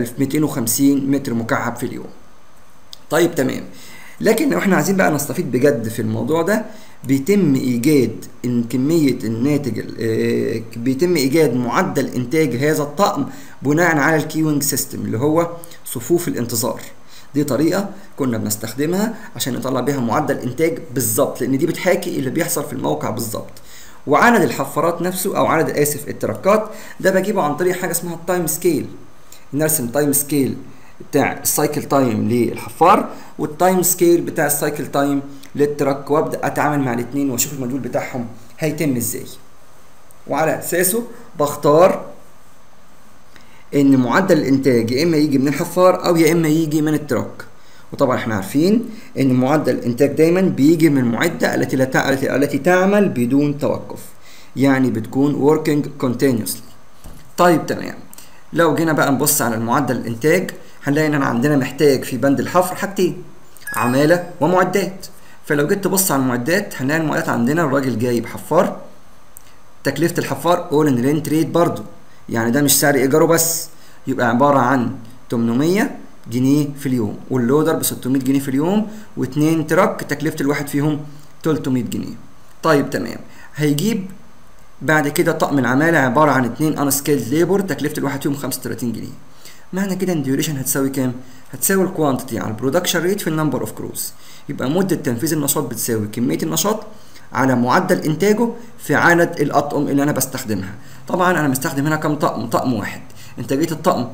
1250 متر مكعب في اليوم طيب تمام لكن لو احنا عايزين بقى نستفيد بجد في الموضوع ده بيتم ايجاد ان كميه الناتج اه بيتم ايجاد معدل انتاج هذا الطقم بناء على الكيوينج سيستم اللي هو صفوف الانتظار دي طريقة كنا بنستخدمها عشان نطلع بيها معدل انتاج بالظبط لان دي بتحاكي اللي بيحصل في الموقع بالظبط وعدد الحفارات نفسه او عدد اسف التراكات ده بجيبه عن طريق حاجة اسمها التايم سكيل نرسم تايم سكيل بتاع السايكل تايم للحفار والتايم سكيل بتاع السايكل تايم للتراك وابدا اتعامل مع الاثنين واشوف المدلول بتاعهم هيتم ازاي وعلى اساسه بختار ان معدل الانتاج يا اما يجي من الحفار او يا اما يجي من التراك وطبعا احنا عارفين ان معدل الانتاج دايما بيجي من المعده التي لا تع... التي التي تعمل بدون توقف يعني بتكون working continuously طيب تمام لو جينا بقى نبص على المعدل الانتاج هنلاقي ان انا عندنا محتاج في بند الحفر حاجتين عماله ومعدات فلو جيت تبص على المعدات هنلاقي المعدات عندنا الراجل جايب حفار تكلفه الحفار اول ان رينت ريت برضه يعني ده مش سعر ايجاره بس يبقى عباره عن 800 جنيه في اليوم واللودر ب 600 جنيه في اليوم واثنين تراك تكلفه الواحد فيهم 300 جنيه طيب تمام هيجيب بعد كده طقم العماله عباره عن اثنين ان سكيلد ليبر تكلفه الواحد فيهم 35 جنيه معنى كده ان الديوريشن هتساوي كام هتساوي الكوانتيتي على البرودكشن ريت في النمبر اوف كروز يبقى مده تنفيذ النشاط بتساوي كميه النشاط على معدل انتاجه في عدد الاطقم اللي انا بستخدمها طبعا انا مستخدم هنا كام طقم طقم واحد انتاجيه الطقم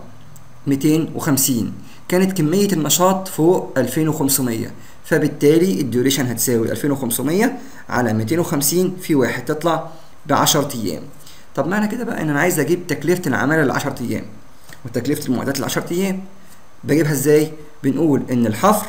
250 كانت كميه النشاط فوق 2500 فبالتالي الديوريشن هتساوي 2500 على 250 في واحد تطلع ب 10 ايام طب معنى كده بقى ان انا عايز اجيب تكلفه العماله ل 10 ايام وتكلفه المعدات ل 10 ايام بجيبها ازاي بنقول ان الحفر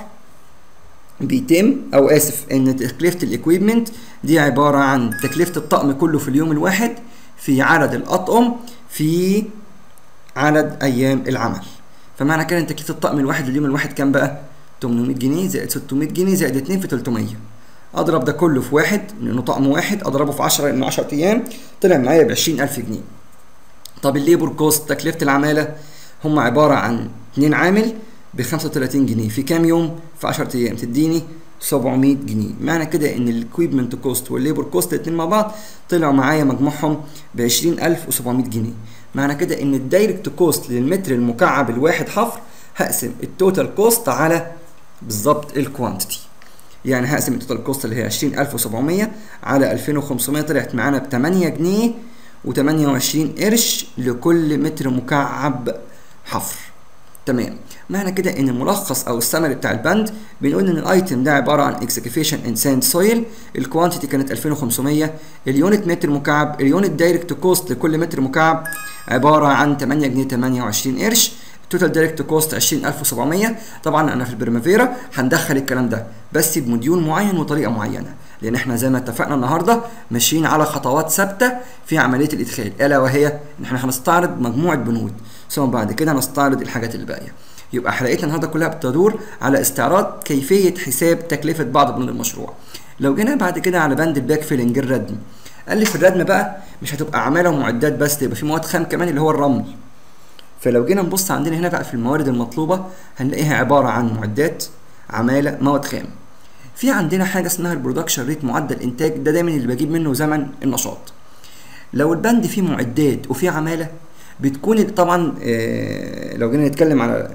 بيتم او اسف ان تكلفه الاكويبمنت دي عباره عن تكلفه الطقم كله في اليوم الواحد في عدد الاطقم في عدد ايام العمل فمعنى كده ان تكلفه الطقم الواحد اليوم الواحد كام بقى 800 جنيه زائد 600 جنيه زائد 2 في 300 اضرب ده كله في واحد لانه طقم واحد اضربه في 10 لانه 10 ايام طلع معايا ب 20000 جنيه طب الليبر كوست تكلفه العماله هم عباره عن 2 عامل ب 35 جنيه في كام يوم في 10 ايام تديني 700 جنيه معنى كده ان الاكويبمنت كوست والليبر كوست الاثنين مع بعض طلعوا معايا مجموعهم ب 20700 جنيه معنى كده ان الدايركت كوست للمتر المكعب الواحد حفر هقسم التوتال كوست على بالظبط الكوانتيتي يعني هقسم التوتال كوست اللي هي 20700 على 2500 طلعت معانا ب 8 جنيه و28 قرش لكل متر مكعب حفر تمام معنى كده ان الملخص او السمري بتاع البند بنقول ان الايتم ده عباره عن اكسكيفيشن ان ساند سويل الكوانتيتي كانت 2500 اليونت متر مكعب اليونت دايركت كوست لكل متر مكعب عباره عن 8 جنيه 28 قرش التوتال دايركت كوست 20700 طبعا انا في البرمافيرا هندخل الكلام ده بس بمديول معين وطريقه معينه لان احنا زي ما اتفقنا النهارده ماشيين على خطوات ثابته في عمليه الادخال الا وهي ان احنا هنستعرض مجموعه بنود ثم بعد كده هنستعرض الحاجات اللي باقيه يبقى حلقتنا النهارده كلها بتدور على استعراض كيفيه حساب تكلفه بعض بنود المشروع لو جينا بعد كده على بند الباك فيلنج الردم قال لي في الردم بقى مش هتبقى عماله ومعدات بس يبقى في مواد خام كمان اللي هو الرمل فلو جينا نبص عندنا هنا بقى في الموارد المطلوبه هنلاقيها عباره عن معدات عماله مواد خام في عندنا حاجه اسمها البرودكشن ريت معدل انتاج ده دايما اللي بجيب منه زمن النشاط لو البند فيه معدات وفيه عماله بتكون طبعا آه لو جينا نتكلم على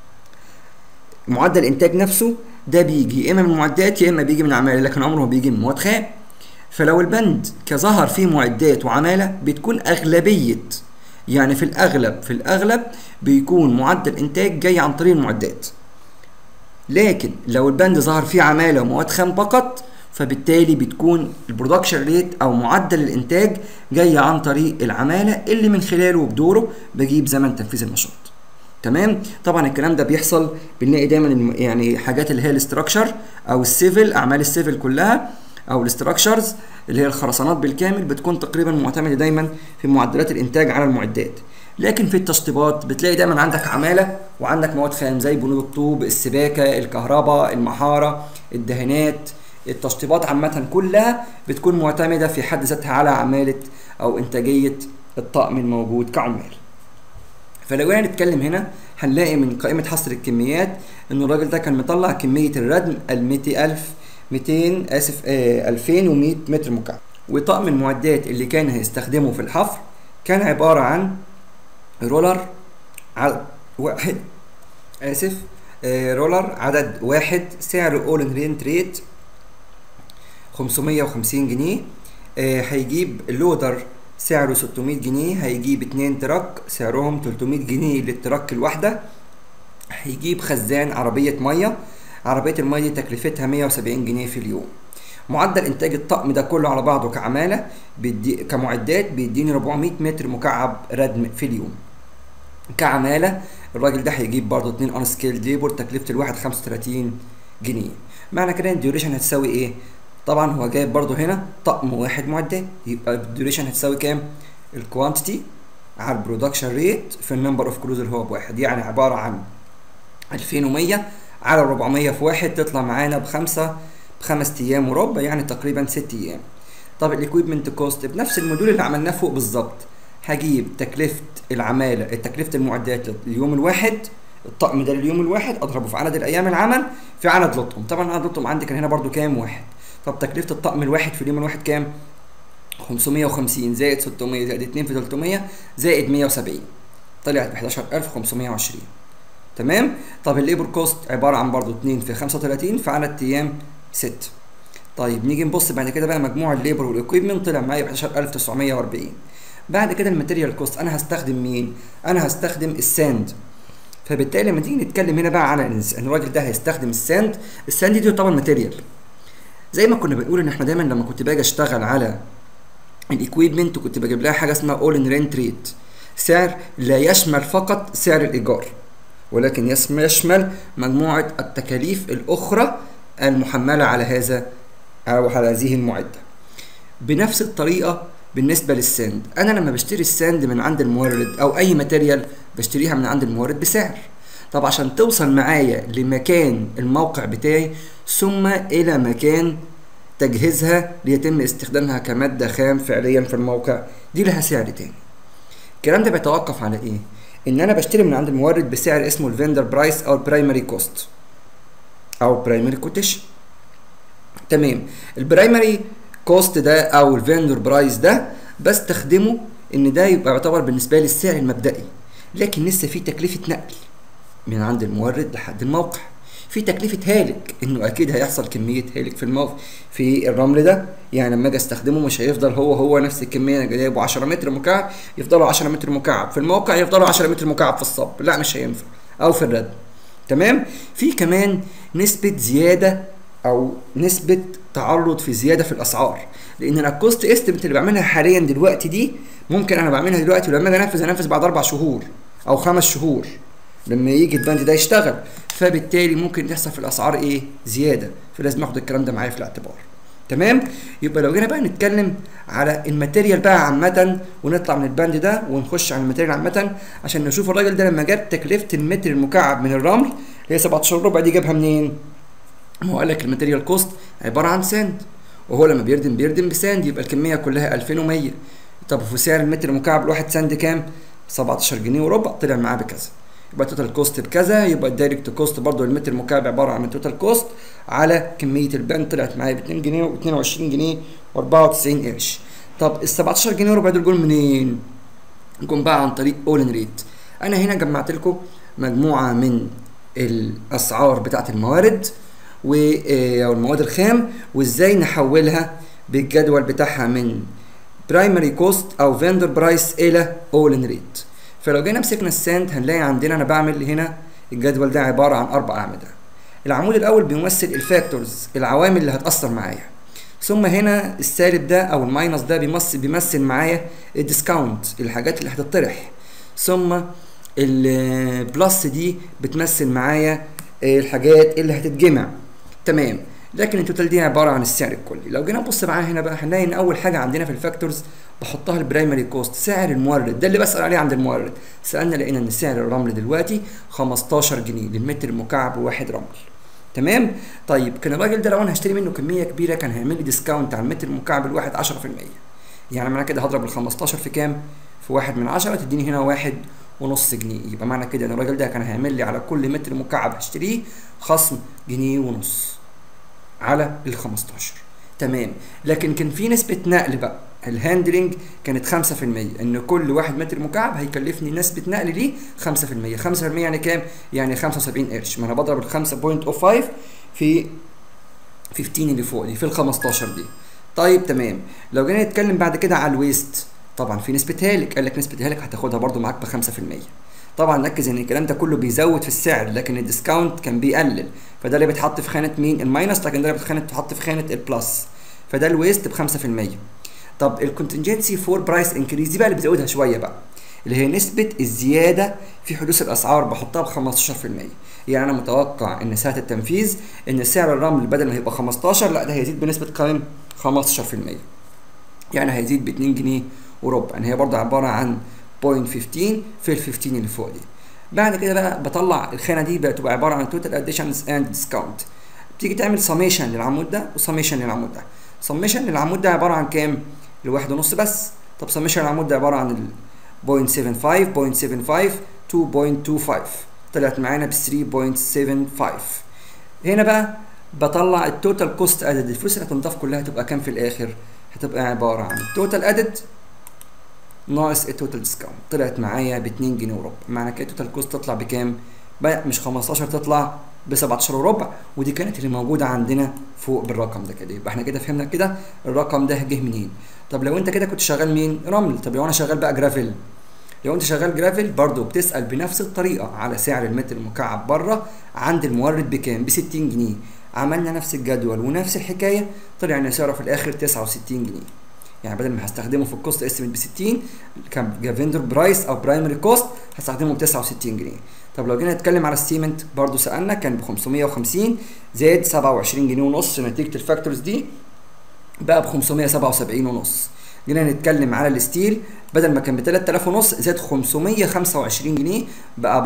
معدل الانتاج نفسه ده بيجي يا اما من معدات يا اما بيجي من عماله لكن عمره ما بيجي من مواد خام فلو البند كظهر فيه معدات وعماله بتكون اغلبيه يعني في الاغلب في الاغلب بيكون معدل انتاج جاي عن طريق المعدات لكن لو البند ظهر فيه عماله ومواد خام فقط فبالتالي بتكون البرودكشن ريت او معدل الانتاج جاي عن طريق العماله اللي من خلاله وبدوره بجيب زمن تنفيذ النشاط تمام طبعا الكلام ده بيحصل بنلاقي دايما يعني حاجات اللي هي الاستراكشر او السيفل اعمال السيفل كلها او الاستراكشرز اللي هي الخرسانات بالكامل بتكون تقريبا معتمده دايما في معدلات الانتاج على المعدات لكن في التشطيبات بتلاقي دايما عندك عماله وعندك مواد خام زي بنود الطوب السباكه الكهرباء المحاره الدهانات التشطيبات عامه كلها بتكون معتمده في حد ذاتها على عماله او انتاجيه الطقم الموجود كعمال فلو جينا نتكلم هنا هنلاقي من قائمه حصر الكميات ان الراجل ده كان مطلع كميه الردم ال 200000 200 اسف آه 2100 متر مكعب وطقم المعدات اللي كان هيستخدمه في الحفر كان عباره عن رولر عدد واحد اسف آه رولر عدد واحد سعر اول ان رينت ريت 550 جنيه آه هيجيب اللودر سعره 600 جنيه هيجيب اتنين تراك سعرهم 300 جنيه للتراك الواحدة هيجيب خزان عربية مية عربية المية دي تكلفتها 170 جنيه في اليوم معدل انتاج الطقم ده كله على بعضه كعمالة بيدي كمعدات بيديني 400 متر مكعب ردم في اليوم كعماله الراجل ده هيجيب برضه 2 ان سكيل ليبر تكلفه الواحد 35 جنيه معنى كده ان الديوريشن هتساوي ايه طبعا هو جايب برضه هنا طقم واحد معدات يبقى الديوريشن هتساوي كام الكوانتيتي على البرودكشن ريت في النمبر اوف كروز اللي هو بواحد يعني عباره عن 2100 على 400 في واحد تطلع معانا بخمسه بخمس ايام وربع يعني تقريبا ست ايام طب الاكويبمنت كوست بنفس الموديول اللي عملناه فوق بالظبط هجيب تكلفه العماله تكلفه المعدات لليوم الواحد الطقم ده لليوم الواحد اضربه في عدد الايام العمل في عدد لطهم طبعا عدد لطهم عندي كان هنا برضو كام واحد طب تكلفه الطقم الواحد في اليوم الواحد كام 550 زائد 600 زائد 2 في 300 زائد 170 طلعت ب 11520 تمام طب الليبر كوست عباره عن برضو 2 في 35 في عدد ايام 6 طيب نيجي نبص بعد كده بقى مجموع الليبر والاكويبمنت طلع معايا ب 11940 بعد كده الماتيريال كوست انا هستخدم مين انا هستخدم الساند فبالتالي لما تيجي نتكلم هنا بقى على ان الراجل ده هيستخدم الساند الساند دي طبعا ماتيريال زي ما كنا بنقول ان احنا دايما لما كنت باجي اشتغل على الاكويبمنت كنت بجيب لها حاجه اسمها اول ان رينت ريت سعر لا يشمل فقط سعر الايجار ولكن يشمل مجموعه التكاليف الاخرى المحمله على هذا او على هذه المعده بنفس الطريقه بالنسبه للساند انا لما بشتري الساند من عند المورد او اي ماتيريال بشتريها من عند المورد بسعر طب عشان توصل معايا لمكان الموقع بتاعي ثم الى مكان تجهيزها ليتم استخدامها كماده خام فعليا في الموقع دي لها سعر تاني الكلام ده بيتوقف على ايه ان انا بشتري من عند المورد بسعر اسمه الفندر برايس او البرايمري كوست او برايمري كوتيشن تمام البرايمري كوست ده او الفندر برايس ده بستخدمه ان ده يبقى يعتبر بالنسبه لي السعر المبدئي لكن لسه في تكلفه نقل من عند المورد لحد الموقع في تكلفة هالك انه اكيد هيحصل كمية هالك في الموقع في الرمل ده يعني لما اجي استخدمه مش هيفضل هو هو نفس الكمية انا جايبه 10 متر مكعب يفضلوا 10 متر مكعب في الموقع يفضلوا 10 متر مكعب في الصب لا مش هينفع او في الردم تمام في كمان نسبة زيادة او نسبة تعرض في زيادة في الاسعار لان انا الكوست استيميت اللي بعملها حاليا دلوقتي دي ممكن انا بعملها دلوقتي ولما اجي انفذ انفذ بعد اربع شهور او خمس شهور لما يجي البند ده يشتغل فبالتالي ممكن يحصل في الاسعار ايه زياده فلازم اخد الكلام ده معايا في الاعتبار تمام يبقى لو جينا بقى نتكلم على الماتيريال بقى عامه ونطلع من البند ده ونخش على الماتيريال عامه عشان نشوف الراجل ده لما جاب تكلفه المتر المكعب من الرمل اللي هي 17 ربع دي جابها منين هو قال لك الماتيريال كوست عباره عن ساند وهو لما بيردم بيردم بساند يبقى الكميه كلها 2100 طب في سعر المتر المكعب الواحد ساند كام 17 جنيه وربع طلع معاه بكذا يبقى التوتال كوست بكذا يبقى الدايركت كوست برضه المتر المكعب عباره عن التوتال كوست على كميه البند طلعت معايا ب 2 جنيه و22 جنيه و94 قرش طب ال 17 جنيه وربع دول جم منين؟ جم بقى عن طريق اول ريت انا هنا جمعت لكم مجموعه من الاسعار بتاعت الموارد و او المواد الخام وازاي نحولها بالجدول بتاعها من برايمري كوست او فيندر برايس الى اول ريت فلو جينا مسكنا الساند هنلاقي عندنا انا بعمل هنا الجدول ده عباره عن اربع اعمده العمود الاول بيمثل الفاكتورز العوامل اللي هتاثر معايا ثم هنا السالب ده او الماينس ده بيمثل بيمثل معايا الديسكاونت الحاجات اللي هتطرح ثم البلس دي بتمثل معايا الحاجات اللي هتتجمع تمام لكن التوتال دي عباره عن السعر الكلي لو جينا نبص معاها هنا بقى هنلاقي ان اول حاجه عندنا في الفاكتورز بحطها البرايمري كوست سعر المورد ده اللي بسال عليه عند المورد سالنا لقينا ان سعر الرمل دلوقتي 15 جنيه للمتر المكعب واحد رمل تمام طيب كان الراجل ده لو انا هشتري منه كميه كبيره كان هيعمل لي ديسكاونت على المتر المكعب الواحد 10% يعني معنى كده هضرب ال 15 في كام في واحد من 10 تديني هنا واحد ونص جنيه يبقى معنى كده ان الراجل ده كان هيعمل لي على كل متر مكعب هشتريه خصم جنيه ونص على ال 15 تمام لكن كان في نسبة نقل بقى الهاندلنج كانت 5% ان كل واحد متر مكعب هيكلفني نسبة نقل ليه 5% 5% يعني كام؟ يعني 75 قرش ما انا بضرب ال 5.05 في 15 اللي فوق دي في ال 15 دي طيب تمام لو جينا نتكلم بعد كده على الويست طبعا في نسبة هالك قال لك نسبة هالك هتاخدها برضو معاك ب 5% طبعا ركز ان الكلام ده كله بيزود في السعر لكن الديسكاونت كان بيقلل فده اللي بيتحط في خانه مين الماينس لكن ده اللي بيتحط في خانه البلس فده الويست ب 5% طب الكونتنجنسي فور برايس انكريز دي بقى اللي بيزودها شويه بقى اللي هي نسبة الزيادة في حدوث الأسعار بحطها ب 15% يعني أنا متوقع إن ساعة التنفيذ إن سعر الرمل بدل ما هيبقى 15 لا ده هيزيد بنسبة كام؟ 15% يعني هيزيد ب 2 جنيه وربع يعني هي برضه عبارة عن 0.15 في ال 15 اللي فوق دي بعد كده بقى بطلع الخانة دي بقى تبقى عبارة عن توتال اديشنز اند ديسكاونت بتيجي تعمل سميشن للعمود ده وسميشن للعمود ده سميشن للعمود ده عبارة عن كام؟ الواحد ونص بس طب سميشن العمود ده عبارة عن ال 0.75 0.75 2.25 طلعت معانا ب 3.75 هنا بقى بطلع التوتال كوست ادد الفلوس اللي هتنضاف كلها هتبقى كام في الاخر؟ هتبقى عبارة عن التوتال ادد ناقص التوتال ديسكاونت طلعت معايا ب 2 جنيه وربع معنى كده التوتال كوست تطلع بكام؟ بقى مش 15 تطلع ب 17 وربع ودي كانت اللي موجوده عندنا فوق بالرقم ده كده يبقى احنا كده فهمنا كده الرقم ده جه منين طب لو انت كده كنت شغال مين رمل طب لو انا شغال بقى جرافيل لو انت شغال جرافيل برضه بتسال بنفس الطريقه على سعر المتر المكعب بره عند المورد بكام ب 60 جنيه عملنا نفس الجدول ونفس الحكايه طلع ان سعره في الاخر 69 جنيه يعني بدل ما هستخدمه في الكوست استيميت ب 60 كان فيندور برايس او برايمري كوست هستخدمه ب 69 جنيه طب لو جينا نتكلم على السيمنت برضو سالنا كان ب 550 زائد 27 جنيه ونص نتيجه الفاكتورز دي بقى ب 577 ونص جينا نتكلم على الستيل بدل ما كان ب 3000 ونص زاد 525 جنيه بقى ب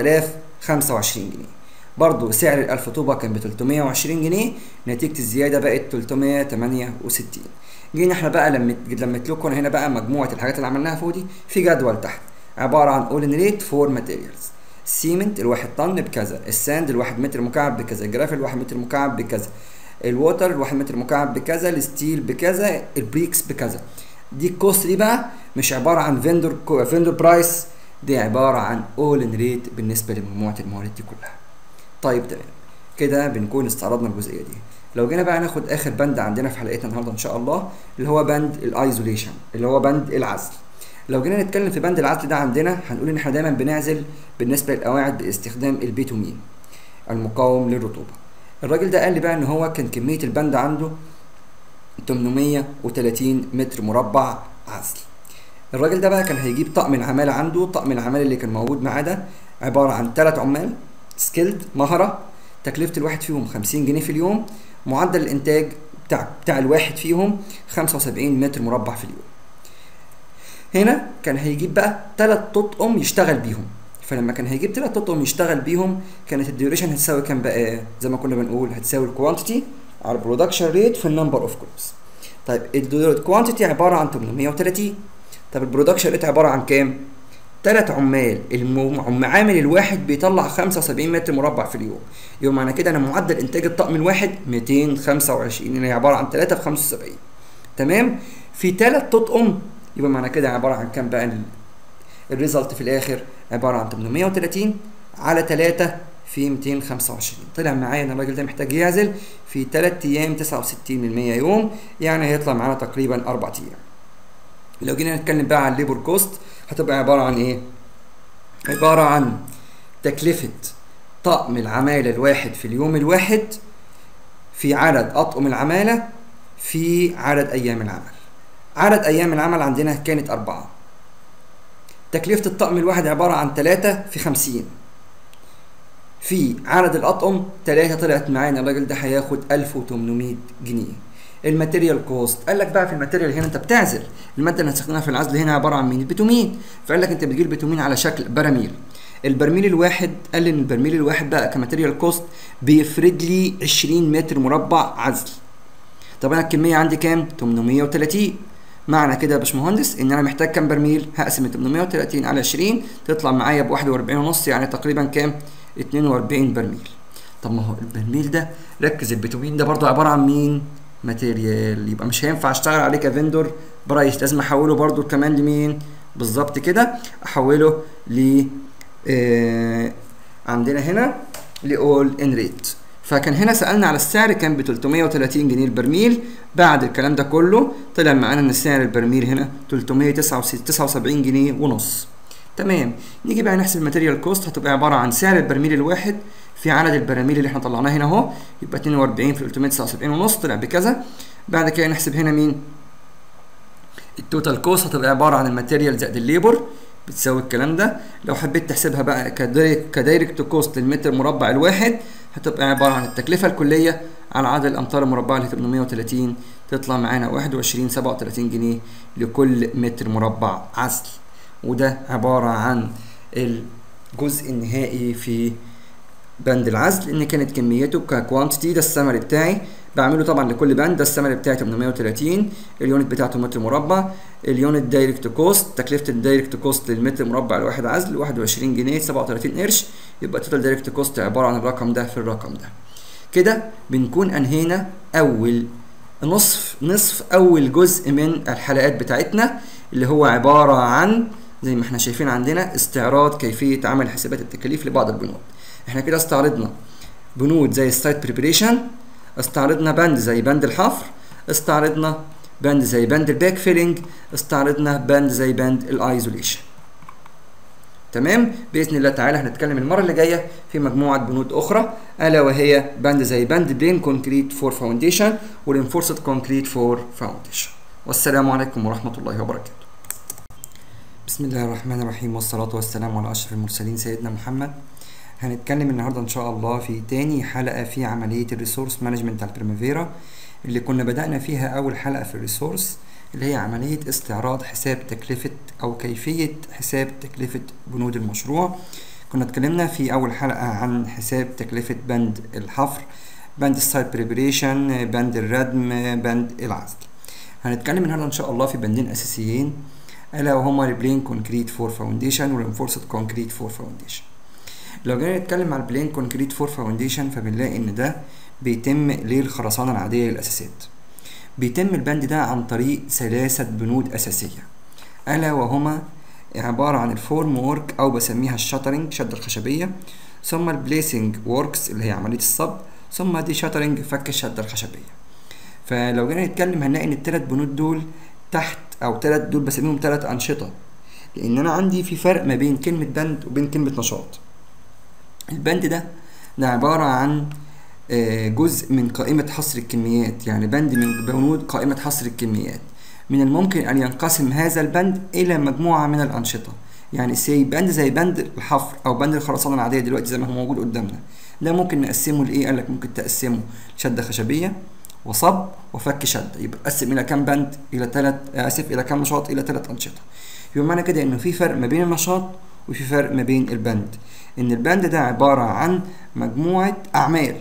4025 جنيه برضو سعر الألف طوبة كان ب 320 جنيه نتيجة الزيادة بقت 368 جينا احنا بقى لما لميت لكم هنا بقى مجموعة الحاجات اللي عملناها فوق دي في جدول تحت عبارة عن اول ان ريت فور ماتيريالز السيمنت الواحد طن بكذا الساند الواحد متر مكعب بكذا الجرافيل الواحد متر مكعب بكذا الووتر الواحد متر مكعب بكذا الستيل بكذا البريكس بكذا دي الكوست دي بقى مش عبارة عن فيندور فيندور برايس دي عبارة عن اول ان ريت بالنسبة لمجموعة الموارد دي كلها طيب تمام كده بنكون استعرضنا الجزئية دي لو جينا بقى ناخد اخر بند عندنا في حلقتنا النهارده ان شاء الله اللي هو بند الايزوليشن اللي هو بند العزل لو جينا نتكلم في بند العزل ده عندنا هنقول ان احنا دايما بنعزل بالنسبه للقواعد باستخدام البيتومين المقاوم للرطوبه الراجل ده قال لي بقى ان هو كان كميه البند عنده 830 متر مربع عزل الراجل ده بقى كان هيجيب طقم العماله عنده طقم العماله اللي كان موجود معاه ده عباره عن ثلاث عمال سكيلد مهره تكلفه الواحد فيهم 50 جنيه في اليوم معدل الانتاج بتاع بتاع الواحد فيهم 75 متر مربع في اليوم هنا كان هيجيب بقى ثلاث تطقم يشتغل بيهم فلما كان هيجيب ثلاث تطقم يشتغل بيهم كانت الديوريشن هتساوي كام بقى زي ما كنا بنقول هتساوي الكوانتيتي على البرودكشن ريت في النمبر اوف كولومز طيب الكوانتيتي عباره عن 830 طب البرودكشن ريت عباره عن كام ثلاث عمال العامل الواحد بيطلع 75 متر مربع في اليوم يبقى معنى كده انا معدل انتاج الطقم الواحد 225 اللي هي عباره عن 3 في 75 تمام في ثلاث تطقم يبقى معنى كده عباره عن كام بقى الريزلت في الاخر عباره عن 830 على 3 في 225 طلع معايا ان الراجل ده محتاج يعزل في 3 ايام 69 من 100 يوم يعني هيطلع معانا تقريبا 4 ايام لو جينا نتكلم بقى عن الليبر كوست هتبقى عباره عن ايه عباره عن تكلفه طقم العماله الواحد في اليوم الواحد في عدد اطقم العماله في عدد ايام العمل عدد ايام العمل عندنا كانت أربعة تكلفة الطقم الواحد عبارة عن تلاتة في خمسين في عدد الأطقم تلاتة طلعت معانا الراجل ده هياخد ألف وتمنمية جنيه الماتيريال كوست قال لك بقى في الماتيريال هنا انت بتعزل الماده اللي هتستخدمها في العزل هنا عباره عن مين البيتومين فقال لك انت بتجيب البيتومين على شكل براميل البرميل الواحد قال لي ان البرميل الواحد بقى كماتيريال كوست بيفرد لي 20 متر مربع عزل طب انا الكميه عندي كام 830 معنى كده يا باشمهندس ان انا محتاج كام برميل هقسم 830 على 20 تطلع معايا ب 41 ونص يعني تقريبا كام 42 برميل طب ما هو البرميل ده ركز البيتومين ده برضو عباره عن مين ماتيريال يبقى مش هينفع اشتغل عليه كفندور برايس لازم احوله برضو كمان لمين بالظبط كده احوله ل آه عندنا هنا لاول ان ريت فكان هنا سالنا على السعر كان ب 330 جنيه البرميل بعد الكلام ده كله طلع معانا ان سعر البرميل هنا 379 جنيه ونص تمام نيجي بقى نحسب الماتيريال كوست هتبقى عباره عن سعر البرميل الواحد في عدد البراميل اللي احنا طلعناه هنا اهو يبقى 42 في 379 ونص طلع بكذا بعد كده نحسب هنا مين التوتال كوست هتبقى عباره عن الماتيريال زائد الليبر بتساوي الكلام ده لو حبيت تحسبها بقى كدايركت كوست للمتر مربع الواحد هتبقى عباره عن التكلفه الكليه على عدد الامتار المربعه اللي هي 830 تطلع معانا 21 37 جنيه لكل متر مربع عزل وده عباره عن الجزء النهائي في بند العزل ان كانت كميته ككوانتيتي ده السمري بتاعي بعمله طبعا لكل بند ده السمري بتاعي 830 اليونت بتاعته متر مربع اليونت دايركت كوست تكلفه الدايركت كوست للمتر مربع الواحد عزل 21 جنيه 37 قرش يبقى توتال دايركت كوست عباره عن الرقم ده في الرقم ده كده بنكون انهينا اول نصف نصف اول جزء من الحلقات بتاعتنا اللي هو عباره عن زي ما احنا شايفين عندنا استعراض كيفيه عمل حسابات التكاليف لبعض البنود احنا كده استعرضنا بنود زي السايت بريبريشن استعرضنا بند زي بند الحفر استعرضنا بند زي بند الباك فيلنج استعرضنا بند زي بند الايزوليشن تمام باذن الله تعالى هنتكلم المره اللي جايه في مجموعه بنود اخرى الا وهي بند زي بند بلين كونكريت فور فاونديشن والانفورسد كونكريت فور فاونديشن والسلام عليكم ورحمه الله وبركاته بسم الله الرحمن الرحيم والصلاه والسلام على اشرف المرسلين سيدنا محمد هنتكلم النهارده ان شاء الله في تاني حلقه في عمليه الريسورس مانجمنت على البريمافيرا اللي كنا بدانا فيها اول حلقه في الريسورس اللي هي عمليه استعراض حساب تكلفه او كيفيه حساب تكلفه بنود المشروع كنا اتكلمنا في اول حلقه عن حساب تكلفه بند الحفر بند السايت بريبريشن بند الردم بند العزل هنتكلم النهارده ان شاء الله في بندين اساسيين الا وهما البلين كونكريت فور فاونديشن والانفورسد كونكريت فور فاونديشن لو جينا نتكلم على البلين كونكريت فور فاونديشن فبنلاقي ان ده بيتم للخرسانة العادية للأساسات بيتم البند ده عن طريق ثلاثة بنود أساسية ألا وهما عبارة عن الفورم وورك أو بسميها الشاترنج شد الخشبية ثم البليسنج ووركس اللي هي عملية الصب ثم دي شاترنج فك الشدة الخشبية فلو جينا نتكلم هنلاقي إن التلات بنود دول تحت أو تلات دول بسميهم تلات أنشطة لأن أنا عندي في فرق ما بين كلمة بند وبين كلمة نشاط البند ده ده عبارة عن جزء من قائمة حصر الكميات يعني بند من بنود قائمة حصر الكميات من الممكن أن ينقسم هذا البند إلى مجموعة من الأنشطة يعني سي بند زي بند الحفر أو بند الخرسانة العادية دلوقتي زي ما هو موجود قدامنا ده ممكن نقسمه لإيه؟ قال لك ممكن تقسمه شدة خشبية وصب وفك شدة يبقى قسم إلى كام بند؟ إلى ثلاث آسف إلى كام نشاط؟ إلى ثلاث أنشطة يبقى معنى كده إنه في فرق ما بين النشاط وفي فرق ما بين البند إن البند ده عبارة عن مجموعة أعمال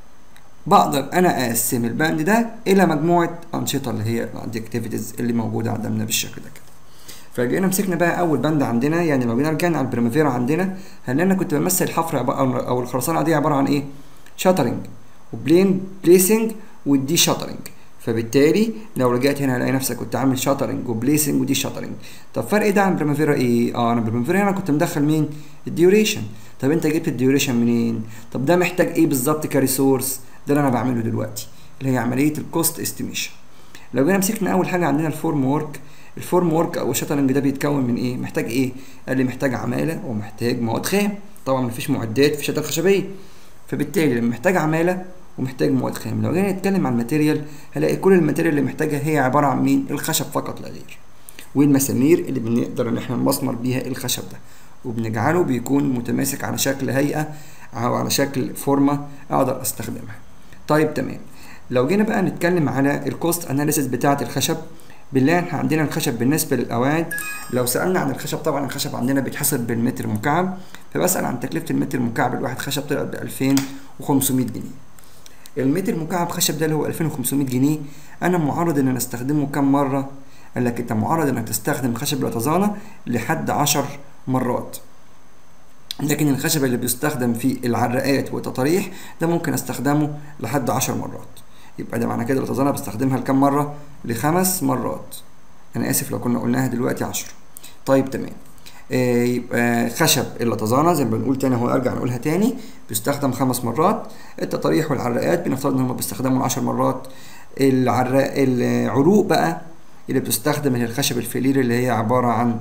بقدر انا اقسم البند ده الى مجموعه انشطه اللي هي الاكتيفيتيز اللي موجوده قدامنا بالشكل ده كده فجينا مسكنا بقى اول بند عندنا يعني لو جينا رجعنا على البريمافيرا عندنا هنلاقي انا كنت بمثل الحفر او الخرسانه دي عباره عن ايه شاترنج وبلين بليسنج ودي شاترنج فبالتالي لو رجعت هنا هلاقي نفسك كنت عامل شاترنج وبليسنج ودي شاترنج طب فرق ده عن بريمافيرا ايه اه انا بريمافيرا هنا كنت مدخل مين الديوريشن طب انت جبت الديوريشن منين طب ده محتاج ايه بالظبط كريسورس ده اللي انا بعمله دلوقتي اللي هي عمليه الكوست استيميشن لو جينا مسكنا اول حاجه عندنا الفورم وورك الفورم وورك او الشاترنج ده بيتكون من ايه محتاج ايه قال لي محتاج عماله ومحتاج مواد خام طبعا مفيش معدات في شده خشبيه فبالتالي لما محتاج عماله ومحتاج مواد خام لو جينا نتكلم عن الماتيريال هلاقي كل الماتيريال اللي محتاجها هي عباره عن مين الخشب فقط لا غير والمسامير اللي بنقدر ان احنا نمسمر بيها الخشب ده وبنجعله بيكون متماسك على شكل هيئه او على شكل فورمه اقدر استخدمها طيب تمام لو جينا بقى نتكلم على الكوست اناليسيس بتاعه الخشب بالله احنا عندنا الخشب بالنسبه للقواعد لو سالنا عن الخشب طبعا الخشب عندنا بيتحسب بالمتر مكعب فبسال عن تكلفه المتر المكعب الواحد خشب طلعت ب 2500 جنيه المتر مكعب خشب ده اللي هو 2500 جنيه انا معرض ان انا استخدمه كم مره قال لك انت معرض انك تستخدم خشب الرطزانه لحد 10 مرات لكن الخشب اللي بيستخدم في العراقات والتطاريح ده ممكن استخدمه لحد عشر مرات يبقى ده معنى كده الرطزانة بستخدمها لكم مرة لخمس مرات أنا آسف لو كنا قلناها دلوقتي عشرة طيب تمام آه يبقى خشب اللطزانة زي ما بنقول تاني هو أرجع نقولها تاني بيستخدم خمس مرات التطاريح والعراقات بنفترض إن هم بيستخدموا عشر مرات العراق العروق بقى اللي بتستخدم اللي هي الخشب الفلير اللي هي عبارة عن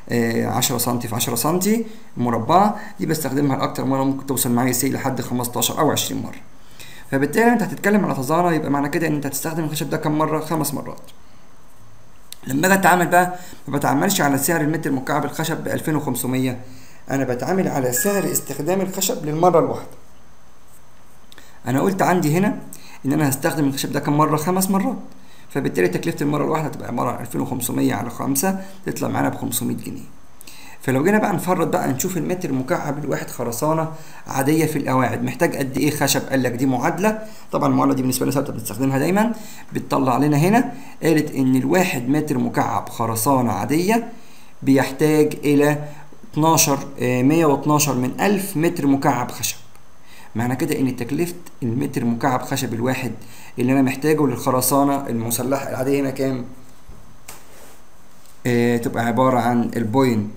10 سم في 10 سم مربعة دي بستخدمها لأكتر مرة ممكن توصل معايا سي لحد 15 أو 20 مرة فبالتالي أنت هتتكلم على تزارة يبقى معنى كده إن أنت هتستخدم الخشب ده كم مرة؟ خمس مرات لما اجي اتعامل بقى ما بتعاملش على سعر المتر مكعب الخشب ب 2500 انا بتعامل على سعر استخدام الخشب للمره الواحده انا قلت عندي هنا ان انا هستخدم الخشب ده كم مره خمس مرات فبالتالي تكلفه المره الواحده هتبقى عباره عن 2500 على 5 تطلع معانا ب 500 جنيه فلو جينا بقى نفرض بقى نشوف المتر مكعب الواحد خرسانه عاديه في القواعد محتاج قد ايه خشب قال لك دي معادله طبعا المعادله دي بالنسبه لنا ثابته بنستخدمها دايما بتطلع لنا هنا قالت ان الواحد متر مكعب خرسانه عاديه بيحتاج الى 12 آه، 112 من 1000 متر مكعب خشب معنى كده ان تكلفه المتر مكعب خشب الواحد اللي انا محتاجه للخرسانه المسلحه العاديه هنا كام آه تبقى عباره عن البوينت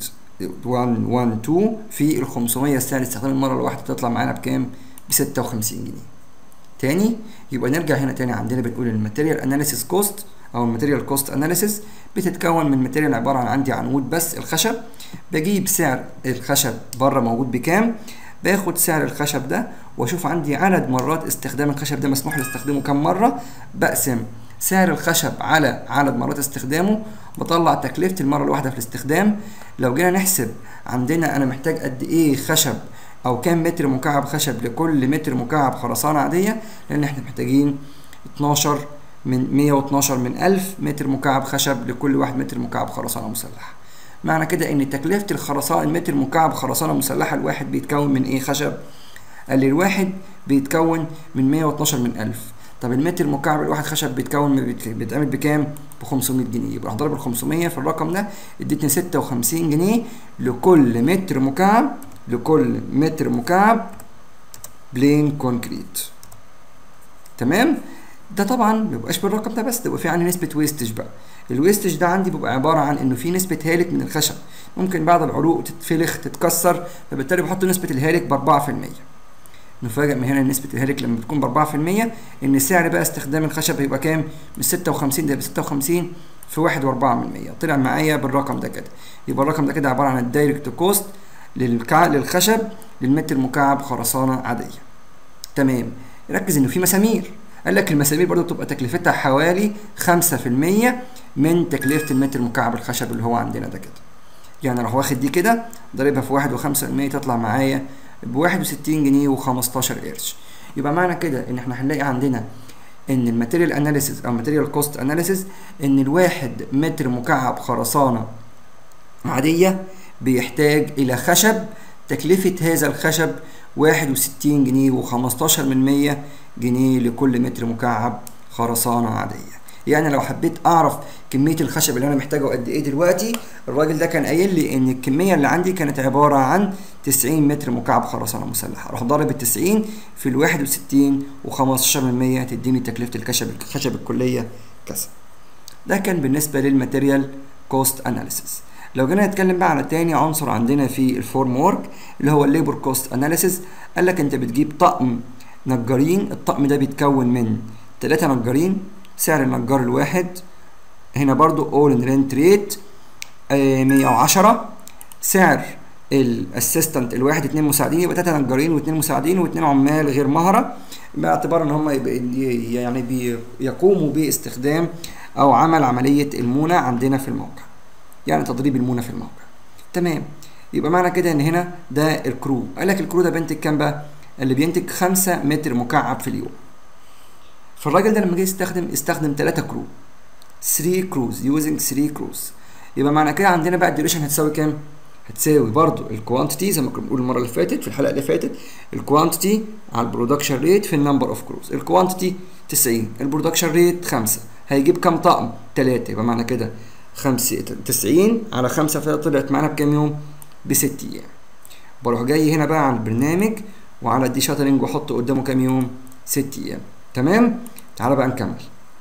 112 في ال 500 سعر استخدام المره الواحده تطلع معانا بكام ب 56 جنيه تاني يبقى نرجع هنا تاني عندنا بنقول الماتيريال اناليسيس كوست او الماتيريال كوست اناليسيس بتتكون من ماتيريال عباره عن عندي عنقود بس الخشب بجيب سعر الخشب بره موجود بكام باخد سعر الخشب ده واشوف عندي عدد مرات استخدام الخشب ده مسموح لي استخدمه كم مره بقسم سعر الخشب على عدد مرات استخدامه بطلع تكلفة المرة الواحدة في الاستخدام لو جينا نحسب عندنا انا محتاج قد ايه خشب او كام متر مكعب خشب لكل متر مكعب خرسانة عادية لان احنا محتاجين 12 من 112 من 1000 متر مكعب خشب لكل واحد متر مكعب خرسانة مسلحة معنى كده ان تكلفة الخرسانة المتر مكعب خرسانة مسلحة الواحد بيتكون من ايه خشب قال لي الواحد بيتكون من 112 من 1000 طب المتر مكعب الواحد خشب بيتكون بيتعمل بكام؟ ب 500 جنيه يبقى هضرب ال 500 في الرقم ده ادتني 56 جنيه لكل متر مكعب لكل متر مكعب بلين كونكريت تمام؟ ده طبعا ما بيبقاش بالرقم ده بس ده بيبقى في عندي نسبة ويستج بقى الويستج ده عندي بيبقى عبارة عن انه في نسبة هالك من الخشب ممكن بعض العروق تتفلخ تتكسر فبالتالي بحط نسبة الهالك ب 4% نفاجئ من هنا ان نسبة الهالك لما بتكون ب 4% ان سعر بقى استخدام الخشب هيبقى كام؟ من 56 ده ب 56 في 1.4% طلع معايا بالرقم ده كده يبقى الرقم ده كده عبارة عن الدايركت كوست للكع... للخشب للمتر مكعب خرسانة عادية تمام ركز انه في مسامير قال لك المسامير برضو بتبقى تكلفتها حوالي 5% من تكلفة المتر مكعب الخشب اللي هو عندنا ده كده يعني راح واخد دي كده ضاربها في واحد وخمسة المية تطلع معايا بواحد وستين جنيه وخمستاشر قرش يبقى معنى كده ان احنا هنلاقي عندنا ان الماتيريال اناليسيس او ماتيريال كوست اناليسيس ان الواحد متر مكعب خرسانة عادية بيحتاج الى خشب تكلفة هذا الخشب واحد وستين جنيه وخمستاشر من مية جنيه لكل متر مكعب خرسانة عادية يعني لو حبيت اعرف كميه الخشب اللي انا محتاجه قد ايه دلوقتي الراجل ده كان قايل لي ان الكميه اللي عندي كانت عباره عن 90 متر مكعب خرسانه مسلحه اروح ضارب ال 90 في ال 61 و15% تديني تكلفه الخشب الخشب الكليه كذا ده كان بالنسبه للماتيريال كوست اناليسيس لو جينا نتكلم بقى على تاني عنصر عندنا في الفورم وورك اللي هو الليبر كوست اناليسيس قال لك انت بتجيب طقم نجارين الطقم ده بيتكون من ثلاثة نجارين سعر النجار الواحد هنا برضو اول ان رينت ريت 110 سعر الاسيستنت الواحد اتنين مساعدين يبقى تلاته نجارين واتنين مساعدين واتنين عمال غير مهره باعتبار ان هم يعني بيقوموا باستخدام او عمل عمليه المونه عندنا في الموقع يعني تضريب المونه في الموقع تمام يبقى معنى كده ان هنا ده الكرو قال لك الكرو ده بينتج كام بقى اللي بينتج 5 متر مكعب في اليوم فالراجل ده لما جه يستخدم استخدم 3 كرو 3 كروز يوزنج 3 كروز يبقى معنى كده عندنا بقى الديوريشن هتساوي كام؟ هتساوي برضو الكوانتيتي زي ما كنا بنقول المره اللي فاتت في الحلقه اللي فاتت الكوانتيتي على البرودكشن ريت في النمبر اوف كروز الكوانتيتي 90 البرودكشن ريت 5 هيجيب كام طقم؟ 3 يبقى معنى كده 5 90 على 5 فطلعت معانا بكام يوم؟ ب 6 ايام بروح جاي هنا بقى على البرنامج وعلى الدي شاترنج واحط قدامه كام يوم؟ 6 ايام تمام؟ تعالى بقى نكمل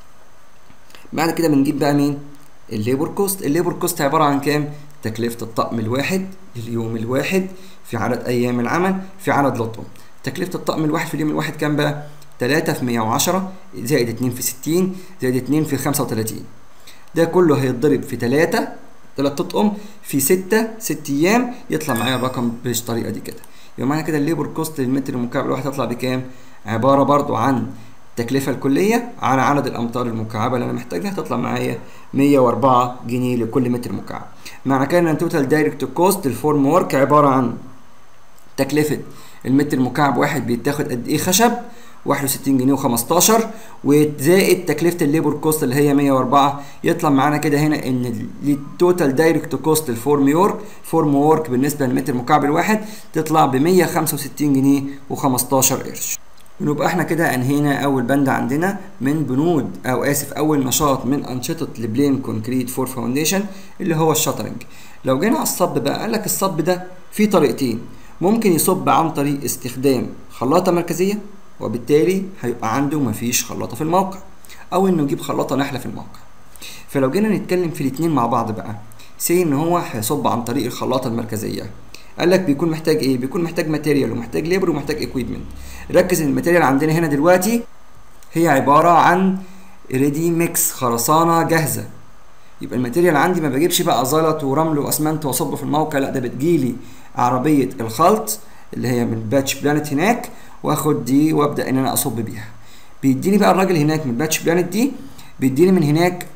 بعد كده بنجيب بقى مين الليبر كوست الليبر كوست عباره عن كام تكلفه الطقم الواحد اليوم الواحد في عدد ايام العمل في عدد لطم تكلفه الطقم الواحد في اليوم الواحد كام بقى 3 في 110 زائد 2 في 60 زائد 2 في 35 ده كله هيتضرب في 3 3 تطقم في 6 6 ايام يطلع معايا الرقم بالطريقه دي كده يبقى معنى كده الليبر كوست للمتر المكعب الواحد هيطلع بكام عباره برضو عن التكلفة الكلية على عدد الأمتار المكعبة اللي أنا محتاجها تطلع معايا 104 جنيه لكل متر مكعب معنى كده إن التوتال دايركت كوست الفورم ورك عبارة عن تكلفة المتر المكعب واحد بيتاخد قد إيه خشب 61 جنيه و15 وزائد تكلفه الليبر كوست اللي هي 104 يطلع معانا كده هنا ان التوتال دايركت كوست الفورم ورك فورم ورك بالنسبه للمتر مكعب الواحد تطلع ب 165 جنيه و15 قرش ونبقى احنا كده انهينا اول بند عندنا من بنود او اسف اول نشاط من انشطه البلين كونكريت فور فاونديشن اللي هو الشاترنج لو جينا على الصب بقى قال لك الصب ده فيه طريقتين ممكن يصب عن طريق استخدام خلاطه مركزيه وبالتالي هيبقى عنده مفيش خلاطه في الموقع او انه يجيب خلاطه نحله في الموقع فلو جينا نتكلم في الاتنين مع بعض بقى سي ان هو هيصب عن طريق الخلاطه المركزيه قال لك بيكون محتاج ايه بيكون محتاج ماتيريال ومحتاج ليبر ومحتاج اكويبمنت ركز ان الماتيريال عندنا هنا دلوقتي هي عباره عن ريدي ميكس خرسانه جاهزه يبقى الماتيريال عندي ما بجيبش بقى زلط ورمل واسمنت واصبه في الموقع لا ده بتجيلي عربيه الخلط اللي هي من باتش بلانت هناك واخد دي وابدا ان انا اصب بيها بيديني بقى الراجل هناك من باتش بلانت دي بيديني من هناك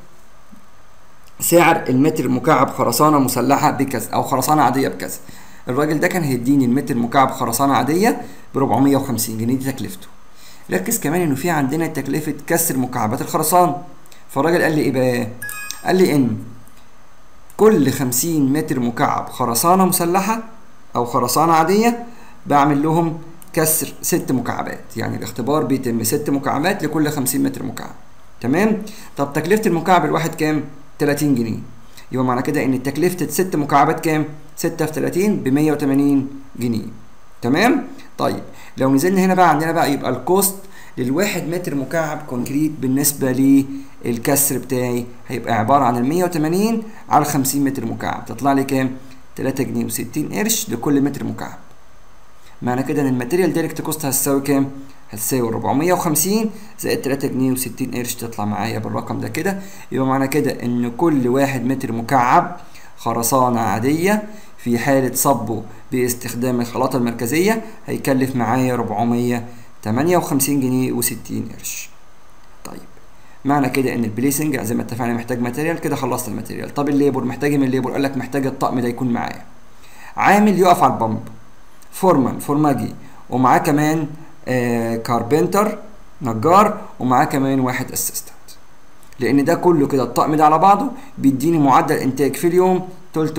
سعر المتر المكعب خرسانه مسلحه بكذا او خرسانه عاديه بكذا الراجل ده كان هيديني المتر المكعب خرسانه عاديه ب 450 جنيه دي تكلفته ركز كمان انه في عندنا تكلفه كسر مكعبات الخرسان فالراجل قال لي ايه بقى قال لي ان كل 50 متر مكعب خرسانه مسلحه او خرسانه عاديه بعمل لهم كسر ست مكعبات يعني الاختبار بيتم ست مكعبات لكل 50 متر مكعب تمام طب تكلفه المكعب الواحد كام 30 جنيه يبقى معنى كده ان تكلفه ست مكعبات كام 6 في 30 ب 180 جنيه تمام طيب لو نزلنا هنا بقى عندنا بقى يبقى الكوست للواحد متر مكعب كونكريت بالنسبه للكسر بتاعي هيبقى عباره عن ال 180 على 50 متر مكعب تطلع لي كام 3 جنيه و60 قرش لكل متر مكعب معنى كده ان الماتيريال دايركت كوست هتساوي كام؟ هتساوي 450 زائد 3 جنيه و60 قرش تطلع معايا بالرقم ده كده يبقى معنى كده ان كل واحد متر مكعب خرسانة عادية في حالة صبه باستخدام الخلاطة المركزية هيكلف معايا 458 جنيه و60 قرش طيب معنى كده ان البليسنج زي ما اتفقنا محتاج ماتيريال كده خلصت الماتيريال طب الليبر محتاج من الليبر قال لك محتاج الطقم ده يكون معايا عامل يقف على البمب فورمان فورماجي ومعاه كمان آه كاربنتر نجار ومعاه كمان واحد اسيستنت لان ده كله كده الطقم ده على بعضه بيديني معدل انتاج في اليوم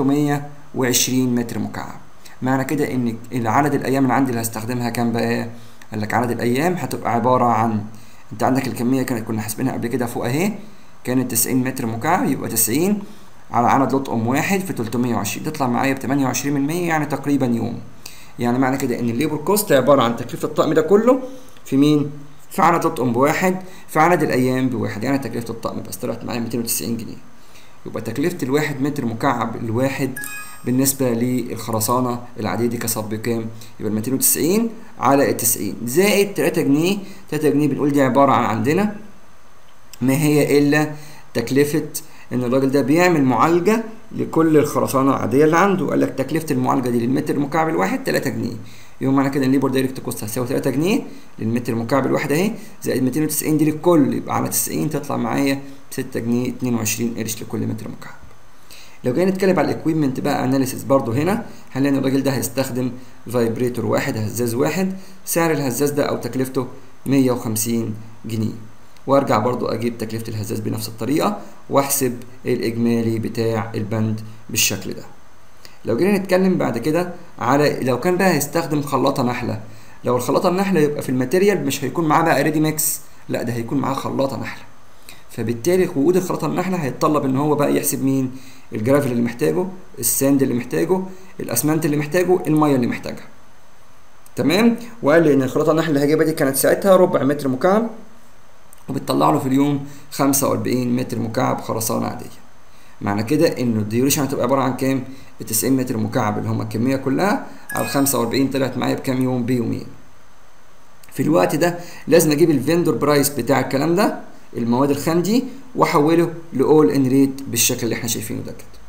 320 متر مكعب معنى كده ان عدد الايام اللي عندي اللي هستخدمها كام بقى قال لك عدد الايام هتبقى عباره عن انت عندك الكميه كانت كنا حاسبينها قبل كده فوق اهي كانت 90 متر مكعب يبقى 90 على عدد لوط ام واحد في 320 تطلع معايا ب 28% يعني تقريبا يوم يعني معنى كده ان الليبر كوست عباره عن تكلفه الطقم ده كله في مين؟ في عدد الطقم بواحد في عدد الايام بواحد يعني تكلفه الطقم بس طلعت معايا 290 جنيه يبقى تكلفه الواحد متر مكعب الواحد بالنسبه للخرسانه العاديه دي كصب بكام؟ يبقى 290 على ال 90 زائد 3 جنيه 3 جنيه بنقول دي عباره عن عندنا ما هي الا تكلفه ان الراجل ده بيعمل معالجه لكل الخرسانه العاديه اللي عنده قال لك تكلفه المعالجه دي للمتر المكعب الواحد 3 جنيه يبقى معنى كده الليبر دايركت كوست هتساوي 3 جنيه للمتر المكعب الواحد اهي زائد 290 دي للكل يبقى على 90 تطلع معايا 6 جنيه 22 قرش لكل متر مكعب لو جينا نتكلم على الاكويبمنت بقى اناليسيس برضو هنا هنلاقي ان الراجل ده هيستخدم فايبريتور واحد هزاز واحد سعر الهزاز ده او تكلفته 150 جنيه وارجع برضو اجيب تكلفة الهزاز بنفس الطريقة واحسب الاجمالي بتاع البند بالشكل ده لو جينا نتكلم بعد كده على لو كان بقى هيستخدم خلاطة نحلة لو الخلاطة النحلة يبقى في الماتيريال مش هيكون معاه بقى ريدي ميكس لا ده هيكون معاه خلاطة نحلة فبالتالي وجود الخلاطة النحلة هيتطلب ان هو بقى يحسب مين الجرافل اللي محتاجه الساند اللي محتاجه الاسمنت اللي محتاجه المية اللي محتاجها تمام وقال لي ان الخلاطة النحلة اللي هجيبها دي كانت ساعتها ربع متر مكعب وبتطلع له في اليوم 45 متر مكعب خرسانة عادية معنى كده انه الديوريشن هتبقى عبارة عن كام؟ 90 متر مكعب اللي هم الكمية كلها على 45 طلعت معايا بكام يوم؟ بيومين. في الوقت ده لازم اجيب الفيندور برايس بتاع الكلام ده المواد الخام دي واحوله لاول ان ريت بالشكل اللي احنا شايفينه ده كده.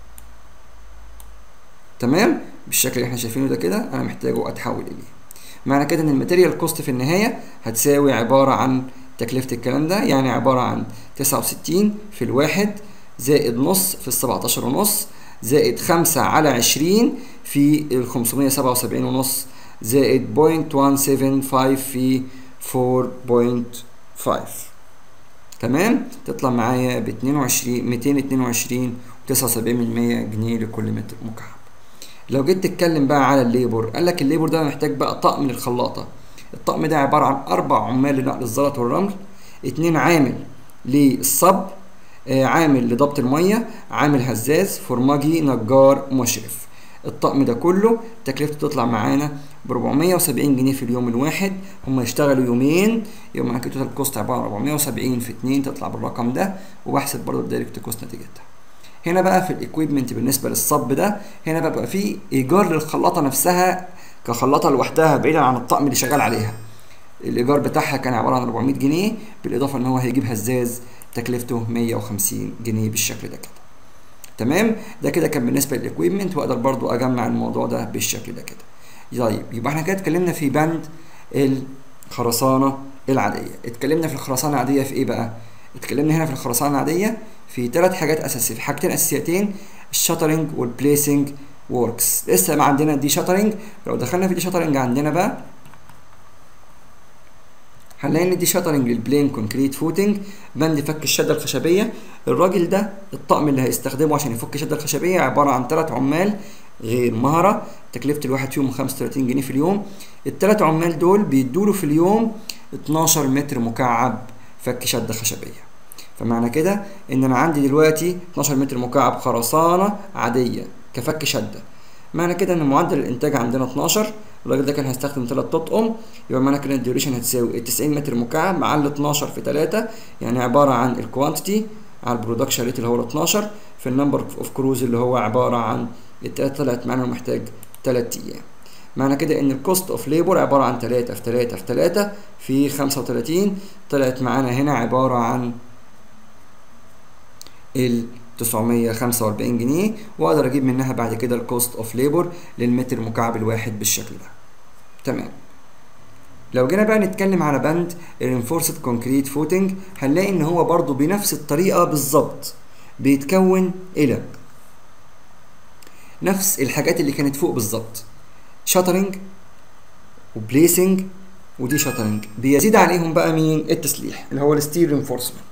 تمام؟ بالشكل اللي احنا شايفينه ده كده انا محتاجه اتحول اليه. معنى كده ان الماتيريال كوست في النهاية هتساوي عبارة عن تكلفة الكلام ده يعني عبارة عن تسعة وستين في الواحد زائد نص في السبعتاشر ونص زائد خمسة على عشرين في الخمسمية سبعة وسبعين ونص زائد بوينت وان سيفن فايف في فور بوينت فايف تمام تطلع معايا ب 22 222 و79 جنيه لكل متر مكعب لو جيت تتكلم بقى على الليبر قال لك الليبر ده محتاج بقى طقم للخلاطه الطقم ده عباره عن اربع عمال لنقل الزلط والرمل اتنين عامل للصب آه عامل لضبط الميه عامل هزاز فرمجي نجار مشرف الطقم ده كله تكلفته تطلع معانا ب 470 جنيه في اليوم الواحد هم يشتغلوا يومين يبقى معاك توتال كوست عباره عن 470 في 2 تطلع بالرقم ده وبحسب برضه الدايركت كوست نتيجتها هنا بقى في الاكويبمنت بالنسبه للصب ده هنا بقى, بقى في ايجار للخلاطه نفسها كخلاطه لوحدها بعيدا عن الطقم اللي شغال عليها الايجار بتاعها كان عباره عن 400 جنيه بالاضافه ان هو هيجيب هزاز تكلفته 150 جنيه بالشكل ده كده تمام ده كده كان بالنسبه للاكويبمنت واقدر برضو اجمع الموضوع ده بالشكل ده كده طيب يبقى احنا كده اتكلمنا في بند الخرسانه العاديه اتكلمنا في الخرسانه العاديه في ايه بقى اتكلمنا هنا في الخرسانه العاديه في ثلاث حاجات اساسيه في حاجتين اساسيتين الشاترنج والبليسنج ووركس لسه ما عندنا دي شاترنج لو دخلنا في دي شاترنج عندنا بقى هنلاقي ان دي شاترنج للبلين كونكريت فوتنج بند فك الشده الخشبيه الراجل ده الطقم اللي هيستخدمه عشان يفك الشده الخشبيه عباره عن ثلاث عمال غير مهره تكلفه الواحد فيهم 35 جنيه في اليوم الثلاث عمال دول بيدوله في اليوم 12 متر مكعب فك شده خشبيه فمعنى كده ان انا عندي دلوقتي 12 متر مكعب خرسانه عاديه كفك شده معنى كده ان معدل الانتاج عندنا 12 الراجل ده كان هيستخدم 3 تطقم يبقى معنى كده الديوريشن هتساوي 90 متر مكعب مع ال 12 في 3 يعني عباره عن الكوانتيتي على البرودكشن ريت اللي هو 12 في النمبر اوف كروز اللي هو عباره عن التلاتة طلعت معانا محتاج 3 ايام معنى كده ان الكوست اوف ليبر عباره عن 3 في 3 في 3 في 35 طلعت معانا هنا عباره عن ال 945 جنيه واقدر اجيب منها بعد كده الكوست اوف ليبر للمتر مكعب الواحد بالشكل ده تمام لو جينا بقى نتكلم على بند الرينفورسد كونكريت فوتنج هنلاقي ان هو برضو بنفس الطريقه بالظبط بيتكون الى نفس الحاجات اللي كانت فوق بالظبط شاترنج وبليسنج ودي شاترنج بيزيد عليهم بقى مين التسليح اللي هو الستيل رينفورسمنت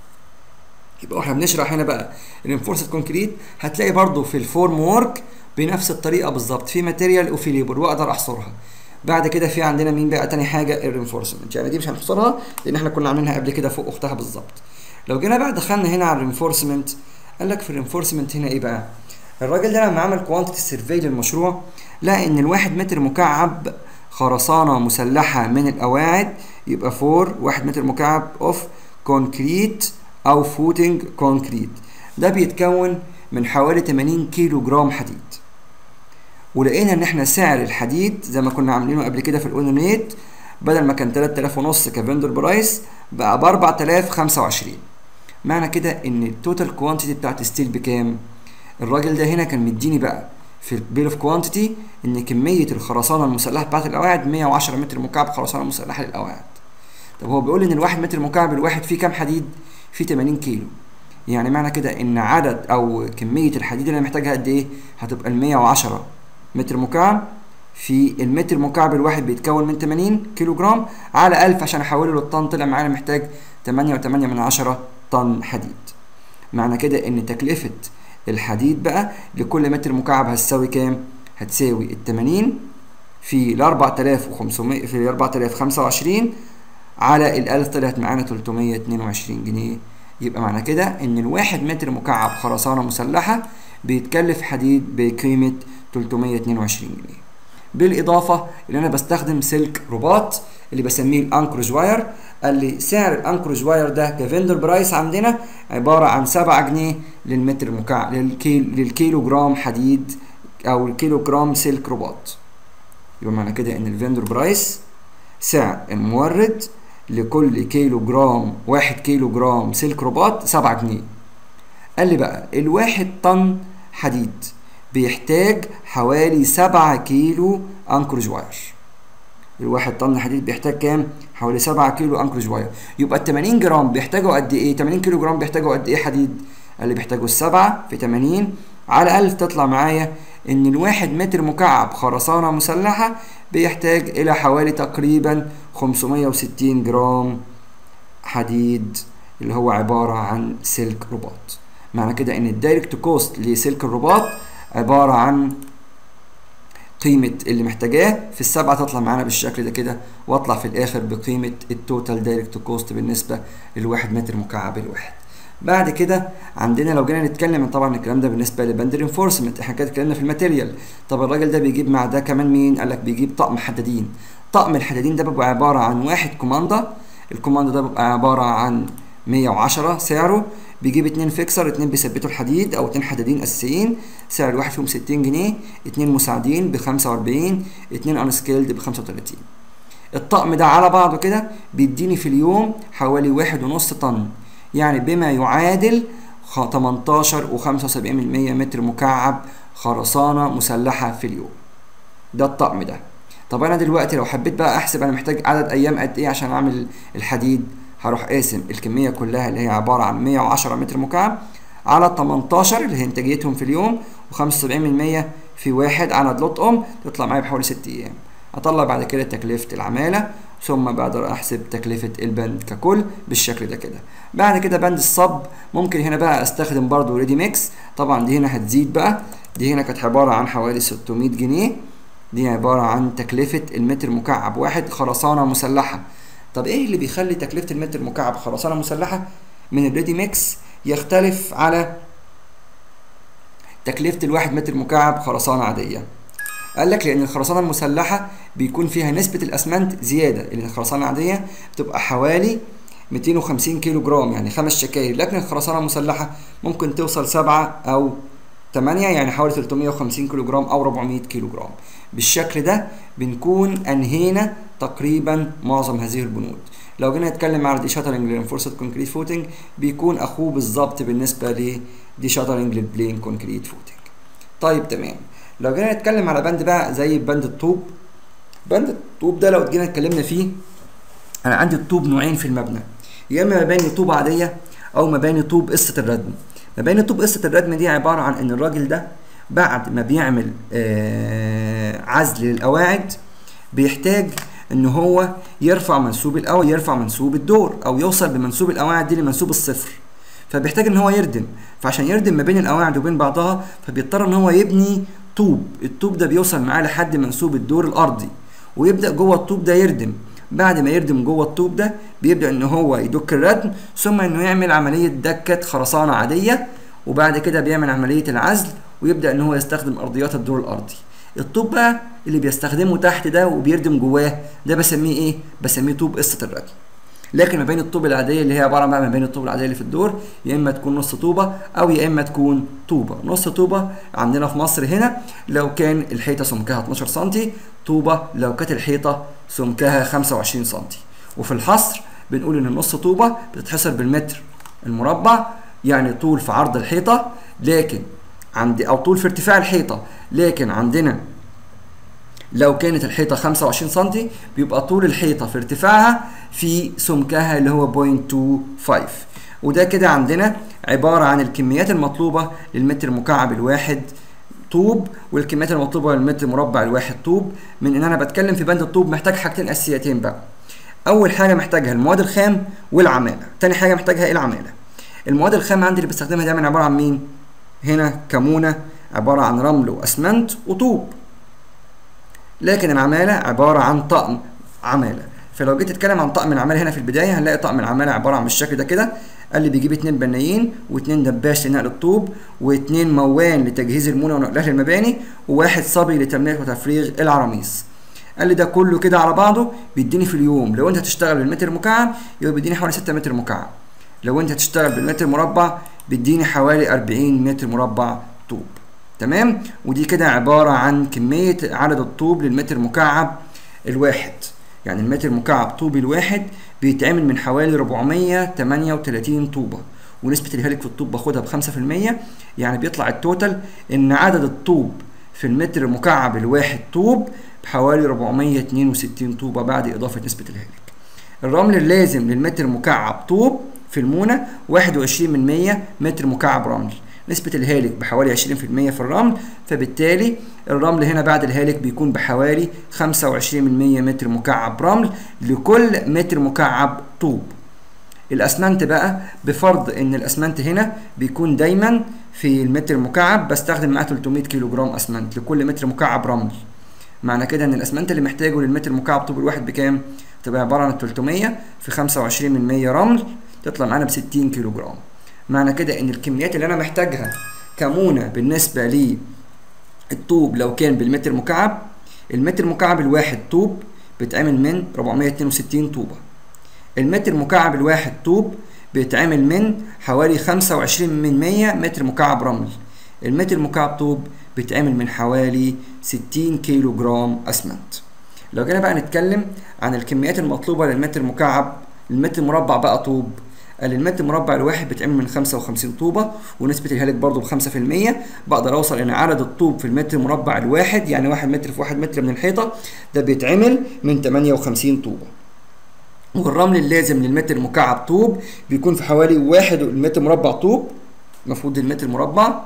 يبقى احنا بنشرح هنا بقى الرينفورسد كونكريت هتلاقي برضو في الفورم وورك بنفس الطريقه بالظبط في ماتيريال وفي ليبر واقدر احصرها بعد كده في عندنا مين بقى تاني حاجه الرينفورسمنت يعني دي مش هنحصرها لان احنا كنا عاملينها قبل كده فوق اختها بالظبط لو جينا بقى دخلنا هنا على الرينفورسمنت قال لك في الرينفورسمنت هنا ايه بقى الراجل ده لما عمل كوانتيتي سيرفي للمشروع لقى ان الواحد متر مكعب خرسانه مسلحه من القواعد يبقى فور واحد متر مكعب اوف كونكريت او فوتنج كونكريت ده بيتكون من حوالي 80 كيلو جرام حديد ولقينا ان احنا سعر الحديد زي ما كنا عاملينه قبل كده في الاونونيت بدل ما كان 3000 ونص كفندر برايس بقى ب 4025 معنى كده ان التوتال كوانتيتي بتاعت ستيل بكام الراجل ده هنا كان مديني بقى في البيل اوف كوانتيتي ان كميه الخرسانه المسلحه بتاعت القواعد 110 متر مكعب خرسانه مسلحه للقواعد طب هو بيقول ان الواحد متر مكعب الواحد فيه كام حديد فيه 80 كيلو يعني معنى كده ان عدد او كميه الحديد اللي انا محتاجها قد ايه هتبقى ال 110 متر مكعب في المتر مكعب الواحد بيتكون من 80 كيلو جرام على 1000 عشان احوله للطن طلع معانا محتاج 8.8 من عشرة طن حديد معنى كده ان تكلفة الحديد بقى لكل متر مكعب هتساوي كام هتساوي ال 80 في ال 4500 في ال 4025 على ال 1000 طلعت معانا 322 جنيه يبقى معنى كده ان الواحد متر مكعب خرسانة مسلحة بيتكلف حديد بقيمة 322 جنيه بالاضافه ان انا بستخدم سلك رباط اللي بسميه الانكروج واير قال لي سعر الانكروج واير ده كفندر برايس عندنا عباره عن 7 جنيه للمتر مكعب للكيلو للكيلو جرام حديد او الكيلو جرام سلك رباط يبقى معنى كده ان الفندر برايس سعر المورد لكل كيلو جرام واحد كيلو جرام سلك رباط 7 جنيه قال لي بقى الواحد طن حديد بيحتاج حوالي سبعة كيلو انكروج واير الواحد طن حديد بيحتاج كام حوالي 7 كيلو انكرج واير يبقى ال 80 جرام بيحتاجوا قد ايه 80 كيلو جرام بيحتاجوا قد ايه حديد قال لي بيحتاجوا السبعة في 80 على 1000 تطلع معايا ان الواحد متر مكعب خرسانة مسلحة بيحتاج الى حوالي تقريبا 560 جرام حديد اللي هو عبارة عن سلك رباط معنى كده ان الدايركت كوست لسلك الرباط عبارة عن قيمة اللي محتاجاه في السبعة تطلع معانا بالشكل ده كده واطلع في الاخر بقيمة التوتال دايركت كوست بالنسبة للواحد متر مكعب الواحد بعد كده عندنا لو جينا نتكلم طبعا الكلام ده بالنسبه لبند الانفورسمنت احنا كده اتكلمنا في الماتيريال طب الراجل ده بيجيب مع ده كمان مين قال لك بيجيب طقم حدادين طقم الحدادين ده بيبقى عباره عن واحد كوماندا الكوماندا ده بيبقى عباره عن 110 سعره بيجيب اتنين فيكسر اتنين بيثبتوا الحديد او اتنين حدادين اساسيين سعر الواحد فيهم 60 جنيه اتنين مساعدين ب 45 اتنين انسكيلد ب 35 الطقم ده على بعضه كده بيديني في اليوم حوالي واحد ونص طن يعني بما يعادل 18 و75% متر مكعب خرسانة مسلحة في اليوم ده الطقم ده طب انا دلوقتي لو حبيت بقى احسب انا محتاج عدد ايام قد ايه عشان اعمل الحديد هروح قاسم الكمية كلها اللي هي عبارة عن 110 متر مكعب على 18 اللي هي انتاجيتهم في اليوم و75% في واحد على لوت ام تطلع معايا بحوالي 6 ايام اطلع بعد كده تكلفة العمالة ثم بقدر احسب تكلفة البند ككل بالشكل ده كده بعد كده بند الصب ممكن هنا بقى استخدم برضو ريدي ميكس طبعا دي هنا هتزيد بقى دي هنا كانت عبارة عن حوالي 600 جنيه دي عبارة عن تكلفة المتر مكعب واحد خرسانة مسلحة طب ايه اللي بيخلي تكلفة المتر مكعب خرسانة مسلحة من الريدي ميكس يختلف على تكلفة الواحد متر مكعب خرسانة عادية قال لك لان الخرسانه المسلحه بيكون فيها نسبه الاسمنت زياده لان الخرسانه العاديه بتبقى حوالي 250 كيلو جرام يعني خمس شكاير لكن الخرسانه المسلحه ممكن توصل سبعة او 8 يعني حوالي 350 كيلو جرام او 400 كيلو جرام بالشكل ده بنكون انهينا تقريبا معظم هذه البنود لو جينا نتكلم على دي شاترنج للانفورسد كونكريت فوتنج بيكون اخوه بالظبط بالنسبه لدي شاترنج للبلين كونكريت فوتنج طيب تمام لو جينا نتكلم على بند بقى زي بند الطوب بند الطوب ده لو جينا اتكلمنا فيه انا عندي الطوب نوعين في المبنى يا اما مباني طوب عاديه او مباني طوب قصه الردم مباني طوب قصه الردم دي عباره عن ان الراجل ده بعد ما بيعمل آه عزل للقواعد بيحتاج ان هو يرفع منسوب القواعد يرفع منسوب الدور او يوصل بمنسوب القواعد دي لمنسوب الصفر فبيحتاج ان هو يردم فعشان يردم ما بين القواعد وبين بعضها فبيضطر ان هو يبني طوب الطوب ده بيوصل معاه لحد منسوب الدور الارضي ويبدا جوه الطوب ده يردم بعد ما يردم جوه الطوب ده بيبدا ان هو يدك الردم ثم انه يعمل عمليه دكه خرسانه عاديه وبعد كده بيعمل عمليه العزل ويبدا ان هو يستخدم ارضيات الدور الارضي الطوب بقى اللي بيستخدمه تحت ده وبيردم جواه ده بسميه ايه بسميه طوب قصه الردم لكن مباني الطوب العاديه اللي هي عباره عن مباني الطوب العاديه اللي في الدور يا اما تكون نص طوبه او يا اما تكون طوبه نص طوبه عندنا في مصر هنا لو كان الحيطه سمكها 12 سم طوبه لو كانت الحيطه سمكها 25 سم وفي الحصر بنقول ان النص طوبه بتتحصر بالمتر المربع يعني طول في عرض الحيطه لكن عندي او طول في ارتفاع الحيطه لكن عندنا لو كانت الحيطه 25 سم بيبقى طول الحيطه في ارتفاعها في سمكها اللي هو 0.25 وده كده عندنا عباره عن الكميات المطلوبه للمتر مكعب الواحد طوب والكميات المطلوبه للمتر مربع الواحد طوب من ان انا بتكلم في بند الطوب محتاج حاجتين اساسيتين بقى اول حاجه محتاجها المواد الخام والعماله تاني حاجه محتاجها ايه العماله المواد الخام عندي اللي بستخدمها دايما عباره عن مين هنا كمونه عباره عن رمل واسمنت وطوب لكن العماله عباره عن طقم عماله فلو جيت تتكلم عن طقم العماله هنا في البدايه هنلاقي طقم العماله عباره عن بالشكل ده كده قال لي بيجيب اتنين بنايين واتنين دباش لنقل الطوب واتنين موان لتجهيز المونه ونقلها للمباني وواحد صبي لتمليك وتفريغ العراميس قال لي ده كله كده على بعضه بيديني في اليوم لو انت هتشتغل بالمتر مكعب يبقى بيديني حوالي 6 متر مكعب لو انت هتشتغل بالمتر مربع بيديني حوالي 40 متر مربع طوب تمام ودي كده عباره عن كميه عدد الطوب للمتر مكعب الواحد يعني المتر مكعب طوب الواحد بيتعمل من حوالي 438 طوبه ونسبه الهالك في الطوب باخدها ب 5% يعني بيطلع التوتال ان عدد الطوب في المتر المكعب الواحد طوب بحوالي 462 طوبة بعد إضافة نسبة الهالك الرمل اللازم للمتر مكعب طوب في المونة 21 من 100 متر مكعب رمل نسبة الهالك بحوالي 20% في الرمل فبالتالي الرمل هنا بعد الهالك بيكون بحوالي 25 من 100 متر مكعب رمل لكل متر مكعب طوب الاسمنت بقى بفرض ان الاسمنت هنا بيكون دايما في المتر المكعب بستخدم معاه 300 كيلو جرام اسمنت لكل متر مكعب رمل معنى كده ان الاسمنت اللي محتاجه للمتر مكعب طوب الواحد بكام تبقى عباره عن 300 في 25 من 100 رمل تطلع معانا ب 60 كيلو جرام معنى كده ان الكميات اللي انا محتاجها كمونه بالنسبه للطوب لو كان بالمتر مكعب المتر مكعب الواحد طوب بيتعمل من 462 طوبه المتر مكعب الواحد طوب بيتعمل من حوالي 25 من 100 متر مكعب رمل المتر مكعب طوب بيتعمل من حوالي 60 كيلو جرام اسمنت لو جينا بقى نتكلم عن الكميات المطلوبه للمتر مكعب المتر مربع بقى طوب قال المتر مربع الواحد بيتعمل من 55 طوبة ونسبة الهالك برضو ب 5% بقدر اوصل ان عدد الطوب في المتر مربع الواحد يعني واحد متر في واحد متر من الحيطة ده بيتعمل من 58 طوبة والرمل اللازم للمتر مكعب طوب بيكون في حوالي واحد المتر مربع طوب المفروض المتر مربع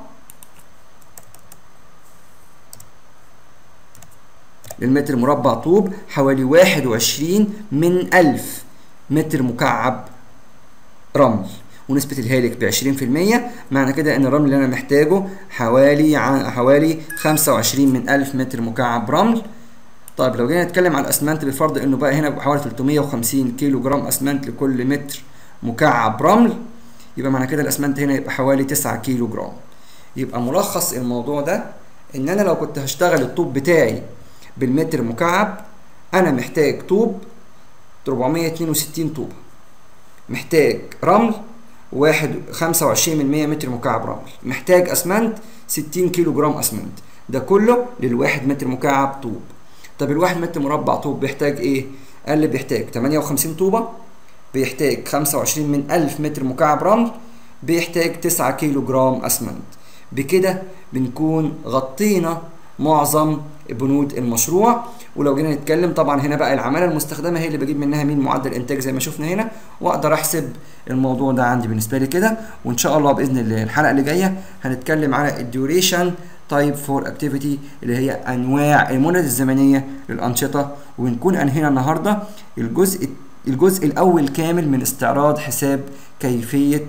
للمتر مربع طوب حوالي واحد وعشرين من ألف متر مكعب رمل ونسبة الهالك بعشرين في المية معنى كده ان الرمل اللي انا محتاجه حوالي حوالي خمسة وعشرين من ألف متر مكعب رمل طيب لو جينا نتكلم على الاسمنت بفرض انه بقى هنا بحوالي 350 كيلو جرام اسمنت لكل متر مكعب رمل يبقى معنى كده الاسمنت هنا يبقى حوالي 9 كيلو جرام يبقى ملخص الموضوع ده ان انا لو كنت هشتغل الطوب بتاعي بالمتر مكعب انا محتاج طوب 462 طوبة محتاج رمل واحد 25 من 100 متر مكعب رمل محتاج اسمنت 60 كيلو جرام اسمنت ده كله للواحد متر مكعب طوب طب الواحد متر مربع طوب بيحتاج ايه قال لي بيحتاج 58 طوبة بيحتاج 25 من 1000 متر مكعب رمل بيحتاج 9 كيلو جرام اسمنت بكده بنكون غطينا معظم بنود المشروع ولو جينا نتكلم طبعا هنا بقى العماله المستخدمه هي اللي بجيب منها مين معدل انتاج زي ما شفنا هنا واقدر احسب الموضوع ده عندي بالنسبه لي كده وان شاء الله باذن الله الحلقه اللي جايه هنتكلم على الديوريشن تايب فور اكتيفيتي اللي هي انواع المدد الزمنيه للانشطه ونكون انهينا النهارده الجزء الجزء الاول كامل من استعراض حساب كيفيه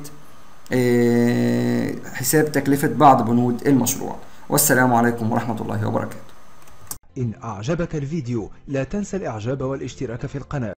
حساب تكلفه بعض بنود المشروع والسلام عليكم ورحمه الله وبركاته إن أعجبك الفيديو لا تنسى الإعجاب والاشتراك في القناة